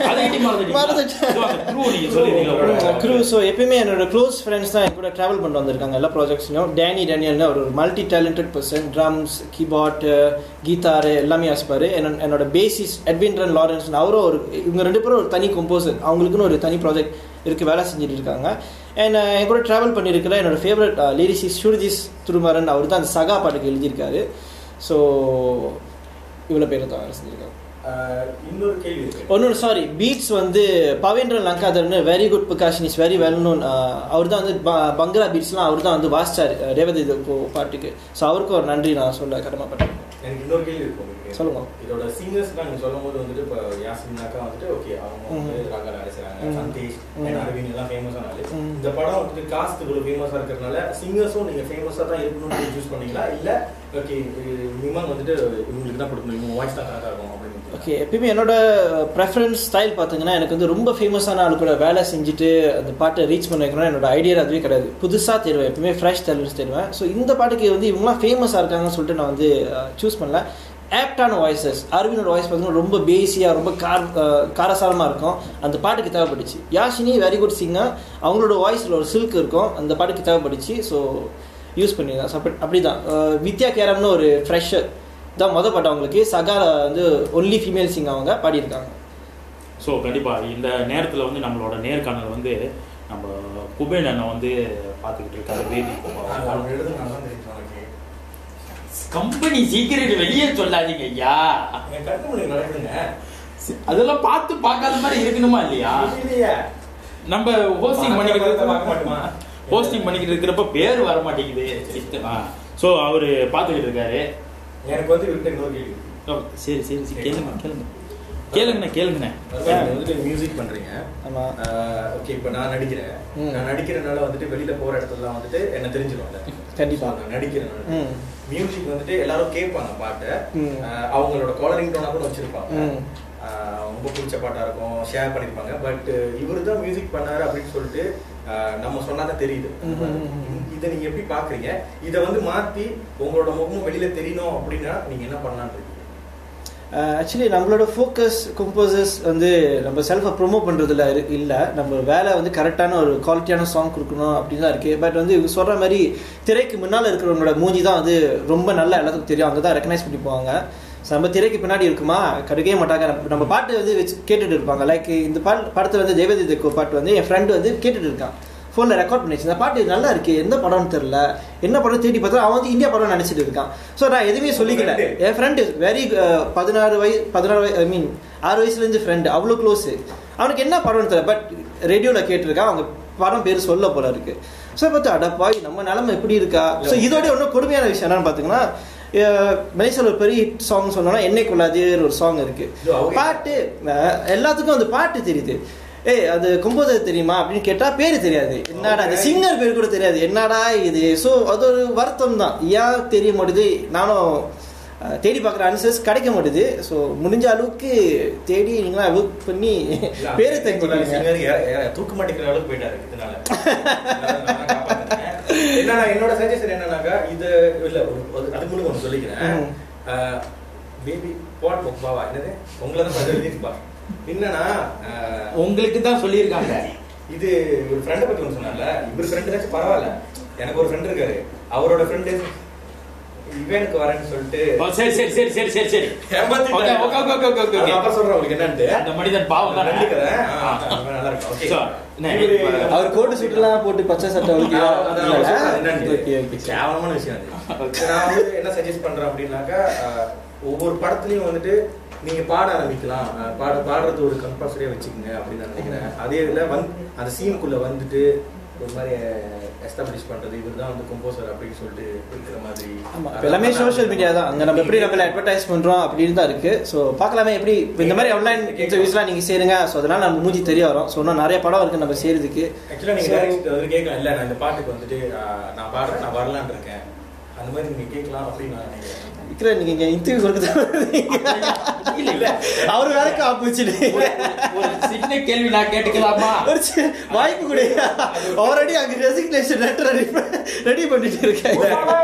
மறந்துட்டேன் க்ரூ ஸோ எப்பயுமே என்னோட க்ளோஸ் ஃப்ரெண்ட்ஸ் தான் என் கூட ட்ராவல் பண்ணிட்டு வந்திருக்காங்க எல்லா ப்ராஜெக்ட்ஸ்லையும் டேனி டேனியல்னு அவர் ஒரு multi talented person drums keyboard கீதாரு எல்லாமே வாசிப்பார் என்னோட என்னோட பேசிஸ் எட்வின்ரன் லாரன்ஸ் அவரும் ஒரு இவங்க ரெண்டு பேரும் ஒரு தனி கம்போசர் அவங்களுக்குன்னு ஒரு தனி ப்ராஜெக்ட் இருக்குது வேலை செஞ்சுட்டு இருக்காங்க அண்ட் என் கூட ட்ராவல் பண்ணியிருக்கிற என்னோட ஃபேவரட் லிரிசிஸ் ஷூர்ஜிஸ் திருமாறன் அவர் தான் அந்த சகா பாட்டுக்கு எழுதியிருக்காரு ஸோ இவ்வளோ பேர் தான் வேலை செஞ்சுருக்காங்க இன்னொரு கேள்வி இருக்கு ஒன்று சாரி பீட்ஸ் வந்து பவேந்திரன் லங்காதர்னு very good percussion is very well known அவர் தான் வந்து ப- பங்களா பீட்ஸ்லாம் அவர் தான் வந்து வாசிச்சார் அஹ், ரேவதி இதுக்கு பாட்டுக்கு ஸோ அவருக்கு ஒரு நன்றி நான் சொல்ல கடமைப்பட்டேன் எனக்கு இன்னொரு கேள்வி இருக்கு உங்களுக்கு சொல்லுங்க. இதோட சீனியர்ஸ் நீங்க சொல்லும் போது வந்துட்டு இப்போ யாசினாக்கா வந்துட்டு ஓகே அவங்க வந்து ராகா வேலை செய்றாங்க ம். சந்தேஷ் ம். and அரவிந்த் எல்லாம் ஃபேமஸான ஆளு ம். இந்த படம் வந்துட்டு காஸ்ட் இவ்வளவு ஃபேமஸா இருக்கிறதுனால சிங்கர்ஸும் நீங்க ஃபேமஸா தான் இருக்கணும்னு சூஸ் பண்ணீங்களா இல்ல ஓகே மினிமம் வந்துட்டு இவங்களுக்கு தான் கொடுக்கணும் இவங்க வாய்ஸ் தான் கரெக்டாக இருக்கும் அப்படின்னு ஓகே எப்பயுமே என்னோட ப்ரெஃபரன்ஸ் ஸ்டைல் பார்த்தீங்கன்னா எனக்கு வந்து ரொம்ப ஃபேமஸான ஆள் கூட வேலை செஞ்சுட்டு அந்த பாட்டை ரீச் பண்ண வைக்கணும் என்னோட ஐடியா அதுவே கிடையாது புதுசாக தேடுவேன் எப்பயுமே ஃப்ரெஷ் டேலண்ட்ஸ் தேடுவேன் ஸோ இந்த பாட்டுக்கு வந்து இவங்களாம் ஃபேமஸாக இருக்காங்கன்னு சொல்லிட்டு நான் வந்து சூஸ் பண்ணல ஆப்டான வாய்ஸஸ் அரவினோட வாய்ஸ் பார்த்தீங்கன்னா ரொம்ப பேசியாக ரொம்ப கார் காரசாரமாக இருக்கும் அந்த பாட்டுக்கு தேவைப்பட்டுச்சு யாஷினி வெரி குட் சிங்கர் அவங்களோட வாய்ஸில் ஒரு சில்க் இருக்கும் அந்த பாட்டுக்கு தேவைப்பட்டுச்சு ஸோ யூஸ் பண்ணியிருந்தேன் ஸோ அப்படி அப்படி தான் வித்யா கேரம்னு ஒரு ஃப்ரெஷர் தான் மொதல் பாட்டு அவங்களுக்கு சகால வந்து ஒன்லி ஃபீமேல் சிங் அவங்க பாடியிருக்காங்க ஸோ கண்டிப்பாக இந்த நேரத்தில் வந்து நம்மளோட நேர்காணல் வந்து நம்ம குபேன் அண்ணன் வந்து பார்த்துக்கிட்டு இருக்காரு பேபி கம்பெனி சீக்கிரம் வெளியே சொல்லாதீங்க ஐயா என் கட்டு மணி நடக்குதுங்க அதெல்லாம் பார்த்து பார்க்காத மாதிரி இருக்கணுமா இல்லையா இல்லையா நம்ம ஹோஸ்டிங் பண்ணிக்கிட்டு பார்க்க மாட்டோமா? ஹோஸ்டிங் பண்ணிக்கிட்டு இருக்கிறப்ப பேர் வர மாட்டேங்குது ஸோ அவரு பார்த்துக்கிட்டு இருக்காரு எனக்கு வந்து இவர்கிட்ட இன்னொரு கேள்வி ஓ, சரி சரி சரி கேளுங்க கேளுங்க கேளுங்கண்ணே கேளுங்கண்ணே நீங்க வந்துட்டு மியூசிக் பண்றீங்க ஆமா ஓகே இப்போ நான் நடிக்கிறேன் ம். நான் நடிக்கிறனால வந்துட்டு வெளியில போற இடத்துலலாம் வந்துட்டு என்ன தெரிஞ்சிடும்ல கண்டிப்பா. So, நான் நடிக்கிறேன் ம். மியூசிக் வந்துட்டு எல்லாரும் கேட்பாங்க பாட்டை ம். அஹ், அவங்களோட காலரிங் டோனா கூட வச்சிருப்பாங்க ம். அஹ், ரொம்ப பிடிச்ச பாட்டா இருக்கும் ஷேர் பண்ணிருப்பாங்க பட் இவர் தான் மியூசிக் பண்ணாரு அப்படின்னு சொல்லிட்டு அஹ், நம்ம சொன்னாதான் தெரியுது ம், ம், ம். இதை நீங்க எப்படி பாக்குறீங்க இதை வந்து மாத்தி உங்களோட முகமும் வெளியில தெரியணும் அப்படின்னா நீங்க என்ன பண்ணலான்னு இருக்கீங்க ஆக்சுவலி நம்மளோட ஃபோக்கஸ் கம்போசர்ஸ் வந்து நம்ம செல்ஃபை ப்ரொமோட் பண்ணுறதுல இல்லை நம்ம வேலை வந்து கரெக்டான ஒரு குவாலிட்டியான சாங் கொடுக்கணும் அப்படின்னு தான் இருக்குது பட் வந்து இவங்க சொல்கிற மாதிரி திரைக்கு முன்னால் இருக்கிறவங்களோட மூஞ்சி தான் வந்து ரொம்ப நல்லா எல்லாத்துக்கும் தெரியும் அங்கே தான் ரெக்கனைஸ் பண்ணி போவாங்க So, நம்ம திரைக்கு பின்னாடி இருக்குமா கிடைக்கவே மாட்டாங்க நம்ம- நம்ம பாட்டு வந்து வச்சு கேட்டுட்டு இருப்பாங்க லைக் இந்த பாட்டு படத்தில் வந்து தேவதி தெக்கோ பாட்டு வந்து என் ஃப்ரெண்டு வந்து கேட்டுட்டு இருக்கான் ஃபோனில் ரெக்கார்ட் பண்ணி வச்சு இந்த பாட்டு இது நல்லா இருக்கு எந்த படம்னு தெரில என்ன படம் தேடி பார்த்தா அவன் வந்து இந்தியா படம் நினச்சிட்டு இருக்கான் ஸோ நான் எதுவுமே சொல்லிக்கல என் ஃப்ரெண்டு வெரி பதினாறு வயசு பதினாறு வயசு ஐ மீன் ஆறு வயசுலேருந்து ஃப்ரெண்டு அவ்வளோ க்ளோஸு அவனுக்கு என்ன படம்னு தெரியல பட் ரேடியோவில் கேட்டிருக்கான் அவங்க படம் பேர் சொல்ல போல இருக்கு ஸோ பார்த்து அடப்பாய் நம்ம நிலமை எப்படி இருக்கா ஸோ இதோட இன்னும் கொடுமையான விஷயம் என்னன்னு பார்த்தீங்கன்னா மலேசியாவில் ஒரு பெரிய ஹிட் சாங் சொன்னோன்னா என்னைக்குள்ளாதே ஒரு சாங் இருக்கு பாட்டு அஹ், எல்லாத்துக்கும் அந்த பாட்டு தெரியுது ஏய் அது கம்போசர் தெரியுமா அப்படின்னு கேட்டா பேரு தெரியாது என்னடா அந்த சிங்கர் பேர் கூட தெரியாது என்னடா இது ஸோ அது ஒரு வருத்தம் தான் ஏன் தெரிய மாட்டுது நானும் அஹ், தேடி பார்க்குற ஆன்சர்ஸ் கிடைக்க மாட்டுது ஸோ முடிஞ்ச அளவுக்கு தேடி நீங்களாம் ஒர்க் பண்ணி பேரை தெரிஞ்சுக்கோங்க சிங்கர் தூக்க மாட்டேங்கிற அளவுக்கு போயிட்டாரு இதனால என்னன்னா என்னோட சஜஷன் என்னன்னாக்கா இது இல்ல ஒரு- ஒரு- அதுக்கு முன்னாடி ஒன்று சொல்லிக்கிறேன் பேபி போட் பாவா என்னது உங்களை தான் பதில் எழுதிருப்பா என்னன்னா அஹ், உங்களுக்கு தான் சொல்லியிருக்காங்க இது ஒரு ஃப்ரெண்டை பத்தி ஒன்று சொன்னார்ல இவர் ஃப்ரெண்டுனாச்சும் பரவாயில்ல எனக்கு ஒரு ஃப்ரெண்ட் இருக்காரு அவரோட ஃப்ரெண்டு இவனுக்கு வரேன்னு சொல்லிட்டு ஓ, சரி சரி சரி சரி சரி சரி ஏமாத்திட்டாரு. Okay okay okay okay okay அது அப்புறம் சொல்றேன் உங்களுக்கு என்னன்ட்டு அந்த மனிதன் பாவம் தான் ரெண்டு கதை ஆ, அது நல்லா இருக்கும் ஓகே So, என்ன, இவரு- இப்ப- அவர் கோட்டு சுட்டுலாம் போட்டு பச்சை சட்டை அதான் நான் சொல்றேன், என்னன்னு. ஓகே ஓகே கேவலமான விஷயம் அது சரி, நான் வந்து என்ன சஜஸ்ட் பண்றேன் அப்படின்னாக்கா அஹ், ஒவ்வொரு படத்துலயும் வந்துட்டு நீங்க பாட ஆரம்பிக்கலாம் அஹ், பாட பாடுறது ஒரு கம்பல்சரியா வச்சுக்கோங்க அப்படின்னு நான் நினைக்கிறேன் அதே இதுல வந்து அந்த சீனுக்குள்ள வந்துட்டு ஒரு மாதிரி எஸ்டாப்ளிஷ் பண்றது இவர் தான் வந்து கம்போசர் அப்படின்னு சொல்லிட்டு இருக்கிற மாதிரி ஆமா இப்போ எல்லாமே சோஷியல் மீடியா தான் அங்க நம்ம எப்படி நம்மள அட்வர்டைஸ் பண்றோம் அப்படின்னு தான் இருக்கு ஸோ பார்க்கலாமே எப்படி இப்ப இந்த மாதிரி ஆன்லைன் இன்டர்வியூஸ்லாம் நீங்க செய்யுங்க ஸோ அதனால நம்ம மூஞ்சி தெரிய வரும் ஸோ இன்னும் நிறைய படம் இருக்கு நம்ம செய்யறதுக்கு ஆக்சுவலாக நீங்க So, டைரக்ட் வந்து கேட்கலாம் இல்ல நான் இந்த பாட்டுக்கு வந்துட்டு ஆஹ், நான் பாடுறேன் நான் வரலான்னு இருக்கேன் அந்த மாதிரி நீங்க கேட்கலாம் அப்படின்னு நான் நினைக்கிறேன் விக்ரம் நீங்க இங்க இன்டர்வியூ கொடுக்க இல்ல இல்ல அவர் வேலைக்கு ஆப்போசிட்டி ஒரு சின்ன கேள்வி நான் கேட்டுக்கலாமா ஒரு சி- வாய்ப்பு கூட ஆல்ரெடி அங்க ரெசிக்னேஷன் லெட்டர் ரெடி பண்ணிட்டு இருக்கேன்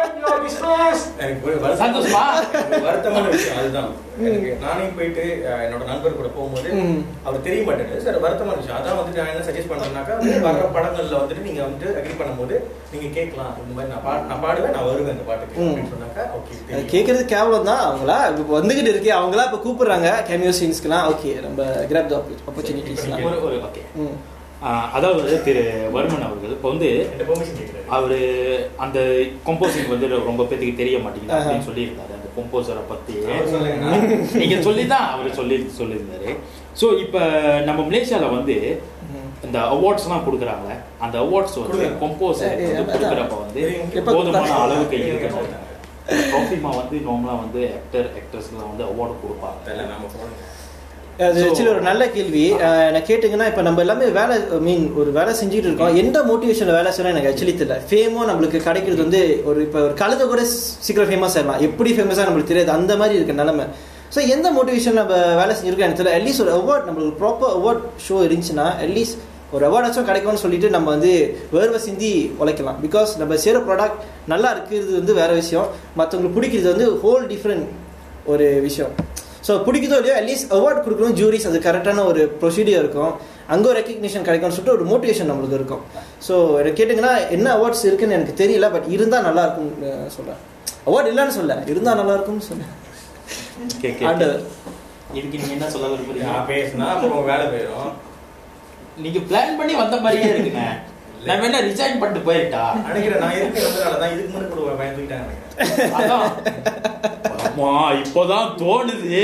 எனக்கு ஒரு வருத்தம் சந்தோஷமா? எனக்கு வருத்தமான விஷயம் அதுதான் எனக்கு நானே போயிட்டு அஹ், என்னோட நண்பர் கூட போகும்போது ம். அவர் தெரிய மாட்டேங்குது சார் வருத்தமான விஷயம் அதான் வந்துட்டு நான் என்ன சஜஸ்ட் பண்றேன்னாக்கா வர படங்கள்ல வந்துட்டு நீங்க வந்துட்டு அக்ரி பண்ணும்போது நீங்க கேட்கலாம் இந்த மாதிரி நான் பாடு நான் பாடுவேன் நான் வருவேன் இந்த பாட்டுக்கு ம். அப்படின்னு சொன்னாக்கா ஓகே கேட்கறது கேவலம் தான் அவங்களா இப்போ வந்துகிட்டு இருக்கே அவங்களா இப்போ கூப்பிடுறாங்க கேமியோ சீன்ஸ்க்குலாம் ஓகே நம்ம கிராப் த ஆப்பர்ச்சுனிட்டிஸ்லாம் ஒரு ஒரு ஓகே ம் அதாவது திரு வர்மன் அவர்கள் இப்போ வந்து என்கிட்ட பெர்மிஷன் கேட்குறாரு அவரு அந்த கம்போசிங் வந்து ரொம்ப பேத்துக்கு தெரிய மாட்டேங்குது ஆஹா. அப்படின்னு சொல்லியிருந்தாரு அந்த கம்போசரை பத்தி அவர் சொல்லுங்க. நீங்க சொல்லி தான் அவர் சொல்லி சொல்லியிருந்தாரு ஸோ இப்போ நம்ம மலேசியால வந்து இந்த அவார்ட்ஸ்லாம் கொடுக்குறாங்க அந்த அவார்ட்ஸ் வந்து கொடுக்குறாங்க. கம்போசர் ஏய், ஏய், வந்து கொடுக்குறப்ப வந்து எப்ப போதுமான கொடுத்தாங்க? அளவுக்கு இருக்கிறது ட்ராஃபிமா வந்து நார்மலா வந்து ஆக்டர் ஆக்ட்ரஸ்லாம் வந்து அவார்டு கொடுப்பாங்க தெரியல நம்ம போனோம் அது So- ஆக்சுவலி ஒரு நல்ல கேள்வி அஹ் என்ன கேட்டிங்கன்னா இப்போ நம்ம எல்லாமே வேலை மீன் ஒரு வேலை செஞ்சுட்டு இருக்கோம் எந்த மோட்டிவேஷனில் வேலை செய்யணும் எனக்கு ஆக்சுவலி தெரியல ஃபேமும் நம்மளுக்கு கிடைக்கிறது வந்து ஒரு இப்போ ஒரு கழுத கூட சீக்கிரம் ஃபேமஸ் ஆகலாம் எப்படி ஃபேமஸாக நம்மளுக்கு தெரியாது அந்த மாதிரி இருக்க நிலமை ஸோ எந்த மோட்டிவேஷன் நம்ம வேலை செஞ்சிருக்கோம் எனக்கு தெரியல அட்லீஸ்ட் ஒரு அவார்ட் நம்மளுக்கு ப்ராப்பர் அவார்ட் ஷோ இருந்துச்சுன்னா அட்லீஸ்ட் ஒரு அவார்டாச்சும் கிடைக்கும்னு சொல்லிட்டு நம்ம வந்து வேர்வை சிந்தி உழைக்கலாம் பிகாஸ் நம்ம செய்கிற ப்ராடக்ட் நல்லா இருக்கிறது வந்து வேற விஷயம் மற்றவங்களுக்கு பிடிக்கிறது வந்து ஹோல் டிஃப்ரெண்ட் ஒரு விஷயம் ஸோ பிடிக்குதோ இல்லையோ அட்லீஸ்ட் அவார்ட் கொடுக்கணும் ஜூரிஸ் அது கரெக்டான ஒரு ப்ரொசீடியர் இருக்கும் அங்கே ஒரு ரெக்கக்னிஷன் கிடைக்கும்னு சொல்லிட்டு ஒரு மோட்டிவேஷன் நம்மளுக்கு இருக்கும் ஸோ எனக்கு கேட்டிங்கன்னா என்ன அவார்ட்ஸ் இருக்குன்னு எனக்கு தெரியல பட் இருந்தால் நல்லா இருக்கும்னு சொல்கிறேன் அவார்ட் இல்லைன்னு சொல்ல இருந்தால் நல்லா இருக்கும்னு சொன்னேன் கே- கே- ஆண்டவர். இதுக்கு நீங்க என்ன சொல்ல விரும்புறீங்க நான் பேசினா அப்புறம் வேலை போயிடும் நீங்க பிளான் பண்ணி வந்த மாதிரியே இருக்குங்க நான் வேணா ரிசைன் பண்ணிட்டு போயிட்டா நினைக்கிறேன் நான் இருக்கு வந்ததால தான் இதுக்கு முன்னாடி கூட பயந்துக்கிட்டேன் நினைக்கிறேன் அதான் அம்மா இப்போதான் தோணுது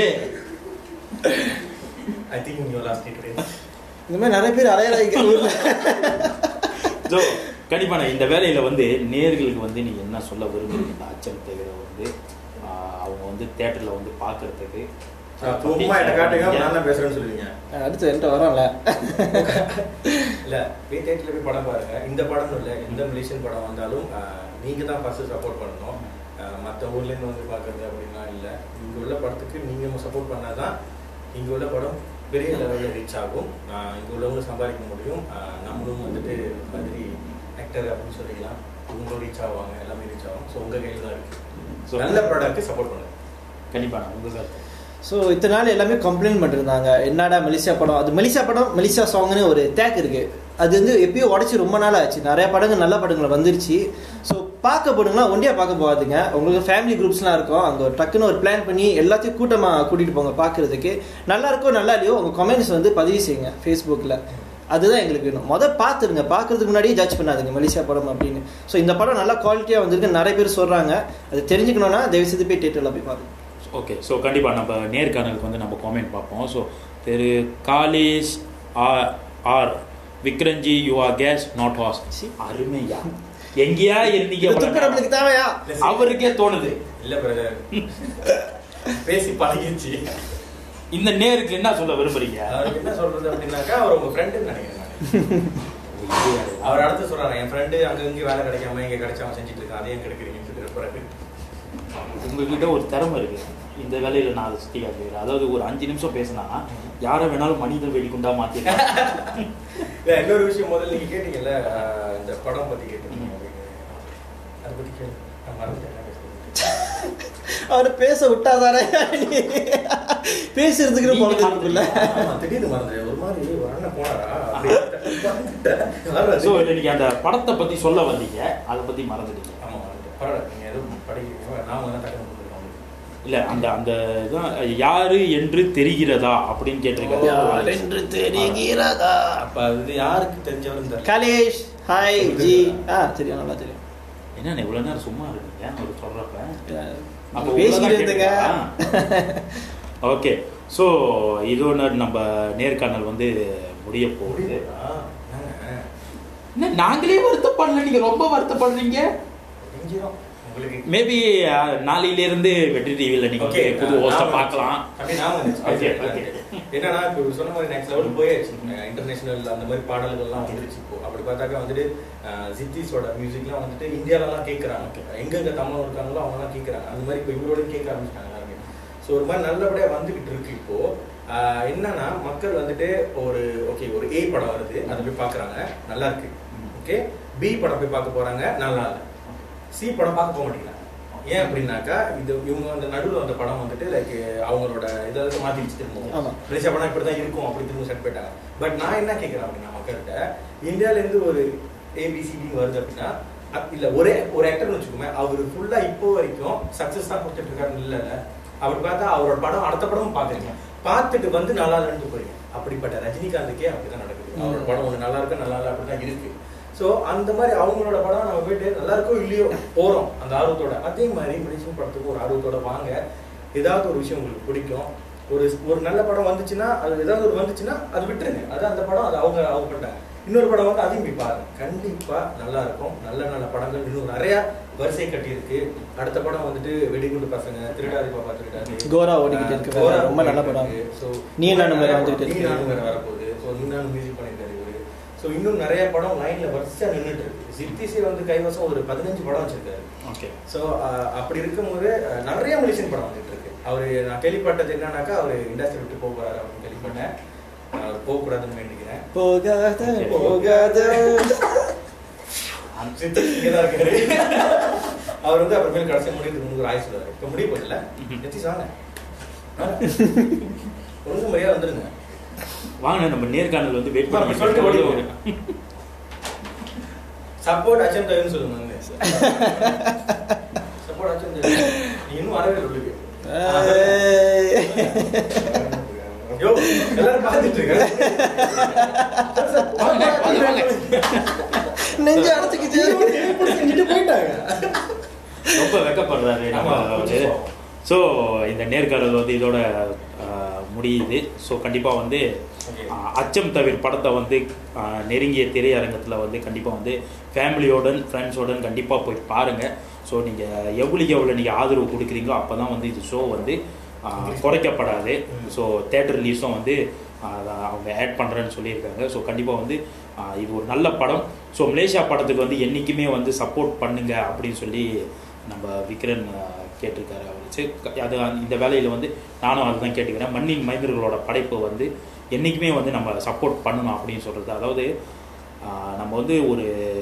I think you lost it இந்த மாதிரி நிறைய பேர் அலையறாங்க ஊர்ல ஸோ கண்டிப்பா நான் இந்த வேலையில வந்து நேர்களுக்கு வந்து நீங்க என்ன சொல்ல விரும்புறீங்க இந்த அச்சம் தவிர வந்து ஆஹ், அவங்க வந்து தேட்டர்ல வந்து பாக்குறதுக்கு சும்மா என்ன காட்டுங்க நான் தான் பேசுறேன்னு சொல்லுவீங்க அடுத்து என்கிட்ட வரோம்ல இல்ல போய் தேட்டர்ல போய் படம் பாருங்க இந்த படம் இல்ல எந்த மலேசியன் படம் வந்தாலும் ஆஹ், நீங்க தான் ஃபர்ஸ்ட் சப்போர்ட் பண்ணணும் ஆஹ், மத்த ஊர்ல இருந்து வந்து பாக்குறது அப்படின்னா இல்ல இங்க உள்ள படத்துக்கு நீங்க சப்போர்ட் பண்ணாதான் இங்க உள்ள படம் பெரிய லெவலில் ரீச் ஆகும் ஆஹ், இங்க உள்ளவங்க சம்பாதிக்க முடியும் ஆஹ், நம்மளும் வந்துட்டு இந்த மாதிரி ஆக்டர் அப்படின்னு சொல்லிக்கலாம் இவங்களும் ரீச் ஆவாங்க எல்லாமே ரீச் ஆகும் ஸோ உங்க கையில் தான் இருக்கு So- நல்ல ப்ராடக்ட் சப்போர்ட் பண்ணுங்க கண்டிப்பா நான் உங்க கருத்து ஸோ இத்தனை நாள் எல்லாமே கம்ப்ளைண்ட் பண்ணிருந்தாங்க என்னடா மலேசியா படம் அது மலேசியா படம் மலேசியா சாங்னு ஒரு டேக் இருக்கு அது வந்து எப்பயோ உடச்சி ரொம்ப நாள் ஆச்சு நிறைய படங்கள் நல்ல படங்கள் வந்துருச்சு ஸோ பார்க்க போடுங்களா ஒண்டியா பார்க்க போகாதுங்க உங்களுக்கு ஃபேமிலி குரூப்ஸ்லாம் இருக்கும் அங்கே டக்குன்னு ஒரு பிளான் பண்ணி எல்லாத்தையும் கூட்டமாக கூட்டிகிட்டு போங்க பார்க்கறதுக்கு நல்லா இருக்கோ நல்லா இல்லையோ உங்கள் கமெண்ட்ஸ் வந்து பதிவு செய்யுங்க ஃபேஸ்புக்கில் அதுதான் எங்களுக்கு வேணும் மொதல் பார்த்துருங்க பார்க்கறதுக்கு முன்னாடியே ஜட்ஜ் பண்ணாதுங்க மலேசியா படம் அப்படின்னு ஸோ இந்த படம் நல்லா குவாலிட்டியாக வந்திருக்கு நிறைய பேர் சொல்கிறாங்க அது தெரிஞ்சுக்கணுன்னா தயவு செய்து போய் தேட்டரில் போய் பாருங்க ஓகே ஸோ கண்டிப்பா நம்ம நேர்காணலுக்கு வந்து நம்ம காமெண்ட் பார்ப்போம் so Thiru Kalesh R R விக்ரஞ்சி you are case not has அருமையா எங்கேயா இருந்தீங்க இது இவ்வளவு துப்பு நம்மளுக்கு நேரம்? தேவையா அவருக்கே தோணுது இல்ல பிரதர் பேசி பழகிச்சு இந்த நேருக்கு என்ன சொல்ல விரும்புறீங்க அவருக்கு என்ன சொல்றது அப்படின்னாக்கா அவர் உங்க ஃப்ரெண்டுன்னு நினைக்கிறேன் நானு. அவர் அடுத்து சொல்றாரு என் ஃப்ரெண்டு அங்க இங்க வேலை கிடைக்காம இங்க கிடைச்சாம செஞ்சுட்டு இருக்கான் அதே கிடைக்கிறீங்கன்னு சொல்லி பிறகு உங்ககிட்ட ஒரு திறமை இருக்கு இந்த வேலையில நான் அதை சுத்தி காட்டுகிறேன் அதாவது ஒரு அஞ்சு நிமிஷம் பேசினா யாரை வேணாலும் மனித வெடிகுண்டா மாத்திருக்கேன் இல்ல இன்னொரு விஷயம் முதல்ல நீங்க கேட்டீங்கல்ல ஆஹ், இந்த படம் பத்தி கேட்டீங்க அப்படின்னு. அதை பத்தி கேளு நான் மறந்துட்டேன் என்ன பேசுறது. அவரை பேச விட்டாதானே பேசுறதுக்கு பொழுதுக்குள்ள ஆமா, திடீர்னு மறந்துட்டேன் ஒரு மாதிரி ஒரு அண்ணன் போனாரா அப்படின்னு மறந்துட்டேன். வர்றது. ஸோ நீங்க அந்த படத்தை பத்தி சொல்ல வந்தீங்க அதை பத்தி மறந்துட்டீங்க ஆமா மறந்துட்டேன். பரவாயில்ல நீங்க எதுவும் படிக்கிறீங்க நான் வந்து டக்குனு கொடுத்துருக்கேன் உங்களுக்கு. இல்ல அந்த அந்த இதான் யாரு என்று தெரிகிறதா அப்படின்னு கேட்டிருக்காரு என்று தெரிகிறதா அப்ப அது யாருக்கு தெரிஞ்சவரும் தெரியல கலேஷ் ஹாய் ஜி ஆ தெரியும் நல்லா தெரியும் என்ன இவ்வளவு நேரம் சும்மா இருக்கீங்க ஒரு சொல்றப்ப அப்ப பேசிக்கிட்டு இருந்தேங்க ஓகே ஸோ இதோட நம்ம நேர்காணல் வந்து முடிய போகுது ஆ, என்னங்க? என்ன நாங்களே வருத்தப்படல நீங்க ரொம்ப வருத்தப்படுறீங்க தெரிஞ்சிடும் உங்களுக்கு மேபி நாளையில இருந்து வெற்றி டிவில நீங்க Okay, வந்து புது ஹோஸ்ட நான் பார்க்கலாம் அப்படி நான் வந்து Okay, okay. என்னன்னா இப்போ சொன்ன மாதிரி நெக்ஸ்ட் லெவல் போயாச்சு இன்டர்நேஷனல் அந்த மாதிரி பாடல்கள்லாம் வந்துருச்சு இப்போ அப்படி பார்த்தாக்கா வந்துட்டு அஹ், ஜித்திஸோட மியூசிக்லாம் வந்துட்டு இந்தியாலலாம் கேட்குறாங்க எங்கெங்க தமிழ் இருக்காங்களோ அவங்கலாம் கேட்குறாங்க அந்த மாதிரி இப்போ இவரோட கேட்க ஆரம்பிச்சிட்டாங்க எல்லாருமே ஸோ ஒரு மாதிரி நல்லபடியாக வந்துகிட்டு இருக்கு இப்போ ஆஹ், என்னன்னா மக்கள் வந்துட்டு ஒரு ஓகே ஒரு ஏ படம் வருது அதை போய் பார்க்குறாங்க நல்லா இருக்கு ஓகே பி படம் போய் பார்க்க போறாங்க நல்லா இல்லை சி படம் பார்க்க போக மாட்டேங்கிறாங்க ஏன் அப்படின்னாக்கா இது இவங்க அந்த நடுவில் வந்த படம் வந்துட்டு லைக் அவங்களோட இதெல்லாம் மாத்திடுச்சு திரும்ப ஆமா. மலேசியா படம் இப்படி தான் இருக்கும் அப்படி திரும்ப செட் போயிட்டாங்க பட் நான் என்ன கேட்குறேன் அப்படின்னா மக்கள்கிட்ட இந்தியால இருந்து ஒரு ஏபிசிடி வருது அப்படின்னா அப்- இல்ல ஒரே ஒரு ஆக்டர்னு வச்சுக்கோமே அவர் ஃபுல்லா இப்போ வரைக்கும் சக்சஸ் தான் கொடுத்துட்டு இருக்காரு இல்ல அப்படி பார்த்தா அவரோட படம் அடுத்த படமும் பாக்குறீங்க பார்த்துட்டு வந்து நல்லா இல்லைன்னு போறீங்க அப்படிப்பட்ட ரஜினிகாந்துக்கே அப்படிதான் நடக்குது அவரோட படம் ஒன்று நல்லா இருக்கு நல்லா இல்லை அப்படிதான் இருக்கு ஸோ அந்த மாதிரி அவங்களோட படம் நம்ம போயிட்டு நல்லா இருக்கோ இல்லையோ போறோம் அந்த ஆர்வத்தோட அதே மாதிரி மனுஷன் படத்துக்கு ஒரு ஆர்வத்தோட வாங்க ஏதாவது ஒரு விஷயம் உங்களுக்கு பிடிக்கும் ஒரு ஒரு நல்ல படம் வந்துச்சுன்னா அது ஏதாவது ஒரு வந்துச்சுன்னா அது விட்டுருங்க அது அந்த படம் அது அவங்க அவங்க பண்ணிட்டாங்க இன்னொரு படம் வந்து அதையும் போய் பாருங்க கண்டிப்பா நல்லா இருக்கும் நல்ல நல்ல படங்கள் இன்னும் நிறைய வரிசை கட்டி இருக்கு அடுத்த படம் வந்துட்டு வெடிகுண்டு பசங்க திருடாதி பாப்பா திருடாதி கோரா ஓடிக்கிட்டு இருக்கு வேற. கோரா ரொம்ப நல்ல படம். ஸோ நீ நானும் வேற வந்துகிட்டு நீ இருக்கு. நானும் வேற வரப்போகுது ஸோ நீ நானும் மியூசிக் பண்ணிருக்காரு இவரு ஸோ இன்னும் நிறைய படம் லைன்ல வரிசையா நின்றுட்டு இருக்கு சித்திசே வந்து கைவசம் ஒரு பதினஞ்சு படம் வச்சிருக்காரு ஓகே ஸோ அப்படி இருக்கும்போது அஹ், நிறைய மலேசியன் படம் வந்துட்டு இருக்கு அவர் நான் கேள்விப்பட்டது என்னன்னாக்கா அவர் இண்டஸ்ட்ரி விட்டு போக போறாரு அப்படின்னு கேள்விப்பட்டேன் அவர் போகக்கூடாதுன்னு வேண்டிக்கிறேன் போகாத போகாத சித்து இங்கே தான் இருக்காரு அவர் வந்து அப்புறமேல் கடைசி முடிவுக்கு முன்னாடி ஒரு ஆய் சொல்லுவார் இப்போ முடிவு போதில்ல எத்தி சாங்க ஒழுங்கு முறையா வந்துருங்க வாங்க நம்ம நேர்காணல் வந்து வெயிட் அப்படி சொல்லிட்டு ஓடி போங்க. சப்போர்ட் அச்சம் தவிர்னு சொல்லுங்க சப்போர்ட் அச்சம் தவிர நீ இன்னும் வரவே சொல்லுங்க யோ எல்லாரும் பார்த்துட்டு இருக்க நெஞ்சு அடைச்சுக்கிச்சு போயிட்டாங்க ரொம்ப வெக்கப்படுறாரு நம்ம ஆமா, அவரு கொஞ்சம். ஸோ இந்த நேர்காணல் வந்து இதோட ஆஹ், முடியுது ஸோ கண்டிப்பாக வந்து ஆஹ், அச்சம் தவிர படத்தை வந்து ஆஹ், நெருங்கிய திரையரங்கத்தில் வந்து கண்டிப்பாக வந்து ஃபேமிலியோடன் ஃப்ரெண்ட்ஸோடன் கண்டிப்பாக போய் பாருங்கள் ஸோ நீங்கள் எவ்வளோக்கு எவ்வளோ நீங்கள் ஆதரவு கொடுக்குறீங்களோ அப்போ தான் வந்து இது ஷோ வந்து ஆஹ், குறைக்கப்படாது ஸோ தேட்டர் ரிலீஸும் வந்து ஆஹ், அதை அவங்க ஆட் பண்ணுறேன்னு சொல்லியிருக்காங்க ஸோ கண்டிப்பாக வந்து ஆஹ், இது ஒரு நல்ல படம் ஸோ மலேசியா படத்துக்கு வந்து என்றைக்குமே வந்து சப்போர்ட் பண்ணுங்க அப்படின்னு சொல்லி நம்ம விக்ரன் ஆஹ், கேட்டிருக்காரு அவர் சரி க- அது அந்த- இந்த வேலையில் வந்து நானும் அதுதான் கேட்டுக்கிறேன் மண்ணின் மைந்தர்களோட படைப்பை வந்து என்றைக்குமே வந்து நம்ம சப்போர்ட் பண்ணணும் அப்படின்னு சொல்கிறது அதாவது ஆஹ், நம்ம வந்து ஒரு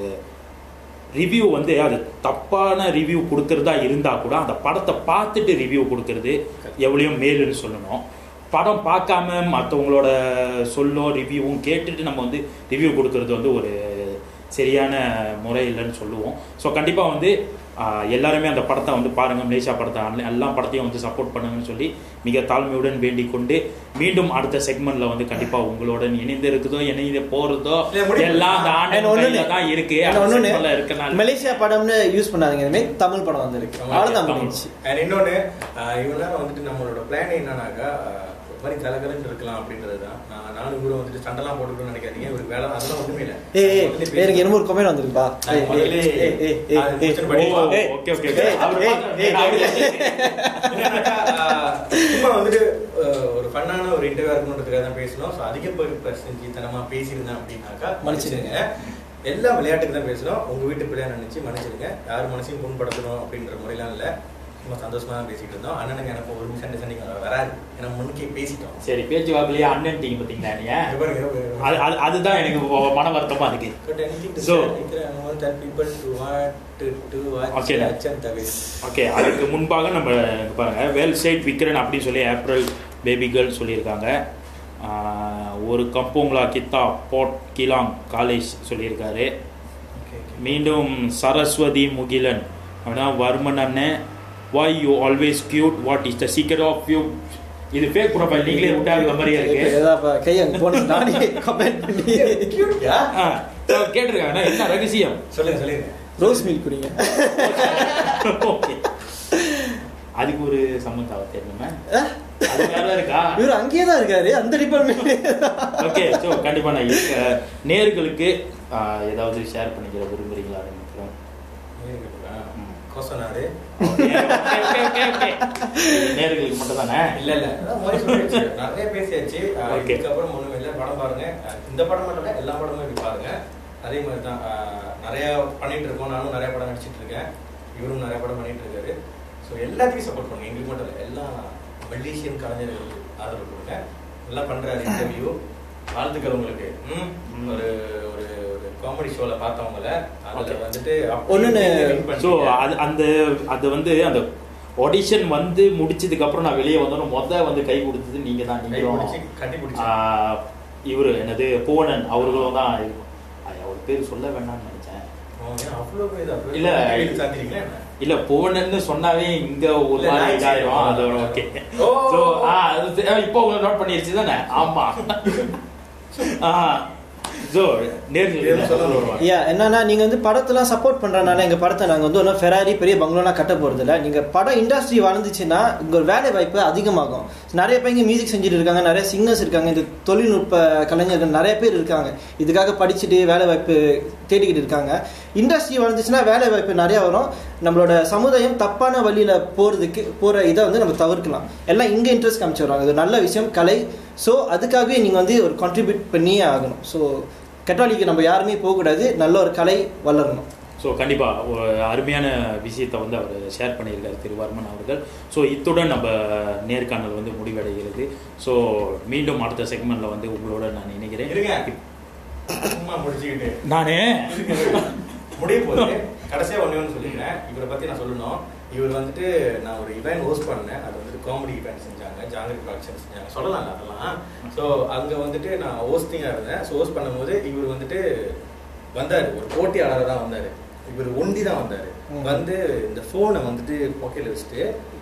ரிவ்யூ வந்து அது தப்பான ரிவ்யூ கொடுக்கறதா இருந்தால் கூட அந்த படத்தை பார்த்துட்டு ரிவ்யூ கொடுக்கறது எவ்வளோ மேலுன்னு சொல்லணும் படம் பார்க்காம மற்றவங்களோட சொல்லோ ரிவ்யூவும் கேட்டுட்டு நம்ம வந்து ரிவ்யூ கொடுக்கறது வந்து ஒரு சரியான முறை இல்லைன்னு சொல்லுவோம் ஸோ கண்டிப்பாக வந்து ஆஹ், எல்லாருமே அந்த படத்தை வந்து பாருங்கள் மலேசியா படத்தை எல்லா- எல்லா படத்தையும் வந்து சப்போர்ட் பண்ணுங்கன்னு சொல்லி மிக தாழ்மையுடன் வேண்டிக் கொண்டு மீண்டும் அடுத்த செக்மெண்ட்ல வந்து கண்டிப்பாக உங்களுடன் இணைந்து இருக்குதோ இணைந்து போகிறதோ எல்லாம் அந்த And ஒண்ணுன்னு- ஆன்லைன்ல தான் இருக்கு and அந்த ஒண்ணுன்னு, segmentல இருக்கனால மலேசியா படம்னு யூஸ் பண்ணாதீங்க இனிமே தமிழ் படம் வந்திருக்கு அவ்வளவுதான் முடிஞ்சுச்சு அண்ட் இன்னொன்று இவ்வளோ நேரம் வந்துட்டு நம்மளோட பிளான் என்னன்னாக்கா ஆஹ், ஒரு மாதிரி கலகலன்னு இருக்கலாம் அப்படின்றது தான் நான் நானும் இவரும் வந்துட்டு சண்டைலாம் போட்டுக்கணும்னு நினைக்காதீங்க ஒரு வேலை அதெல்லாம் ஒன்றுமே இல்லை ஏய் ஏய், ஏய், எனக்கு என்னமோ ஒரு கமெண்ட் வந்திருக்குப்பா ஏய், ஏய், முதல்ல ஏய், ஏய், ஏய், ஏய், அது ஏய், முடிச்சுட்டு படிப்பா. ஏய், ஓகே ஓகே ஓகே ஏய், அவர் ஏய், பார்த்து- ஏய், அவர் என்னன்னாக்கா, ஆஹ், சும்மா வந்துட்டு ஆஹ், ஒரு ஃபன்னான ஒரு இன்டர்வியூ இருக்கணுன்றதுக்காக தான் பேசணும் ஸோ அதிக பிரசஞ்சித்தனமா பேசியிருந்தேன் அப்படின்னாக்கா மன்னிச்சிடுங்க எல்லாம் விளையாட்டுக்கு தான் பேசுறோம் உங்க வீட்டு பிள்ளையா நினைச்சு மன்னிச்சிடுங்க யார் மனசையும் புண்படுத்தணும் அப்படின்ற முறையெல்லாம் இல்ல சும்மா சந்தோஷமா தான் பேசிட்டு இருந்தோம் அண்ணனுக்கு எனக்கு ஒரு சண்டை சண்டைக்கு வராது ஏன்னா முன்னுக்கே பேசிட்டோம் சரி பேச்சு வாக்குலயே அண்ணன் டீம் பார்த்தீங்களா நீங்க இங்க பாருங்க, இங்க பாருங்க. அது அது- அதுதான் எனக்கு இப்போ மன வருத்தமா இருக்கு Got anything to So- say? Nikra, I want that people to want to, to watch Okay, then. Acham Tavil. Okay அதுக்கு முன்பாக நம்ம இங்க பாருங்க வேல் சைட் விக்ரன் அப்படின்னு சொல்லி ஏப்ரல் பேபி கேர்ள் சொல்லியிருக்காங்க ஆஹ், ஒரு கம்போங்லா கித்தா போட் கிலாங் காலேஜ் சொல்லியிருக்காரு மீண்டும் சரஸ்வதி முகிலன் அப்படின்னா வர்மன் அண்ணன் why you always cute what is the சீக்கிரம் ஆஃப் யூ இது ஃபேக் ப்ரொஃபைல் நீங்களே விட்டாங்க மாதிரியே இப்ப இருக்கு ஏதாப்பா, கை அங்க போன நானே கமெண்ட் பண்ணி ஆ, so கேட்டிருக்காங்க என்ன ரகசியம் சொல்லுங்க சொல்லுங்க ரோஸ் மில்க் குடிங்க Okay. அதுக்கு ஒரு சம்மந்தாவை தெரியணுமே அது வேற இருக்கா இவர் அங்கேயே தான் இருக்காரு அந்த டிபார்ட்மெண்ட் ஓகே ஸோ கண்டிப்பாக நான் இருக்க நேர்களுக்கு ஆஹ், ஏதாவது ஷேர் பண்ணிக்கிற விரும்புறீங்களா நினைக்கிறோம் கோசனாரு நேர்களுக்கு மட்டும் தானே இல்ல இல்ல அதான் மாதிரி சொல்லியாச்சு. நிறைய பேசியாச்சு அஹ் Okay. இதுக்கப்புறம் ஒண்ணும் இல்ல படம் பாருங்க அஹ் இந்த படம் மட்டும் இல்ல எல்லா படமும் இப்படி பாருங்க அதே மாதிரி தான் அஹ் நிறைய பண்ணிட்டு இருக்கோம் நானும் நிறைய படம் நடிச்சிட்டு இருக்கேன் இவரும் நிறைய படம் பண்ணிட்டு இருக்காரு ஸோ எல்லாத்தையும் சப்போர்ட் பண்ணுங்க எங்களுக்கு மட்டும் இல்லை எல்லா மெல்டீஷியன் கலைஞர்களுக்கு ஆதரவு கொடுங்க நல்லா பண்றாரு இன்டர்வியூ வாழ்த்துக்கள் உங்களுக்கு ம்? ஒரு ஒரு ஒரு காமெடி ஷோல பார்த்தவங்கள அதுல வந்துட்டு ஒண்ணுன்னு ஸோ அது அந்த அது வந்து அந்த ஆடிஷன் வந்து முடிச்சதுக்கு அப்புறம் நான் வெளியே வந்தோன்னு மொத வந்து கை கொடுத்தது நீங்க தான் கை நீங்களும் பிடிச்சி கட்டி பிடிச்சி ஆஹ், இவரு என்னது பூவனன் அவர்களும் தான் அது அவர் பேர் சொல்ல வேண்டாம்னு நினைச்சேன் அவ்வளோ பேர் அவ்வளோ இல்ல பேர் சாத்திரீங்களா என்ன? இல்ல பூவனன்னு சொன்னாவே இங்க ஒரு இல்ல, மாதிரி நான் இதாயிரும் சரி. அதோட ஓகே ஓ. ஸோ இப்போ உங்களை நோட் பண்ணிருச்சு தானே ஆமா ஸோ நேரில் சொல்ல வருவாங்க ஐயா என்னன்னா நீங்க வந்து படத்தெல்லாம் சப்போர்ட் பண்றதுனால எங்க படத்தை நாங்க வந்து ஒன்றும் ஃபெராரி பெரிய பங்களோலாம் கட்ட போறது இல்ல நீங்க படம் இண்டஸ்ட்ரி வளர்ந்துச்சுன்னா இங்க ஒரு வேலை வாய்ப்பு அதிகமாகும் நிறைய பேர் இங்க மியூசிக் செஞ்சுட்டு இருக்காங்க நிறைய சிங்கர்ஸ் இருக்காங்க இந்த தொழில்நுட்ப கலைஞர்கள் நிறைய பேர் இருக்காங்க இதுக்காக படிச்சுட்டு வேலை வாய்ப்பு தேடிக்கிட்டு இருக்காங்க இண்டஸ்ட்ரி வளர்ந்துச்சுன்னா வேலை வாய்ப்பு நிறைய வரும் நம்மளோட சமுதாயம் தப்பான வழியில போறதுக்கு போற இதை வந்து நம்ம தவிர்க்கலாம் எல்லாம் இங்க இன்ட்ரெஸ்ட் காமிச்சிடுறாங்க இது ஒரு நல்ல விஷயம் கலை ஸோ அதுக்காகவே நீங்க வந்து ஒரு கான்ட்ரிபியூட் பண்ணியே ஆகணும் ஸோ கெட்டாலிக்கு நம்ம யாருமே போகக்கூடாது நல்ல ஒரு கலை வளரணும் ஸோ கண்டிப்பாக ஒரு அருமையான விஷயத்தை வந்து அவர் ஷேர் பண்ணியிருக்காரு திருவர்மன் அவர்கள் ஸோ இத்துடன் நம்ம நேர்காணல் வந்து முடிவடைகிறது ஸோ மீண்டும் அடுத்த செக்மெண்ட்ல வந்து உங்களோட நான் இணைகிறேன் இருங்க சும்மா முடிச்சுக்கிட்டு நானே முடிய போகுது கடைசியா ஒண்ணே ஒன்று சொல்லிக்கிறேன் இவரை பத்தி நான் சொல்லணும் இவர் வந்துட்டு நான் ஒரு இவெண்ட் ஹோஸ்ட் பண்ணேன் அது வந்துட்டு காமெடி இவெண்ட் செஞ்சாங்க ஜாங்கரி ப்ரொடக்ஷன் செஞ்சாங்க சொல்லலாம் அதெல்லாம் ஸோ அங்க வந்துட்டு நான் ஹோஸ்டிங்கா இருந்தேன் ஸோ ஹோஸ்ட் பண்ணும்போது இவர் வந்துட்டு வந்தாரு ஒரு போட்டியாளராக தான் வந்தாரு இவர் ஒண்டி தான் வந்தாரு வந்து இந்த ஃபோனை வந்துட்டு பாக்கெட்ல வச்சுட்டு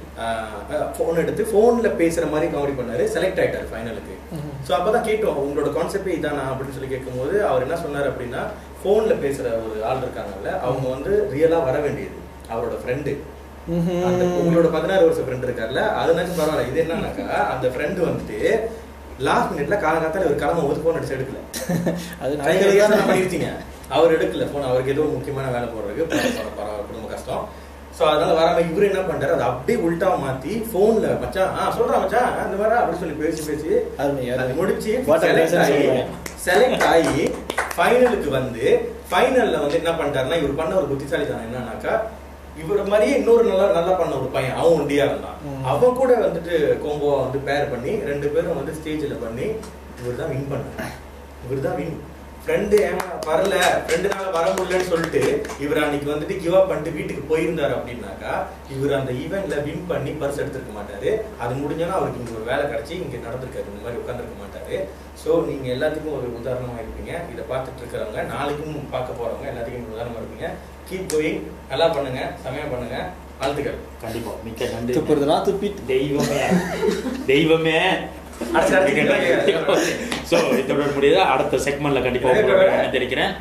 ஃபோன் எடுத்து ஃபோனில் பேசுற மாதிரி காமெடி பண்ணாரு செலக்ட் ஆயிட்டாரு ஃபைனலுக்கு ஸோ அப்பதான் கேட்டோம் உங்களோட கான்செப்டே இதானா அப்படின்னு சொல்லி கேட்கும்போது அவர் என்ன சொன்னார் அப்படின்னா ஃபோனில் பேசுற ஒரு ஆள் இருக்காங்கல்ல அவங்க வந்து ரியலா வர வேண்டியது அவரோட ஃப்ரெண்டு அந்த உங்களோட பதினாறு வருஷம் ஃப்ரெண்ட் இருக்கார்ல அதுனாச்சும் பரவாயில்ல இது என்னன்னாக்கா அந்த ஃப்ரெண்டு வந்துட்டு லாஸ்ட் மினிட்ல காலங்காத்தால ஒரு கிளம்ப போது ஃபோன் அடிச்சு எடுக்கல அது கைகளை ஏன் பண்ணிருச்சீங்க அவர் எடுக்கல ஃபோன் அவருக்கு ஏதோ முக்கியமான வேலை போடுறதுக்கு பரவாயில்ல, பரவாயில்ல, குடும்ப கஷ்டம் ஸோ அதனால வராம இவரு என்ன பண்றாரு அதை அப்படியே உல்டாவை மாத்தி போன்ல மச்சான் ஆ சொல்றா மச்சான் அந்த மாதிரி அப்படி சொல்லி பேசி பேசி அருமை, அருமை. அது முடிச்சு What a செலக்ட் lesson ஆகி சொல்லுங்க. செலக்ட் ஆகி ஃபைனலுக்கு வந்து ஃபைனல்ல வந்து என்ன பண்ணிட்டாருன்னா இவர் பண்ண ஒரு புத்திசாலித்தனம் என்னன்னாக்கா இவர மாதிரியே இன்னொரு நல்லா நல்லா பண்ண ஒரு பையன் அவன் ஒண்டியா இருந்தான் அவன் கூட வந்துட்டு கோம்போவா வந்து பேர் பண்ணி ரெண்டு பேரும் வந்து ஸ்டேஜ்ல பண்ணி இவர் தான் வின் பண்ணாரு இவர் தான் வின் ஃப்ரெண்டு ஏமா வரல ஃப்ரெண்டுனால வர முடியலன்னு சொல்லிட்டு இவர் அன்னைக்கு வந்துட்டு கிவ் அப் பண்ணிட்டு வீட்டுக்கு போயிருந்தாரு அப்படின்னாக்கா இவர் அந்த ஈவெண்ட்ல வின் பண்ணி பர்ஸ் எடுத்திருக்க மாட்டாரு அது முடிஞ்சோன்னா அவருக்கு இங்க ஒரு வேலை கிடைச்சி இங்க நடந்திருக்காரு இந்த மாதிரி உட்காந்துருக்க மாட்டாரு ஸோ நீங்க எல்லாத்துக்கும் ஒரு உதாரணமா இருப்பீங்க இதை பார்த்துட்டு இருக்கிறவங்க நாளைக்கும் பார்க்க போறவங்க எல்லாத்துக்கும் ஒரு உதாரணமா இருப்பீங்க கீப் கோயிங் நல்லா பண்ணுங்க செமையா பண்ணுங்க வாழ்த்துக்கள் கண்டிப்பா மிக்க நன்றி துப்புறதுலாம் துப்பிட்டு தெய்வமே தெய்வமே அடுத்த அடுத்த ஸோ இதோட முடியுது அடுத்த செக்மெண்ட்ல கண்டிப்பா உங்களோட நான் தெரிவிக்கிறேன்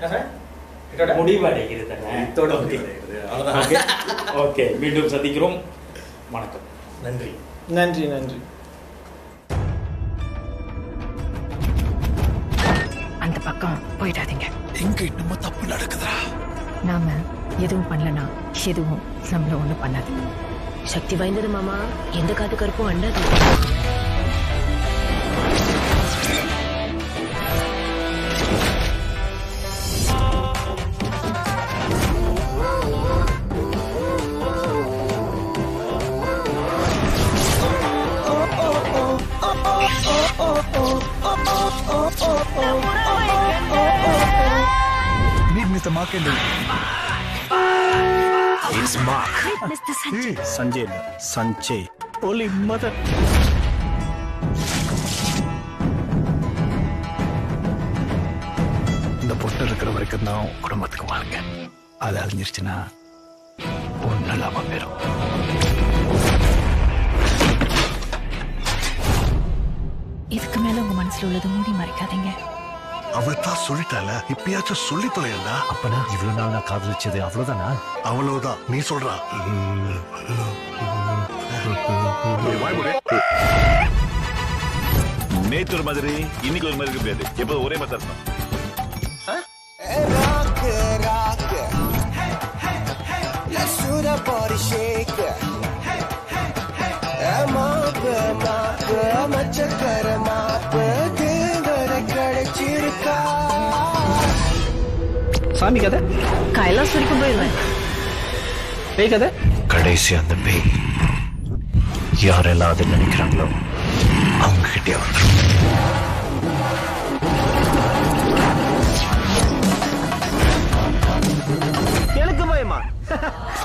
முடிவடைகிறது இதோட முடிவடைகிறது. அவ்வளவுதான். ஓகே ஓகே மீண்டும் சந்திக்கிறோம் வணக்கம் நன்றி நன்றி நன்றி அந்த பக்கம் போயிடாதீங்க எங்க இன்னும் தப்பு நடக்குதுடா நாம எதுவும் பண்ணலனா எதுவும் நம்மள ஒண்ணும் பண்ணாது சக்தி வாய்ந்தது மாமா எந்த காத்து கருப்பும் அண்டாது Meet Mr. Markendale. It's Mark. Sanjay. Sanjay. Holy mother. இந்த பொட்டு இருக்கிற வரைக்கும் தான் குடும்பத்துக்கு வாழ்க்கை அது அழிஞ்சிருச்சுன்னா ஒன்றும் இல்லாம போயிடும் இதுக்கு மேல உங்க மனசுல உள்ளது மூடி மறைக்காதீங்க அவள் தான் சொல்லிட்டால இப்பயாச்சும் சொல்லி தொலையண்டா அப்பனா இவ்வளவு நாள் நான் காதலிச்சது அவ்வளவுதானா அவ்வளவுதான் நீ சொல்றா நேற்று ஒரு மாதிரி இன்னைக்கு ஒரு மாதிரி இருக்க முடியாது எப்போ ஒரே மாதிரி தான் இருக்கணும் ஏ, do that body shake. மாப்பு மாப்பு மச்சக்கர மாப்பு தேங்கரை கிடைச்சிருக்கா சாமி கதை கைலாஸ் வரைக்கும் போயிடுவேன் பேய் கதை கடைசி அந்த பேய் யாரெல்லாம் அதை நினைக்கிறாங்களோ அவங்க கிட்டே வந்துடும் எனக்கு பயமா